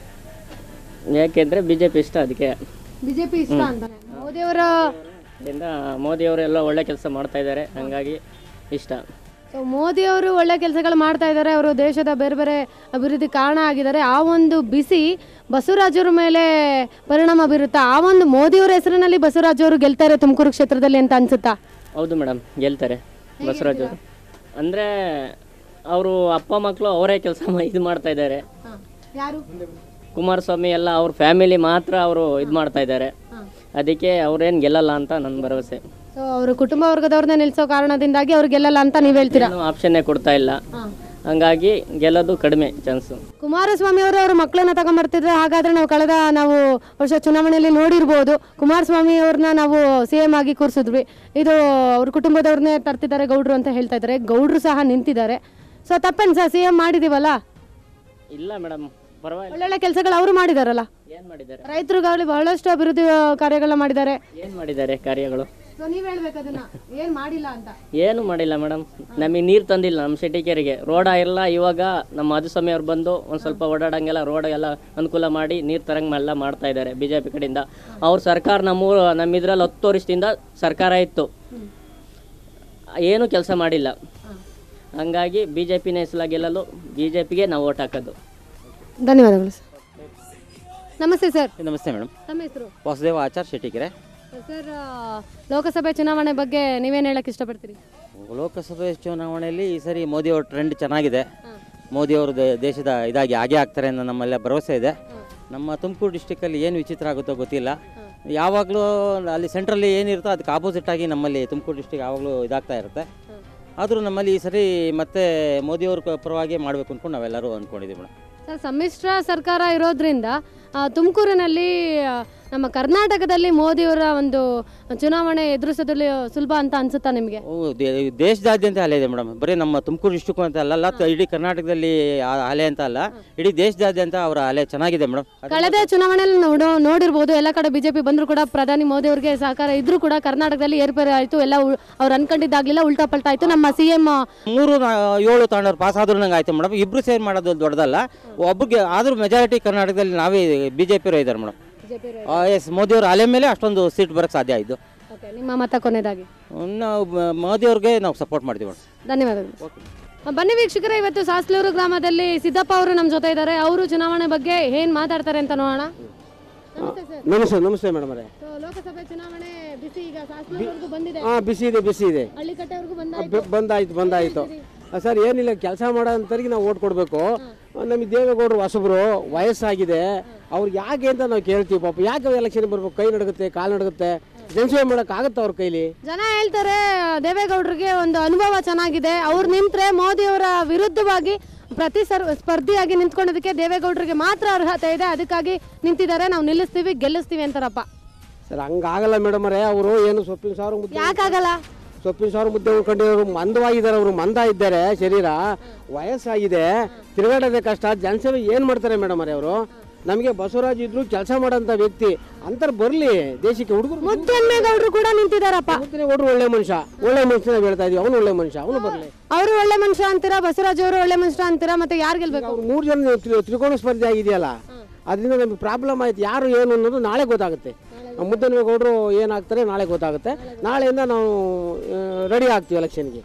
ಯಾಕೆಂದರೆ ಬಿ ಜೆ ಪಿ ಇಷ್ಟ ಅದಕ್ಕೆ ಬಿಜೆಪಿ ಇಷ್ಟ ಅಂತಾನೆ ಮೋದಿಯವರ ಅದರಿಂದ ಮೋದಿಯವರೆಲ್ಲ ಒಳ್ಳೆ ಕೆಲಸ ಮಾಡ್ತಾ ಇದ್ದಾರೆ ಹಾಗಾಗಿ ಇಷ್ಟ ಸೊ ಮೋದಿ ಅವರು ಒಳ್ಳೆ ಕೆಲಸಗಳು ಮಾಡ್ತಾ ಇದ್ದಾರೆ ಅವರು ದೇಶದ ಬೇರೆ ಬೇರೆ ಅಭಿವೃದ್ಧಿ ಕಾರಣ ಆಗಿದ್ದಾರೆ ಆ ಒಂದು ಬಿಸಿ ಬಸವರಾಜರ ಮೇಲೆ ಪರಿಣಾಮ ಬೀರುತ್ತಾ ಆ ಒಂದು ಮೋದಿಯವರ ಹೆಸರಿನಲ್ಲಿ ಬಸವರಾಜ್ ಅವರು ಗೆಲ್ತಾರೆ ತುಮಕೂರು ಕ್ಷೇತ್ರದಲ್ಲಿ ಅಂತ ಅನ್ಸುತ್ತಾ ಹೌದು ಮೇಡಮ್ ಗೆಲ್ತಾರೆ ಬಸವರಾಜ್ ಅವರು ಅಂದರೆ ಅವರು ಅಪ್ಪ ಮಕ್ಕಳು ಅವರೇ ಕೆಲಸ ಇದು ಮಾಡ್ತಾ ಇದ್ದಾರೆ ಯಾರು ಕುಮಾರಸ್ವಾಮಿ ಎಲ್ಲ ಅವ್ರ ಫ್ಯಾಮಿಲಿ ಮಾತ್ರ ಅವರು ಇದು ಮಾಡ್ತಾ ಇದ್ದಾರೆ ಅದಕ್ಕೆ ಅವ್ರೇನು ಗೆಲ್ಲಲ್ಲ ಅಂತ ನನ್ನ ಭರವಸೆ ಸೊ ಅವರು ಕುಟುಂಬ ವರ್ಗದವ್ರನ್ನ ನಿಲ್ಸೋ ಕಾರಣದಿಂದಾಗಿ ಅವ್ರು ಗೆಲ್ಲಲ್ಲ ಅಂತ ನೀವು ಹೇಳ್ತೀರಾ ಏನು ಆಪ್ಷನ್ನೇ ಕೊಡ್ತಾ ಇಲ್ಲ ಹಂಗಾಗಿ ಗೆಲ್ಲೋದು ಕಡಿಮೆ ಚಾನ್ಸು ಕುಮಾರಸ್ವಾಮಿ ಅವರು ಅವ್ರ ಮಕ್ಕಳನ್ನ ತಗೊಂಡ್ಬರ್ತಿದ್ರೆ ಹಾಗಾದ್ರೆ ನಾವು ಕಳೆದ ನಾವು ವರ್ಷ ಚುನಾವಣೆಯಲ್ಲಿ ನೋಡಿರ್ಬೋದು ಕುಮಾರಸ್ವಾಮಿ ಅವ್ರನ್ನ ನಾವು ಸಿ ಎಂ ಆಗಿ ಕೂರಿಸಿದ್ವಿ ಇದು ಅವ್ರ ಕುಟುಂಬದವ್ರನ್ನೇ ತರ್ತಿದ್ದಾರೆ ಗೌಡ್ರು ಅಂತ ಹೇಳ್ತಾ ಇದ್ದಾರೆ ಗೌಡ್ರು ಸಹ ನಿಂತಿದ್ದಾರೆ ಸೊ ತಪ್ಪೇನು ಸರ್ ಸಿ ಎಂ ಮಾಡಿದೀವಲ್ಲ ಇಲ್ಲ ಮೇಡಮ್ ಪರವಾಗಿಲ್ಲ ಒಳ್ಳೊಳ್ಳೆ ಕೆಲಸಗಳು ಅವರು ಮಾಡಿದಾರಲ್ಲ ಏನು ಮಾಡಿದ್ದಾರೆ ರೈತರಿಗಾಗಲಿ ಬಹಳಷ್ಟು ಅಭಿವೃದ್ಧಿ ಆ, ಕಾರ್ಯಗಳನ್ನ ಮಾಡಿದ್ದಾರೆ ಏನು ಮಾಡಿದ್ದಾರೆ ಕಾರ್ಯಗಳು ಸೊ ನೀವ್ ಹೇಳ್ಬೇಕು ಅದನ್ನ ಏನ್ ಮಾಡಿಲ್ಲ ಅಂತ ಏನು ಮಾಡಿಲ್ಲ ಮೇಡಮ್ ನಮಗೆ ನೀರು ತಂದಿಲ್ಲ ನಮ್ಮ ಶೆಟ್ಟಿಕೆರೆಗೆ ರೋಡ ಇಲ್ಲ ಇವಾಗ ನಮ್ಮ ಮಧುಸ್ವಾಮಿ ಅವ್ರು ಬಂದು ಒಂದು ಸ್ವಲ್ಪ ಓಡಾಡಂಗೆಲ್ಲ ರೋಡ್ ಎಲ್ಲ ಅನುಕೂಲ ಮಾಡಿ ನೀರು ತರಂಗ್ ಎಲ್ಲ ಮಾಡ್ತಾ ಇದ್ದಾರೆ ಬಿ ಜೆ ಪಿ ಕಡೆಯಿಂದ ಅವ್ರ ಸರ್ಕಾರ ನಮ್ಮೂರು ನಮ್ಮ ಇದ್ರಲ್ಲಿ ಹತ್ತು ವರ್ಷದಿಂದ ಸರ್ಕಾರ ಇತ್ತು ಏನು ಕೆಲಸ ಮಾಡಿಲ್ಲ ಹಂಗಾಗಿ ಬಿ ಜೆ ಪಿನ ಹೆಸಲ ಗೆಲ್ಲಲು ಬಿ ಜೆ ಪಿಗೆ ನಾವು ಓಟ್ ಹಾಕೋದು ಧನ್ಯವಾದಗಳು ಸರ್ ನಮಸ್ತೆ ಸರ್ ನಮಸ್ತೆ ಮೇಡಮ್ ತಮ್ಮ ಹೆಸರು ವಾಸುದೇವ ಆಚಾರ್ ಶೆಟ್ಟಿಗೆರೆ ಸರ್ ಆ, ಲೋಕಸಭೆ ಚುನಾವಣೆ ಬಗ್ಗೆ ನೀವೇನು ಹೇಳಕ್ ಇಷ್ಟಪಡ್ತೀರಿ ಲೋಕಸಭೆ ಚುನಾವಣೆಯಲ್ಲಿ ಈ ಸರಿ ಮೋದಿ ಅವ್ರ ಟ್ರೆಂಡ್ ಚೆನ್ನಾಗಿದೆ ಮೋದಿ ಅವರು ದೇಶದ ಇದಾಗಿ ಆಗೇ ಆಗ್ತಾರೆ ಅನ್ನೋ ನಮ್ಮೆಲ್ಲ ಭರವಸೆ ಇದೆ ನಮ್ಮ ತುಮಕೂರು ಡಿಸ್ಟಿಕಲ್ಲಿ ಏನು ವಿಚಿತ್ರ ಆಗುತ್ತೋ ಗೊತ್ತಿಲ್ಲ ಯಾವಾಗಲೂ ಅಲ್ಲಿ ಸೆಂಟ್ರಲ್ಲಿ ಏನಿರುತ್ತೋ ಅದಕ್ಕೆ ಆಪೋಸಿಟ್ ಆಗಿ ನಮ್ಮಲ್ಲಿ ತುಮಕೂರು ಡಿಸ್ಟಿಕ್ ಯಾವಾಗಲೂ ಇದಾಗ್ತಾ ಇರುತ್ತೆ ಆದರೂ ನಮ್ಮಲ್ಲಿ ಈ ಸರಿ ಮತ್ತೆ ಮೋದಿಯವ್ರ ಪರವಾಗಿ ಮಾಡಬೇಕು ಅಂದ್ಕೊಂಡು ನಾವೆಲ್ಲರೂ ಅಂದ್ಕೊಂಡಿದ್ದೀವಿ ಮೇಡಮ್ ಸರ್ ಸಮ್ಮಿಶ್ರ ಸರ್ಕಾರ ಇರೋದ್ರಿಂದ ಆ, ತುಮಕೂರಿನಲ್ಲಿ ಆ, ನಮ್ಮ ಕರ್ನಾಟಕದಲ್ಲಿ ಮೋದಿಯವರ ಒಂದು ಚುನಾವಣೆ ಎದುರಿಸೋದ್ರಲ್ಲಿ ಸುಲಭ ಅಂತ ಅನ್ಸುತ್ತಾ ನಿಮಗೆ ಓ, ದೇ- ದೇಶದಾದ್ಯಂತ ಅಲೆ ಇದೆ ಮೇಡಮ್ ಬರೀ ನಮ್ಮ ತುಮಕೂರು ಡಿಸ್ಟಿಕ್ ಅಂತ ಅಲ್ಲ ಅಲ್ಲ, ಇಡೀ ಕರ್ನಾಟಕದಲ್ಲಿ ಆ ಅಲೆ ಅಂತ ಅಲ್ಲ ಇಡೀ ದೇಶದಾದ್ಯಂತ ಅವರ ಅಲೆ ಚೆನ್ನಾಗಿದೆ ಮೇಡಮ್ ಕಳೆದ ಚುನಾವಣೆಯಲ್ಲಿ ನೋಡೋ ನೋಡಿರ್ಬೋದು ಎಲ್ಲ ಕಡೆ ಬಿಜೆಪಿ ಬಂದರೂ ಕೂಡ ಪ್ರಧಾನಿ ಮೋದಿ ಅವರಿಗೆ ಸಹಕಾರ ಇದ್ರೂ ಕೂಡ ಕರ್ನಾಟಕದಲ್ಲಿ ಏರ್ಪೇರು ಆಯಿತು ಎಲ್ಲ ಉ- ಅವ್ರು ಅನ್ಕೊಂಡಿದ್ದಾಗಲಿಲ್ಲ ಉಲ್ಟಾ ಪಲ್ಟಾ ಆಯಿತು ನಮ್ಮ ಸಿ ಎಂ ಮೂರು ನಾ- ಏಳು ತಾಂಡವ್ರು ಪಾಸ್ ಆದ್ರೂ ನಂಗೆ ಆಯ್ತು ಮೇಡಮ್ ಇಬ್ರು ಸೇರಿ ಮಾಡೋದು ದೊಡ್ಡದಲ್ಲ ಒಬ್ರಿಗೆ ಆದ್ರೂ ಮೆಜಾರಿಟಿ ಕರ್ನಾಟಕದಲ್ಲಿ ನಾವೇ ಬಿ ಜೆ ಪಿ ಇದ್ದಾರೆ ಮೇಡಮ್ ಎಸ್ ಮೋದಿಯವ್ರ ಅಲೆ ಮೇಲೆ ಅಷ್ಟೊಂದು ಸೀಟ್ ಬರೋಕ್ಕೆ ಸಾಧ್ಯ ಆಯಿತು ನಿಮ್ಮ ಮತ ಕೊನೆಯದಾಗಿ ನಾವು ಮ- ಮೋದಿಯವ್ರಿಗೆ ನಾವು ಸಪೋರ್ಟ್ ಮಾಡ್ತೀವಿ ಮೇಡಮ್ ಧನ್ಯವಾದಗಳು ಬನ್ನಿ ವೀಕ್ಷಕರೇ ಇವತ್ತು ಸಾಸ್ಲೂರು ಗ್ರಾಮದಲ್ಲಿ ಸಿದ್ದಪ್ಪ ಅವರು ನಮ್ಮ ಜೊತೆ ಇದ್ದಾರೆ ಅವರು ಚುನಾವಣೆ ಬಗ್ಗೆ ಏನ್ ಮಾತಾಡ್ತಾರೆ ಅಂತ ನೋಡೋಣ ನಮಸ್ತೆ ನಮಸ್ತೆ ಮೇಡಮ್ ಅವರೇ So, ಲೋಕಸಭೆ ಚುನಾವಣೆ ಬಿಸಿ ಈಗ ಸಾಸ್ಲೂರ್ವರೆಗೂ ಬಂದಿದೆ ಹಾಂ ಬಿಸಿ ಇದೆ ಬಿಸಿ ಇದೆ ಹಳ್ಳಿಕಟ್ಟೆವರೆಗೂ ಬಂದ ಬ- ಬಂದಾಯ್ತು ಬಂದಾಯ್ತು ಆ, ಸರ್ ಏನಿಲ್ಲ ಕೆಲಸ ಮಾಡೋ ಅಂಥವ್ರಿಗೆ ನಾವು ಓಟ್ ಕೊಡಬೇಕು ನಮಗೆ ದೇವೇಗೌಡರು ಹೊಸಬ್ರು ವಯಸ್ಸಾಗಿದೆ ಅವ್ರಿಗೆ ಯಾಕೆ ಅಂತ ನಾವು ಕೇಳ್ತೀವಿ ಪಾಪ ಯಾಕೆ ಎಲೆಕ್ಷನ್ ಬರ್ಬೇಕು ಕೈ ನಡುಗುತ್ತೆ ಕಾಲು ನಡುಗುತ್ತೆ ಜನಸೇವೆ ಮಾಡೋಕ್ಕಾಗತ್ತೆ ಅವ್ರ ಕೈಲಿ ಜನ ಹೇಳ್ತಾರೆ ದೇವೇಗೌಡರಿಗೆ ಒಂದು ಅನುಭವ ಚೆನ್ನಾಗಿದೆ ಅವ್ರು ನಿಂತ್ರೆ ಮೋದಿ ಅವರ ವಿರುದ್ಧವಾಗಿ ಪ್ರತಿ ಸರ್ ಸ್ಪರ್ಧಿಯಾಗಿ ನಿಂತ್ಕೊಳ್ಳೋದಕ್ಕೆ ದೇವೇಗೌಡರಿಗೆ ಮಾತ್ರ ಅರ್ಹತೆ ಇದೆ ಅದಕ್ಕಾಗಿ ನಿಂತಿದ್ದಾರೆ ನಾವು ನಿಲ್ಲಿಸ್ತೀವಿ ಗೆಲ್ಲಿಸ್ತೀವಿ ಅಂತಾರಪ್ಪ ಸರ್ ಹಂಗಾಗಲ್ಲ ಮೇಡಮ್ ಅವರೇ ಅವರು ಏನು ಸೊಪ್ಪಿನ ಸಾವಿರ ಮುದ್ದೆ ಯಾಕಾಗಲ್ಲ ಸೊಪ್ಪಿನ ಸಾವಿರ ಮುದ್ದೆ ಉಳ್ಕೊಂಡಿರೋರು ಮಂದವಾಗಿದ್ದಾರೆ ಅವರು ಮಂದ ಇದ್ದಾರೆ ಶರೀರ ವಯಸ್ಸಾಗಿದೆ ತಿರುಗಾಡೋದೇ ಕಷ್ಟ ಜನಸೇವೆ ಏನು ಮಾಡ್ತಾರೆ ಮೇಡಮ್ ಅವರೇ ಅವರು ನಮಗೆ ಬಸವರಾಜ್ ಇದ್ರು ಕೆಲಸ ಮಾಡೋಂಥ ವ್ಯಕ್ತಿ ಅಂತರ್ ಬರಲಿ ದೇಶಕ್ಕೆ ಹುಡುಗರು ಮುದ್ದನ್ಮೇಗೌಡರು ಕೂಡ ನಿಂತಿದಾರಪ್ಪ ಮುದ್ದನ್ಮೇಗೌಡರು ಒಳ್ಳೆ ಮನುಷ್ಯ ಒಳ್ಳೆ ಮನುಷ್ಯ ನಾವು ಹೇಳ್ತಾ ಇದೀವಿ ಅವನು ಒಳ್ಳೆ ಮನುಷ್ಯ ಅವನು ಬರಲಿ ಅವರು ಒಳ್ಳೆ ಮನುಷ್ಯ ಅಂತೀರಾ ಬಸವರಾಜ್ ಅವರು ಒಳ್ಳೆ ಮನುಷ್ಯ ಅಂತೀರಾ ಮತ್ತೆ ಯಾರು ಗೆಲ್ಬೇಕು ಅವ್ರು ಮೂರು ಜನ ತ್ರಿ- ತ್ರಿಕೋನ ಸ್ಪರ್ಧೆ ಆಗಿದೆಯಲ್ಲ ಅದರಿಂದ ನಮಗೆ ಪ್ರಾಬ್ಲಮ್ ಆಯ್ತು ಯಾರು ಏನು ಅನ್ನೋದು ನಾಳೆ ಗೊತ್ತಾಗುತ್ತೆ ಮುದ್ದನ್ಮೇಗೌಡರು ಏನಾಗ್ತಾರೆ ನಾಳೆ ಗೊತ್ತಾಗುತ್ತೆ ನಾಳೆಯಿಂದ ನಾವು ರೆಡಿ ಆಗ್ತೀವಿ ಎಲೆಕ್ಷನ್ಗೆ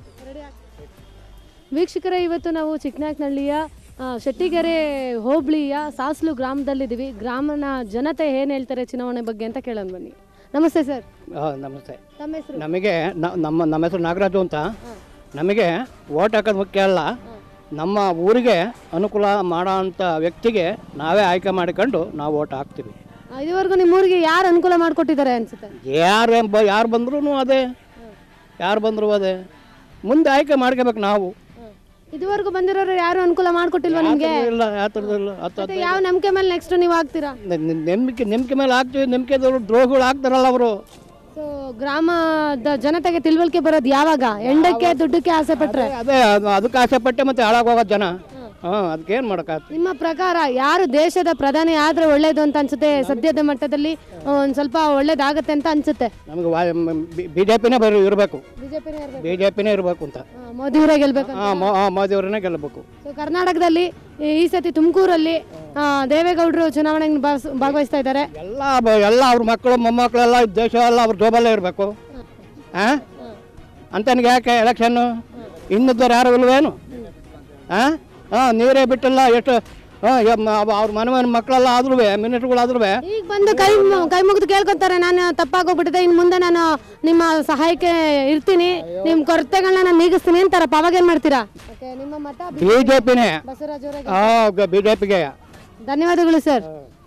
ವೀಕ್ಷಕರೇ ಇವತ್ತು ನಾವು ಚಿಕ್ಕನಾಯಕನಹಳ್ಳಿಯ ಆ, ಶೆಟ್ಟಿಗೆರೆ ಹೋಬಳಿಯ ಸಾಸ್ಲು ಗ್ರಾಮದಲ್ಲಿದ್ದೀವಿ ಗ್ರಾಮನ ಜನತೆ ಏನು ಹೇಳ್ತಾರೆ ಚುನಾವಣೆ ಬಗ್ಗೆ ಅಂತ ಕೇಳೋಣ ಬನ್ನಿ ನಮಸ್ತೆ ಸರ್ ಹಾಂ ನಮಸ್ತೆ ತಮ್ಮ ಹೆಸರು ನಮಗೆ ನ- ನಮ್ಮ ನಮ್ಮ ಹೆಸರು ನಾಗರಾಜು ಅಂತ ನಮಗೆ ಓಟ್ ಹಾಕೋದು ಮುಖ್ಯ ಅಲ್ಲ ನಮ್ಮ ಊರಿಗೆ ಅನುಕೂಲ ಮಾಡೋ ಅಂಥ ವ್ಯಕ್ತಿಗೆ ನಾವೇ ಆಯ್ಕೆ ಮಾಡಿಕೊಂಡು ನಾವು ಓಟ್ ಹಾಕ್ತೀವಿ ಆ, ಇದುವರೆಗೂ ನಿಮ್ಮ ಊರಿಗೆ ಯಾರು ಅನುಕೂಲ ಮಾಡಿಕೊಟ್ಟಿದ್ದಾರೆ ಅನ್ಸುತ್ತೆ ಯಾರು ಬ ಯಾರು ಬಂದ್ರೂ ಅದೇ ಯಾರು ಬಂದರೂ ಅದೇ ಮುಂದೆ ಆಯ್ಕೆ ಮಾಡ್ಕೋಬೇಕು ನಾವು ಇದುವರೆಗೂ ಬಂದಿರೋರು ಯಾರು ಅನುಕೂಲ ಮಾಡಿಕೊಟ್ಟಿಲ್ವಾ ನಿಮಗೆ ಇಲ್ಲ ಯಾವ ಥರದಿಲ್ಲ ಹತ್ತು ಮತ್ತೆ ಯಾವ ನಂಬಿಕೆ ಮೇಲೆ ನೆಕ್ಸ್ಟ್ ನೀವು ಆಗ್ತೀರಾ ನಂಬಿಕೆ ನಂಬಿಕೆ ಮೇಲೆ ಹಾಕ್ತೀವಿ ನಂಬಿಕೆದವರು ದ್ರೋಹಗಳು ಆಗ್ತಾರಲ್ಲ ಅವರು ಸೊ ಗ್ರಾಮದ ಜನತೆಗೆ ತಿಳುವಳಿಕೆ ಬರೋದು ಯಾವಾಗ ಎಂಡಕ್ಕೆ ದುಡ್ಡಕ್ಕೆ ಆಸೆ ಪಟ್ರೆ ಅದೇ ಅದು ಅದಕ್ಕೆ ಆಸೆ ಪಟ್ಟೆ ಮತ್ತೆ ಹಾಳಾಗೋಗೋ ಜನ ಹಾಂ ಅದಕ್ಕೆ ಏನು ಮಾಡೋಕ್ಕಾಗ್ತದೆ ನಿಮ್ಮ ಪ್ರಕಾರ ಯಾರು ದೇಶದ ಪ್ರಧಾನಿ ಆದ್ರೆ ಒಳ್ಳೇದು ಅಂತ ಅನ್ಸುತ್ತೆ ಸದ್ಯದ ಮಟ್ಟದಲ್ಲಿ ಒಂದು ಸ್ವಲ್ಪ ಒಳ್ಳೇದಾಗತ್ತೆ ಅಂತ ಅನ್ಸುತ್ತೆ ನಮಗೆ ಬಿ ಜೆ ಪಿನೇ ಬರೋ ಇರಬೇಕು ಬಿಜೆಪಿನೇ ಬಿ ಜೆ ಪಿನೇ ಇರಬೇಕು ಅಂತ ಮೋದಿ ಅವರೇ ಗೆಲ್ಬೇಕು ಹಾಂ ಮೋದಿ ಅವರನ್ನೇ ಗೆಲ್ಲಬೇಕು ಸೊ ಕರ್ನಾಟಕದಲ್ಲಿ ಈ- ಈ ಸತಿ ತುಮಕೂರಲ್ಲಿ ಆ, ದೇವೇಗೌಡರು ಚುನಾವಣೆಗೆ ಭಾಗವಹಿಸ್- ಭಾಗವಹಿಸ್ತಾ ಇದ್ದಾರೆ ಎಲ್ಲ ಬ- ಎಲ್ಲ ಅವ್ರ ಮಕ್ಕಳು ಮೊಮ್ಮಕ್ಕಳೆಲ್ಲ ದೇಶ ಎಲ್ಲ ಅವ್ರ ಜೋಬಲ್ಲೇ ಇರಬೇಕು ಹಾಂ ಅಂತನಿಗೆ ಯಾಕೆ ಎಲೆಕ್ಷನ್ನು ಇನ್ನಿದ್ದವ್ರು ಯಾರು ಇಲ್ವೇನು ಹಾಂ ಹಾಂ ನೀರೇ ಬಿಟ್ಟಿಲ್ಲ ಎಷ್ಟು ಹಾಂ ಅವ್ರ ಮನೆ ಮನೆ ಮಕ್ಕಳೆಲ್ಲ ಆದ್ರೂ ಮಿನಿಟ್ಗಳಾದ್ರೂ ಈಗ ಬಂದು ಕೈ ಮು- ಕೈ ಮುಗಿದು ಕೇಳ್ಕೊತಾರೆ ನಾನು ತಪ್ಪಾಗೋಗ್ಬಿಟ್ಟಿದೆ ಇನ್ನು ಮುಂದೆ ನಾನು ನಿಮ್ಮ ಸಹಾಯಕ್ಕೆ ಇರ್ತೀನಿ ನಿಮ್ಮ ಕೊರತೆಗಳನ್ನ ನಾನು ನೀಗಿಸ್ತೀನಿ ಅಂತಾರಪ್ಪ ಅವಾಗ ಏನು ಮಾಡ್ತೀರಾ ನಿಮ್ಮ ಮತ ಬಿ ಜೆ ಪಿನೇ ಬಸವರಾಜ್ ಅವರೇ ಹಾಂ ಬಿ ಜೆ ಪಿಗೆ ಧನ್ಯವಾದಗಳು ಸರ್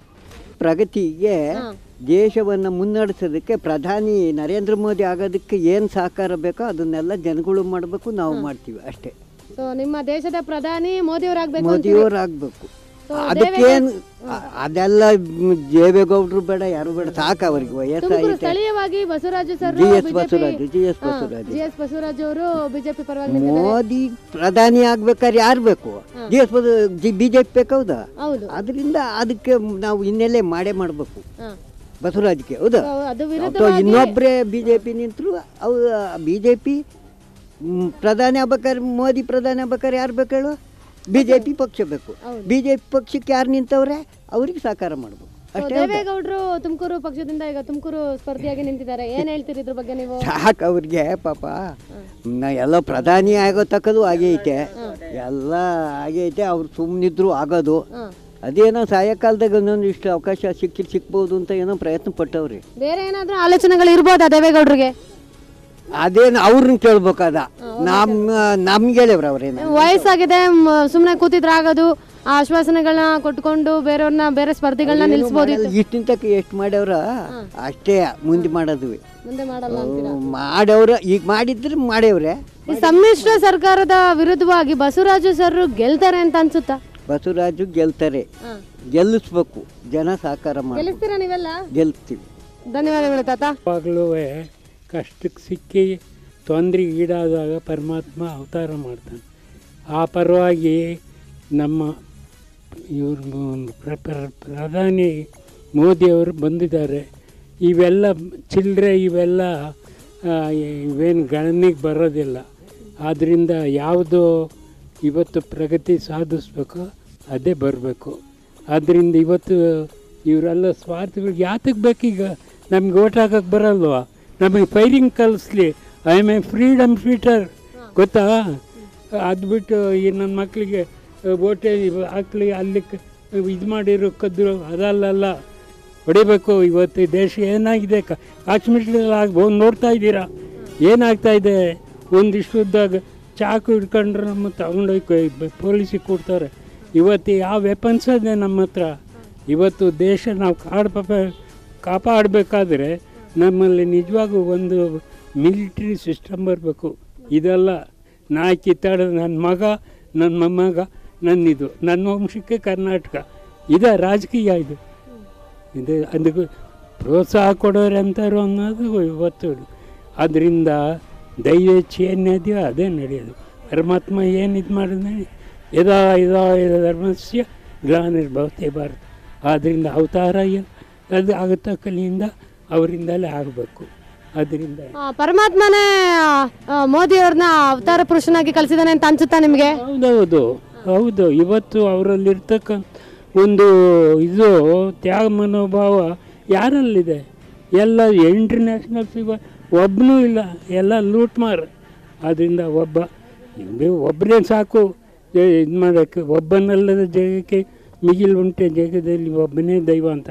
ಪ್ರಗತಿಗೆ ದೇಶವನ್ನು ಮುನ್ನಡೆಸೋದಕ್ಕೆ ಪ್ರಧಾನಿ ನರೇಂದ್ರ ಮೋದಿ ಆಗೋದಕ್ಕೆ ಏನು ಸಹಕಾರ ಬೇಕೋ ಅದನ್ನೆಲ್ಲ ಜನಗಳು ಮಾಡಬೇಕು ನಾವು ಮಾಡ್ತೀವಿ ಅಷ್ಟೇ ಸೊ ನಿಮ್ಮ ದೇಶದ ಪ್ರಧಾನಿ ಮೋದಿ ಅವರಾಗಬೇಕು ಮೋದಿಯವರು ಆಗಬೇಕು So, ಅದಕ್ಕೇನು ಅದೆಲ್ಲ ಮ್, ದೇವೇಗೌಡರು ಬೇಡ ಯಾರು ಬೇಡ ಸಾಕು ಅವ್ರಿಗೆ ತುಮಕೂರು ವಯಸ್ಸಾಗೈತೆ ಸ್ಥಳೀಯವಾಗಿ Basavaraju sir G S Basavaraju G S Basavaraju G S Basavaraj ಅವರು ಬಿಜೆಪಿ ಪರವಾಗಿ ನಿಂತಿದ್ದಾರೆ ಮೋದಿ ಪ್ರಧಾನಿ ಆಗ್ಬೇಕಾದ್ರೆ ಯಾರು ಬೇಕು G S B J P ಬೇಕೌದಾ ಹೌದು ಅದರಿಂದ ಅದಕ್ಕೆ ನಾವು ಹಿನ್ನೆಲೆ ಮಾಡೇ ಮಾಡಬೇಕು ಹಾ. ಬಸವರಾಜ್ಗೆ ಹೌದಾ So, ಅದು ಅಥವಾ ವಿರುದ್ಧವಾಗಿ ಇನ್ನೊಬ್ಬರೇ ಬಿ ಜೆ ಪಿ ನಿಂತರು ಅವು ಬಿ ಜೆ ಪಿ ಪ್ರಧಾನಿ ಆಗ್ಬೇಕಾದ್ರೆ ಮೋದಿ ಪ್ರಧಾನಿ ಆಗ್ಬೇಕಾದ್ರೆ ಯಾರು ಬೇಕು ಹೇಳು ಬಿ ಜೆ ಪಿ ಪಕ್ಷ ಬೇಕು ಬಿ ಜೆ ಪಿ ಪಕ್ಷಕ್ಕೆ ಯಾರು ನಿಂತವ್ರೆ ಅವ್ರಿಗೆ ಸಹಕಾರ ಮಾಡಬೇಕು So, ಅಷ್ಟೇ ಹೌದಾ? ದೇವೇಗೌಡರು ತುಮಕೂರು ಪಕ್ಷದಿಂದ ಈಗ ತುಮಕೂರು ಸ್ಪರ್ಧಿಯಾಗಿ ನಿಂತಿದ್ದಾರೆ ಏನ್ ಹೇಳ್ತೀರಿ ಇದ್ರ ಬಗ್ಗೆ ನೀವು ಸಾಕು ಅವ್ರಿಗೆ ಪಾಪ ನಾ ಎಲ್ಲ ಪ್ರಧಾನಿ ಆಗೋ ತಕ್ಕದು ಹಾಗೆ ಐತೆ ಎಲ್ಲ ಹಾಗೆ ಐತೆ ಅವ್ರು ಸುಮ್ಮನಿದ್ರು ಆಗೋದು ಅದೇನೋ ಸಾಯಂಕಾಲದಾಗ ಒಂದೊಂದು ಇಷ್ಟು ಅವಕಾಶ ಸಿಕ್ಕಿ ಸಿಕ್ಬೋದು ಅಂತ ಏನೋ ಪ್ರಯತ್ನ ಪಟ್ಟವ್ರಿ ಬೇರೆ ಏನಾದ್ರೂ ಆಲೋಚನೆಗಳು ಇರ್ಬೋದಾ ದೇವೇಗೌಡರಿಗೆ ಅದೇನು ಅವ್ರನ್ನ ಕೇಳ್ಬೇಕದ ನಮ್ಮ ನಮ್ಗೆ ಹೇಳಿವ್ರ ಅವ್ರೇನು ವಯಸ್ಸಾಗಿದೆ ಸುಮ್ಮನೆ ಕೂತಿದ್ರೆ ಆಗೋದು ಆ ಆಶ್ವಾಸನೆಗಳನ್ನ ಕೊಟ್ಕೊಂಡು ಬೇರೆಯವ್ರನ್ನ ಬೇರೆ ಸ್ಪರ್ಧಿಗಳನ್ನ ನಿಲ್ಲಿಸ್ಬೋದಿತ್ತು ಇಷ್ಟಿನ ತಕ್ಕ ಎಷ್ಟು ಮಾಡ್ಯವ್ರ ಅಷ್ಟೇ ಮುಂದೆ ಮಾಡೋದು ಮುಂದೆ ಮಾಡಲ್ಲ ಅಂತೀರಾ ಮಾಡವ್ರ ಈಗ ಮಾಡಿದ್ರೆ ಮಾಡ್ಯವ್ರೆ ಈ ಸಮ್ಮಿಶ್ರ ಸರ್ಕಾರದ ವಿರುದ್ಧವಾಗಿ ಬಸವರಾಜು ಸರ್ ಗೆಲ್ತಾರೆ ಅಂತ ಅನ್ಸುತ್ತಾ ಬಸವರಾಜು ಗೆಲ್ತಾರೆ ಗೆಲ್ಲಿಸ್ಬೇಕು ಜನ ಸಹಕಾರ ಮಾಡಿ ಗೆಲ್ಲಿಸ್ತೀರಾ ನೀವೆಲ್ಲ ಗೆಲ್ತೀವಿ ಧನ್ಯವಾದಗಳು ತಾತ ಯಾವಾಗಲೂ ಕಷ್ಟಕ್ಕೆ ಸಿಕ್ಕಿ ತೊಂದರೆಗೆ ಈಡಾದಾಗ ಪರಮಾತ್ಮ ಅವತಾರ ಮಾಡ್ತಾನೆ ಆ ಪರವಾಗಿ ನಮ್ಮ ಇವ್ರು ಪ್ರ- ಪ್ರ- ಪ್ರಧಾನಿ ಮೋದಿಯವರು ಬಂದಿದ್ದಾರೆ ಇವೆಲ್ಲ ಚಿಲ್ಲರೆ ಇವೆಲ್ಲ ಆ, ಇವೇನು ಗಣನೆಗೆ ಬರೋದಿಲ್ಲ ಆದ್ದರಿಂದ ಯಾವುದು ಇವತ್ತು ಪ್ರಗತಿ ಸಾಧಿಸ್ಬೇಕು ಅದೇ ಬರಬೇಕು ಆದ್ದರಿಂದ ಇವತ್ತು ಇವರೆಲ್ಲ ಸ್ವಾರ್ಥಗಳು ಯಾತಕ್ಕೆ ಬೇಕೀಗ ನಮ್ಗೆ ಓಟ್ ಹಾಕಕ್ಕೆ ಬರಲ್ವಾ ನಮಗೆ ಫೈರಿಂಗ್ ಕಲಿಸ್ಲಿ I am a freedom fighter ಗೊತ್ತಾ ಅದು ಬಿಟ್ಟು ಈ ನನ್ನ ಮಕ್ಕಳಿಗೆ ಓಟೆ ಹಾಕ್ಲಿ ಅಲ್ಲಿ ಇದು ಮಾಡಿರೋ ಕದ್ರು ಅದಲ್ಲಲ್ಲ ಹೊಡಿಬೇಕು ಇವತ್ತು ಈ ದೇಶ ಏನಾಗಿದೆ ಕ- ಕಾಶ್ಮೀರದಲ್ಲಿ ಆಗ್ಬೋದು ನೋಡ್ತಾ ಇದ್ದೀರಾ ಏನಾಗ್ತಾ ಇದೆ ಒಂದಿಷ್ಟು ಉದ್ದಾಗ ಚಾಕು ಹಿಡ್ಕೊಂಡ್ರೆ ನಮ್ಮ ತಗೊಂಡೋಗಿ ಪೊಲೀಸಿಗೆ ಕೊಡ್ತಾರೆ ಇವತ್ತು ಯಾವ ವೆಪನ್ಸ್ ಇದೆ ನಮ್ಮ ಹತ್ರ ಇವತ್ತು ದೇಶ ನಾವು ಕಾಡ್ಪ ಕಾಪಾಡಬೇಕಾದ್ರೆ ನಮ್ಮಲ್ಲಿ ನಿಜವಾಗೂ ಒಂದು ಮಿಲಿಟ್ರಿ ಸಿಸ್ಟಮ್ ಬರಬೇಕು ಇದೆಲ್ಲ ನಾ ಕಿತ್ತಾಡೋದು ನನ್ನ ಮಗ ನನ್ನ ಮೊಮ್ಮಗ ನನ್ನಿದು ನನ್ನ ವಂಶಕ್ಕೆ ಕರ್ನಾಟಕ ಇದೆ ರಾಜಕೀಯ ಇದು ಇದು ಅದಕ್ಕೆ ಪ್ರೋತ್ಸಾಹ ಕೊಡೋರು ಅಂತಾರೋ ಅನ್ನೋದು ಇವತ್ತು ಅದರಿಂದ ದೈವೇಚ್ಛೆ ಏನಿದೆಯೋ ಅದೇ ನಡೆಯೋದು ಪರಮಾತ್ಮ ಏನು ಇದು ಮಾಡಿದ್ರೆ ಯದಾ ಯದಾ ಯದ ಧರ್ಮಸ್ಯ ಗ್ಲಾನಿರ್ಭವತೆ ಭಾರತ ಆದ್ದರಿಂದ ಅವತಾರ ಏನು ಅದು ಆಗುತ್ತ ಕಲಿಯಿಂದ ಅವರಿಂದಲೇ ಆಗಬೇಕು ಅದರಿಂದ ಆ, ಪರಮಾತ್ಮನೇ ಆ, ಆ, ಮೋದಿ ಅವ್ರನ್ನ ಅವತಾರ ಪುರುಷನಾಗಿ ಕಳಿಸಿದಾನೆ ಅಂತ ಅನ್ಸುತ್ತಾ ನಿಮಗೆ ಹೌದೌದು ಹೌದು ಇವತ್ತು ಅವರಲ್ಲಿರ್ತಕ್ಕ ಒಂದು ಇದು ತ್ಯಾಗ ಮನೋಭಾವ ಯಾರಲ್ಲಿದೆ ಎಲ್ಲ ಇಂಟರ್ನ್ಯಾಷನಲ್ ಫೀವರ್ ಒಬ್ಬನೂ ಇಲ್ಲ ಎಲ್ಲ ಲೂಟ್ ಮಾರ ಆದ್ದರಿಂದ ಒಬ್ಬ ಒಬ್ಬನೇ ಸಾಕು ಇದು ಮಾಡೋಕ್ಕೆ ಒಬ್ಬನಲ್ಲದ ಜಗಕ್ಕೆ ಮಿಗಿಲು ಉಂಟೆ ಜಗದಲ್ಲಿ ಒಬ್ಬನೇ ದೈವ ಅಂತ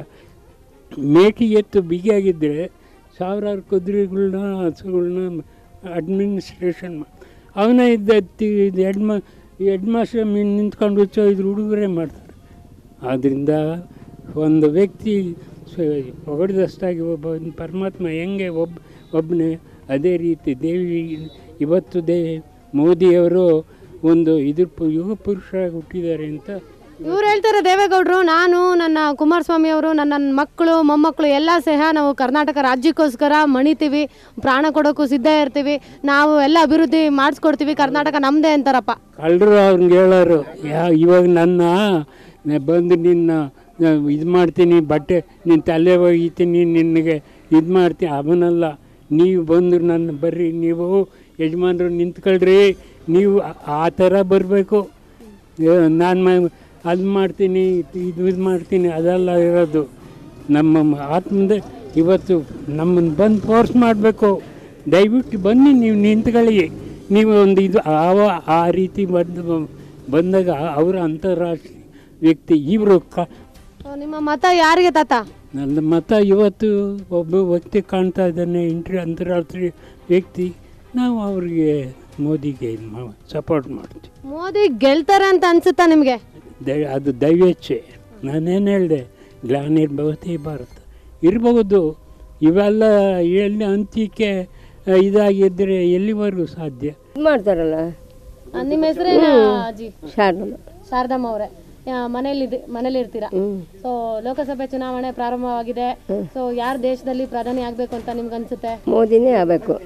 ಮೇಟಿ ಎತ್ತು ಬಿಗಿಯಾಗಿದ್ದರೆ ಸಾವಿರಾರು ಕುದುರೆಗಳ್ನ ಹಸುಗಳ್ನ ಅಡ್ಮಿನಿಸ್ಟ್ರೇಷನ್ ಅವನೇ ಇದ್ದ ತಿ- ಇದು ಹೆಣ್ಮ ಈ ಹೆಡ್ ಮಾಸ್ಟರ್ ಮೀನು ನಿಂತ್ಕೊಂಡು ಹುಚ್ಚ ಇದ್ರ ಹುಡುಗರೇ ಮಾಡ್ತಾರೆ ಆದ್ದರಿಂದ ಒಂದು ವ್ಯಕ್ತಿ ಸ- ಹೊಗಡಿದಷ್ಟಾಗಿ ಒಬ್ಬ ಒಂದು ಪರಮಾತ್ಮ ಹೆಂಗೆ ಒಬ್ಬ ಒಬ್ಬನೇ ಅದೇ ರೀತಿ ದೇವಿ ಇವತ್ತು ದೇ ಮೋದಿಯವರು ಒಂದು ಇದ್ರ ಪು- ಯುಗ ಪುರುಷರಾಗಿ ಹುಟ್ಟಿದ್ದಾರೆ ಅಂತ ಇವ್ರು ಹೇಳ್ತಾರೆ ದೇವೇಗೌಡರು ನಾನು ನನ್ನ ಕುಮಾರಸ್ವಾಮಿ ಅವರು ನನ್ನ ಮಕ್ಕಳು ಮೊಮ್ಮಕ್ಕಳು ಎಲ್ಲ ಸಹ ನಾವು ಕರ್ನಾಟಕ ರಾಜ್ಯಕ್ಕೋಸ್ಕರ ಮಣಿತೀವಿ ಪ್ರಾಣ ಕೊಡೋಕ್ಕೂ ಸಿದ್ಧ ಇರ್ತೀವಿ ನಾವು ಎಲ್ಲ ಅಭಿವೃದ್ಧಿ ಮಾಡಿಸ್ಕೊಡ್ತೀವಿ ಕರ್ನಾಟಕ ನಮ್ಮದೇ ಅಂತಾರಪ್ಪ ಕಳ್ಳರು ಅವ್ರಿಗೆ ಹೇಳೋರು ಯಾ ಇವಾಗ ನನ್ನ ನೆ- ಬಂದು ನಿನ್ನ ಇದು ಮಾಡ್ತೀನಿ ಬಟ್ಟೆ ನಿನ್ನ ತಲೆ ಒಗಿತೀನಿ ನಿನಗೆ ಇದು ಮಾಡ್ತೀನಿ ಅವನಲ್ಲ ನೀವು ಬಂದು ನನ್ನ ಬರ್ರಿ ನೀವು ಯಜಮಾನ್ರು ನಿಂತ್ಕೊಳ್ರಿ ನೀವು ಆ- ಆ ಥರ ಬರಬೇಕು ನಾನು ಅದು ಮಾಡ್ತೀನಿ ಇದು ಇದು ಮಾಡ್ತೀನಿ ಅದೆಲ್ಲ ಇರೋದು ನಮ್ಮ ಮ- ಆತ್ಮದ ಇವತ್ತು ನಮ್ಮನ್ನು ಬಂದು ಫೋರ್ಸ್ ಮಾಡಬೇಕು ದಯವಿಟ್ಟು ಬನ್ನಿ ನೀವು ನಿಂತ್ಕೊಳ್ಳಿ ನೀವು ಒಂದು ಇದು ಆವ ಆ ರೀತಿ ಬಂದು ಬಂದಾಗ ಅವರ ಅಂತಾರಾಷ್ಟ್ರೀಯ ವ್ಯಕ್ತಿ ಇವರು ಕ ಸೊ, ನಿಮ್ಮ ಮತ ಯಾರಿಗೆ ತಾತ ನನ್ನ ಮತ ಇವತ್ತು ಒಬ್ಬ ವ್ಯಕ್ತಿ ಕಾಣ್ತಾ ಇದ್ದಾನೆ ಇಂಟ್ರಿ ಅಂತಾರಾಷ್ಟ್ರೀಯ ವ್ಯಕ್ತಿ ನಾವು ಅವ್ರಿಗೆ ಮೋದಿಗೆ ಸಪೋರ್ಟ್ ಮಾಡ್ತೀವಿ ಮೋದಿ ಗೆಲ್ತಾರೆ ಅಂತ ಅನ್ಸುತ್ತಾ ನಿಮಗೆ ದೈ ಅದು ದೈವೇಚ್ಛೆ ನಾನೇನು ಹೇಳಿದೆ ಗ್ಲಾನಿರ್ಭವತಿ ಭಾರತ ಇರಬಹುದು ಇವೆಲ್ಲ ಎಲ್ಲಿ ಅಂತ್ಯಕ್ಕೆ ಆ, ಇದಾಗಿದ್ದರೆ ಎಲ್ಲಿವರೆಗೂ ಸಾಧ್ಯ ಮಾಡ್ತಾರಲ್ಲ ನಿಮ್ಮ ಹೆಸರೇನು ಅಜ್ಜಿ ಶಾರದಮ್ಮ ಶಾರದಮ್ಮ ಅವರೇ ಮನೇಲಿ ಮನೇಲಿ ಇರ್ತೀರಾ ಸೊ ಲೋಕಸಭೆ ಚುನಾವಣೆ ಪ್ರಾರಂಭವಾಗಿದೆ ಸೊ ಯಾರು ದೇಶದಲ್ಲಿ ಪ್ರಧಾನಿ ಆಗ್ಬೇಕು ಅಂತ ನಿಮ್ಗೆ ಅನ್ಸುತ್ತೆ ಮೋದಿನೇ ಆಗಬೇಕು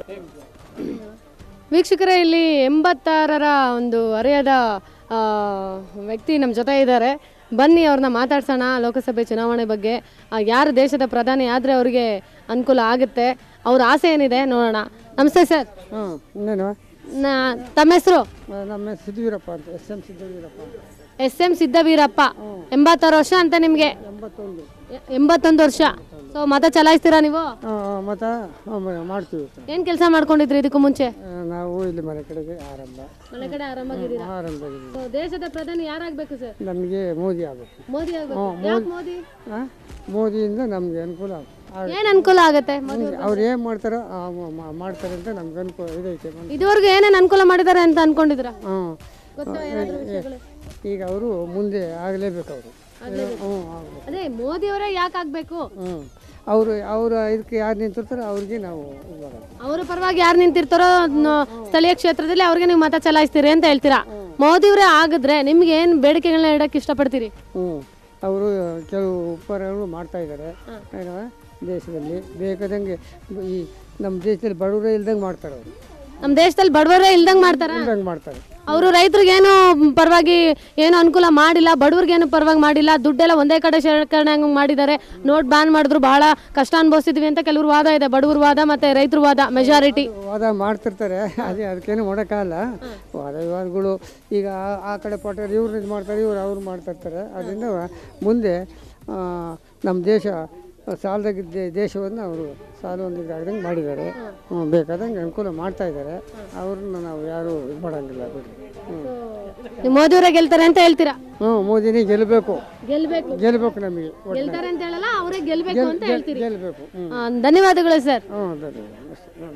ವೀಕ್ಷಕರೇ ಇಲ್ಲಿ ಎಂಬತ್ತಾರರ ಒಂದು ಅರೆಯದ ಆ, ವ್ಯಕ್ತಿ ನಮ್ಮ ಜೊತೆ ಇದ್ದಾರೆ ಬನ್ನಿ ಅವ್ರನ್ನ ಮಾತಾಡ್ಸೋಣ ಲೋಕಸಭೆ ಚುನಾವಣೆ ಬಗ್ಗೆ ಆ, ಯಾರು ದೇಶದ ಪ್ರಧಾನಿ ಆದರೆ ಅವರಿಗೆ ಅನುಕೂಲ ಆಗುತ್ತೆ ಅವ್ರ ಆಸೆ ಏನಿದೆ ನೋಡೋಣ ನಮಸ್ತೆ ಸರ್ ಹಾಂ ಇನ್ನೇನು ನಾ- ತಮ್ಮ ಹೆಸರು ನಮ್ಮ ಹೆಸರು ಸಿದ್ದವೀರಪ್ಪ ಅಂತ S M Siddaveerappa S M Siddaveerappa ಎಂಬತ್ತಾರು ವರ್ಷ ಅಂತ ನಿಮಗೆ ಎಂಬತ್ತೊಂದು ಎಂಬತ್ತೊಂದು ವರ್ಷ ಸೊ ಮತ ಚಲಾಯಿಸ್ತೀರಾ ನೀವು ಮತ್ತು ಮಾಡ್ತೀವಿ ಏನ್ ಕೆಲಸ ಮಾಡ್ಕೊಂಡಿದ್ರಿ ಇದಕ್ಕೂ ಮುಂಚೆ ಆ, ನಾವು ಇಲ್ಲಿ ಮನೆ ಕಡೆಗೆ ಆರಂಭ ಮನೆ ಕಡೆ ಆರಾಮಾಗಿದ್ದೀರಾ ಆರಂಭ ಸೊ ದೇಶದ ಪ್ರಧಾನಿ ಯಾರಾಗಬೇಕು ಸರ್ ನಮಗೆ ಮೋದಿ ಆಗಬೇಕು ಮೋದಿ ಆಗ್ಬೇಕು ಹ್ಮ್, ಯಾಕೆ ಮೋದಿ- ಮೋದಿ ಆ? ಮೋದಿಯಿಂದ ನಮಗೆ ಅನುಕೂಲ ಆಗುತ್ತೆ. ಆಗುತ್ತೆ. ಏನ್ ಅನುಕೂಲ ಆಗುತ್ತೆ ಮೋದಿ ಅವ್ರು ಅವ್ರು ಏನು ಮಾಡ್ತಾರೋ ಆ ಮ- ಮ- ಮಾಡ್ತಾರೆ ಅಂತ ನಮ್ಗೆ ಅನುಕೂಲ ಇದೈತೆ ಇದುವರೆಗೂ ಏನೇನ್ ಅನುಕೂಲ ಮಾಡಿದ್ದಾರೆ ಅಂತ ಅನ್ಕೊಂಡಿದ್ದೀರಾ ಹ್ಞೂ ಗೊತ್ತಾ ಏನಾದ್ರು ವಿಷಯಗಳು? ಈಗ ಅವರು ಮುಂದೆ ಆಗಲೇಬೇಕು ಅವರು ಹ್ಞೂ ಆಗಬೇಕು ಅದೇ ಮೋದಿ ಅವರೇ ಯಾಕೆ ಆಗ್ಬೇಕು ಹ್ಞೂ ಅವರು ಅವರು ಇದಕ್ಕೆ ಯಾರು ನಿಂತಿರ್ತಾರೋ ಅವ್ರಿಗೆ ನಾವು ಇದು ಮಾಡೋದು ಅವರ ಪರವಾಗಿ ಯಾರು ನಿಂತಿರ್ತಾರೋ ನ- ಸ್ಥಳೀಯ ಕ್ಷೇತ್ರದಲ್ಲಿ ಅವ್ರಿಗೆ ನೀವು ಮತ ಚಲಾಯಿಸ್ತೀರಿ ಅಂತ ಹೇಳ್ತೀರಾ ಮೋದಿ ಅವರೇ ಆಗಿದ್ರೆ ನಿಮ್ಗೆ ಏನ್ ಬೇಡಿಕೆಗಳನ್ನ ಇಡಕ್ಕೆ ಇಷ್ಟಪಡ್ತೀರಿ ಹ್ಞೂ ಅವರು ಕೆಲವು ಉಪಹಾರಗಳು ಮಾಡ್ತಾ ಇದ್ದಾರೆ ಏನೋ ದೇಶದಲ್ಲಿ ಬೇಕಾದಂಗೆ ಈ ನಮ್ಮ ದೇಶದಲ್ಲಿ ಬಡವರೇ ಇಲ್ದಂಗೆ ಮಾಡ್ತಾರೆ ಅವರು ನಮ್ಮ ದೇಶದಲ್ಲಿ ಬಡವರೇ ಇಲ್ದಂಗ್ ಮಾಡ್ತಾರ ಇಲ್ದಂಗೆ ಮಾಡ್ತಾರೆ ಅವರು ರೈತರಿಗೇನು ಪರವಾಗಿ ಏನು ಅನುಕೂಲ ಮಾಡಿಲ್ಲ ಬಡವ್ರಿಗೇನು ಪರವಾಗಿ ಮಾಡಿಲ್ಲ ದುಡ್ಡೆಲ್ಲ ಒಂದೇ ಕಡೆ ಶೇಖರಣೆ ಹಂಗ್ ಮಾಡಿದ್ದಾರೆ ನೋಟ್ ಬ್ಯಾನ್ ಮಾಡಿದ್ರು ಬಹಳ ಕಷ್ಟ ಅನುಭವಿಸಿದ್ವಿ ಅಂತ ಕೆಲವ್ರ ವಾದ ಇದೆ ಬಡವ್ರ ವಾದ ಮತ್ತೆ ರೈತರ ವಾದ ಮೆಜಾರಿಟಿ ವಾದ ಮಾಡ್ತಿರ್ತಾರೆ ಅದೇ ಅದಕ್ಕೇನು ಮಾಡೋಕ್ಕಾಗಲ್ಲ ವಾದ ವಿವಾದಗಳು ಈಗ ಆ- ಆ ಕಡೆ ಪಟ್ಟರು ಇವ್ರು ಇದು ಮಾಡ್ತಾರೆ ಇವ್ರು ಅವ್ರು ಮಾಡ್ತಿರ್ತಾರೆ ಅದರಿಂದ ಮುಂದೆ ಆ, ನಮ್ಮ ದೇಶ ಸಾಲದಾಗಿದ್ದ ದೇಶವನ್ನು ಅವರು ಸಾಲ ಹೊಂದಿದ್ದಾಗದಂಗೆ ಮಾಡಿದ್ದಾರೆ ಹ್ಞೂ ಬೇಕಾದಂಗೆ ಅನುಕೂಲ ಮಾಡ್ತಾ ಇದ್ದಾರೆ ಅವ್ರನ್ನ ನಾವು ಯಾರು ಇದು ಮಾಡೋಂಗಿಲ್ಲ ಬಿಡಿ ಹ್ಞೂ ಮೋದಿ ಅವರೇ ಗೆಲ್ತಾರೆ ಅಂತ ಹೇಳ್ತೀರಾ ಹ್ಞೂ ಮೋದಿನೇ ಗೆಲ್ಲಬೇಕು ಗೆಲ್ಬೇಕು ಗೆಲ್ಲಬೇಕು ನಮಗೆ ಗೆಲ್ತಾರೆ ಅಂತ ಹೇಳಲ್ಲ ಅವರೇ ಗೆಲ್ಬೇಕು ಅಂತ ಹೇಳ್ತೀರಿ ಗೆಲ್ಲಬೇಕು ಹ್ಞೂ ಆ, ಧನ್ಯವಾದಗಳು ಸರ್ ಹ್ಞೂ ಧನ್ಯವಾದ ಅಷ್ಟೇ ಹ್ಞೂ.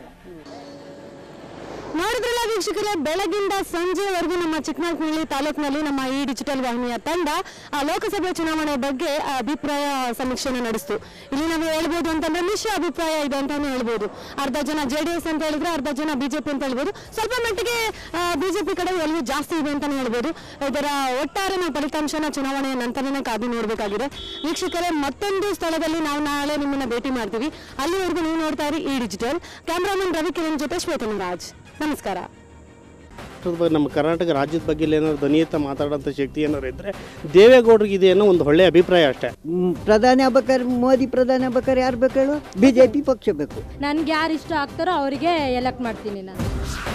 ನೋಡಿದ್ರಲ್ಲ ವೀಕ್ಷಕರೇ ಬೆಳಗಿಂದ ಸಂಜೆವರೆಗೂ ನಮ್ಮ ಚಿಕ್ಕನಾಯಕನಹಳ್ಳಿ ತಾಲೂಕಿನಲ್ಲಿ ನಮ್ಮ ಈ ಡಿಜಿಟಲ್ ವಾಹಿನಿಯ ತಂಡ ಆ ಲೋಕಸಭೆ ಚುನಾವಣೆ ಬಗ್ಗೆ ಆ, ಅಭಿಪ್ರಾಯ ಸಮೀಕ್ಷೆನ ನಡೆಸ್ತು ಇಲ್ಲಿ ನಾವು ಹೇಳ್ಬೋದು ಅಂತಂದ್ರೆ ಮಿಶ್ರ ಅಭಿಪ್ರಾಯ ಇದೆ ಅಂತಾನೆ ಹೇಳ್ಬೋದು ಅರ್ಧ ಜನ ಜೆ ಡಿ ಎಸ್ ಅಂತ ಹೇಳಿದ್ರೆ ಅರ್ಧ ಜನ ಬಿಜೆಪಿ ಅಂತ ಹೇಳ್ಬೋದು ಸ್ವಲ್ಪ ಮಟ್ಟಿಗೆ ಬಿಜೆಪಿ ಕಡೆ ಒಲವು ಜಾಸ್ತಿ ಇದೆ ಅಂತಾನೆ ಹೇಳ್ಬೋದು ಇದರ ಒಟ್ಟಾರೆ ನಾವು ಫಲಿತಾಂಶನ ಚುನಾವಣೆಯ ನಂತರನೇ ಕಾದು ನೋಡಬೇಕಾಗಿದೆ ವೀಕ್ಷಕರೇ ಮತ್ತೊಂದು ಸ್ಥಳದಲ್ಲಿ ನಾವು ನಾಳೆ ನಿಮ್ಮನ್ನ ಭೇಟಿ ಮಾಡ್ತೀವಿ ಅಲ್ಲಿವರೆಗೂ ನೀವು ನೋಡ್ತಾ ಇರಿ ಈ ಡಿಜಿಟಲ್ ಕ್ಯಾಮ್ರಾಮನ್ ರವಿ ಕಿರಣ್ ಜೊತೆ ಶ್ವೇತನ್ ರಾಜ್ ನಮಸ್ಕಾರ ರಾಷ್ಟ್ರದ ಬಗ್ಗೆ ನಮ್ಮ ಕರ್ನಾಟಕ ರಾಜ್ಯದ ಬಗ್ಗೆ ಏನಾದ್ರು ಧ್ವನಿಯತ್ತ ಮಾತಾಡೋಂಥ ಶಕ್ತಿ ಏನಾದ್ರು ಇದ್ದರೆ ದೇವೇಗೌಡರಿಗೆ ಇದೆ ಅನ್ನೋ ಒಂದು ಒಳ್ಳೆಯ ಅಭಿಪ್ರಾಯ ಅಷ್ಟೇ ಮ್, ಪ್ರಧಾನಿ ಆಗ್ಬೇಕಾದ್ರೆ ಮೋದಿ ಪ್ರಧಾನಿ ಆಗ್ಬೇಕಾದ್ರೆ ಯಾರು ಬೇಕು ಹೇಳು ಬಿ ಜೆ ಪಿ ಪಕ್ಷ ಬೇಕು ನನ್ಗೆ ಯಾರು ಇಷ್ಟ ಆಗ್ತಾರೋ ಅವರಿಗೆ ಎಲೆಕ್ಟ್ ಮಾಡ್ತೀನಿ ನಾನು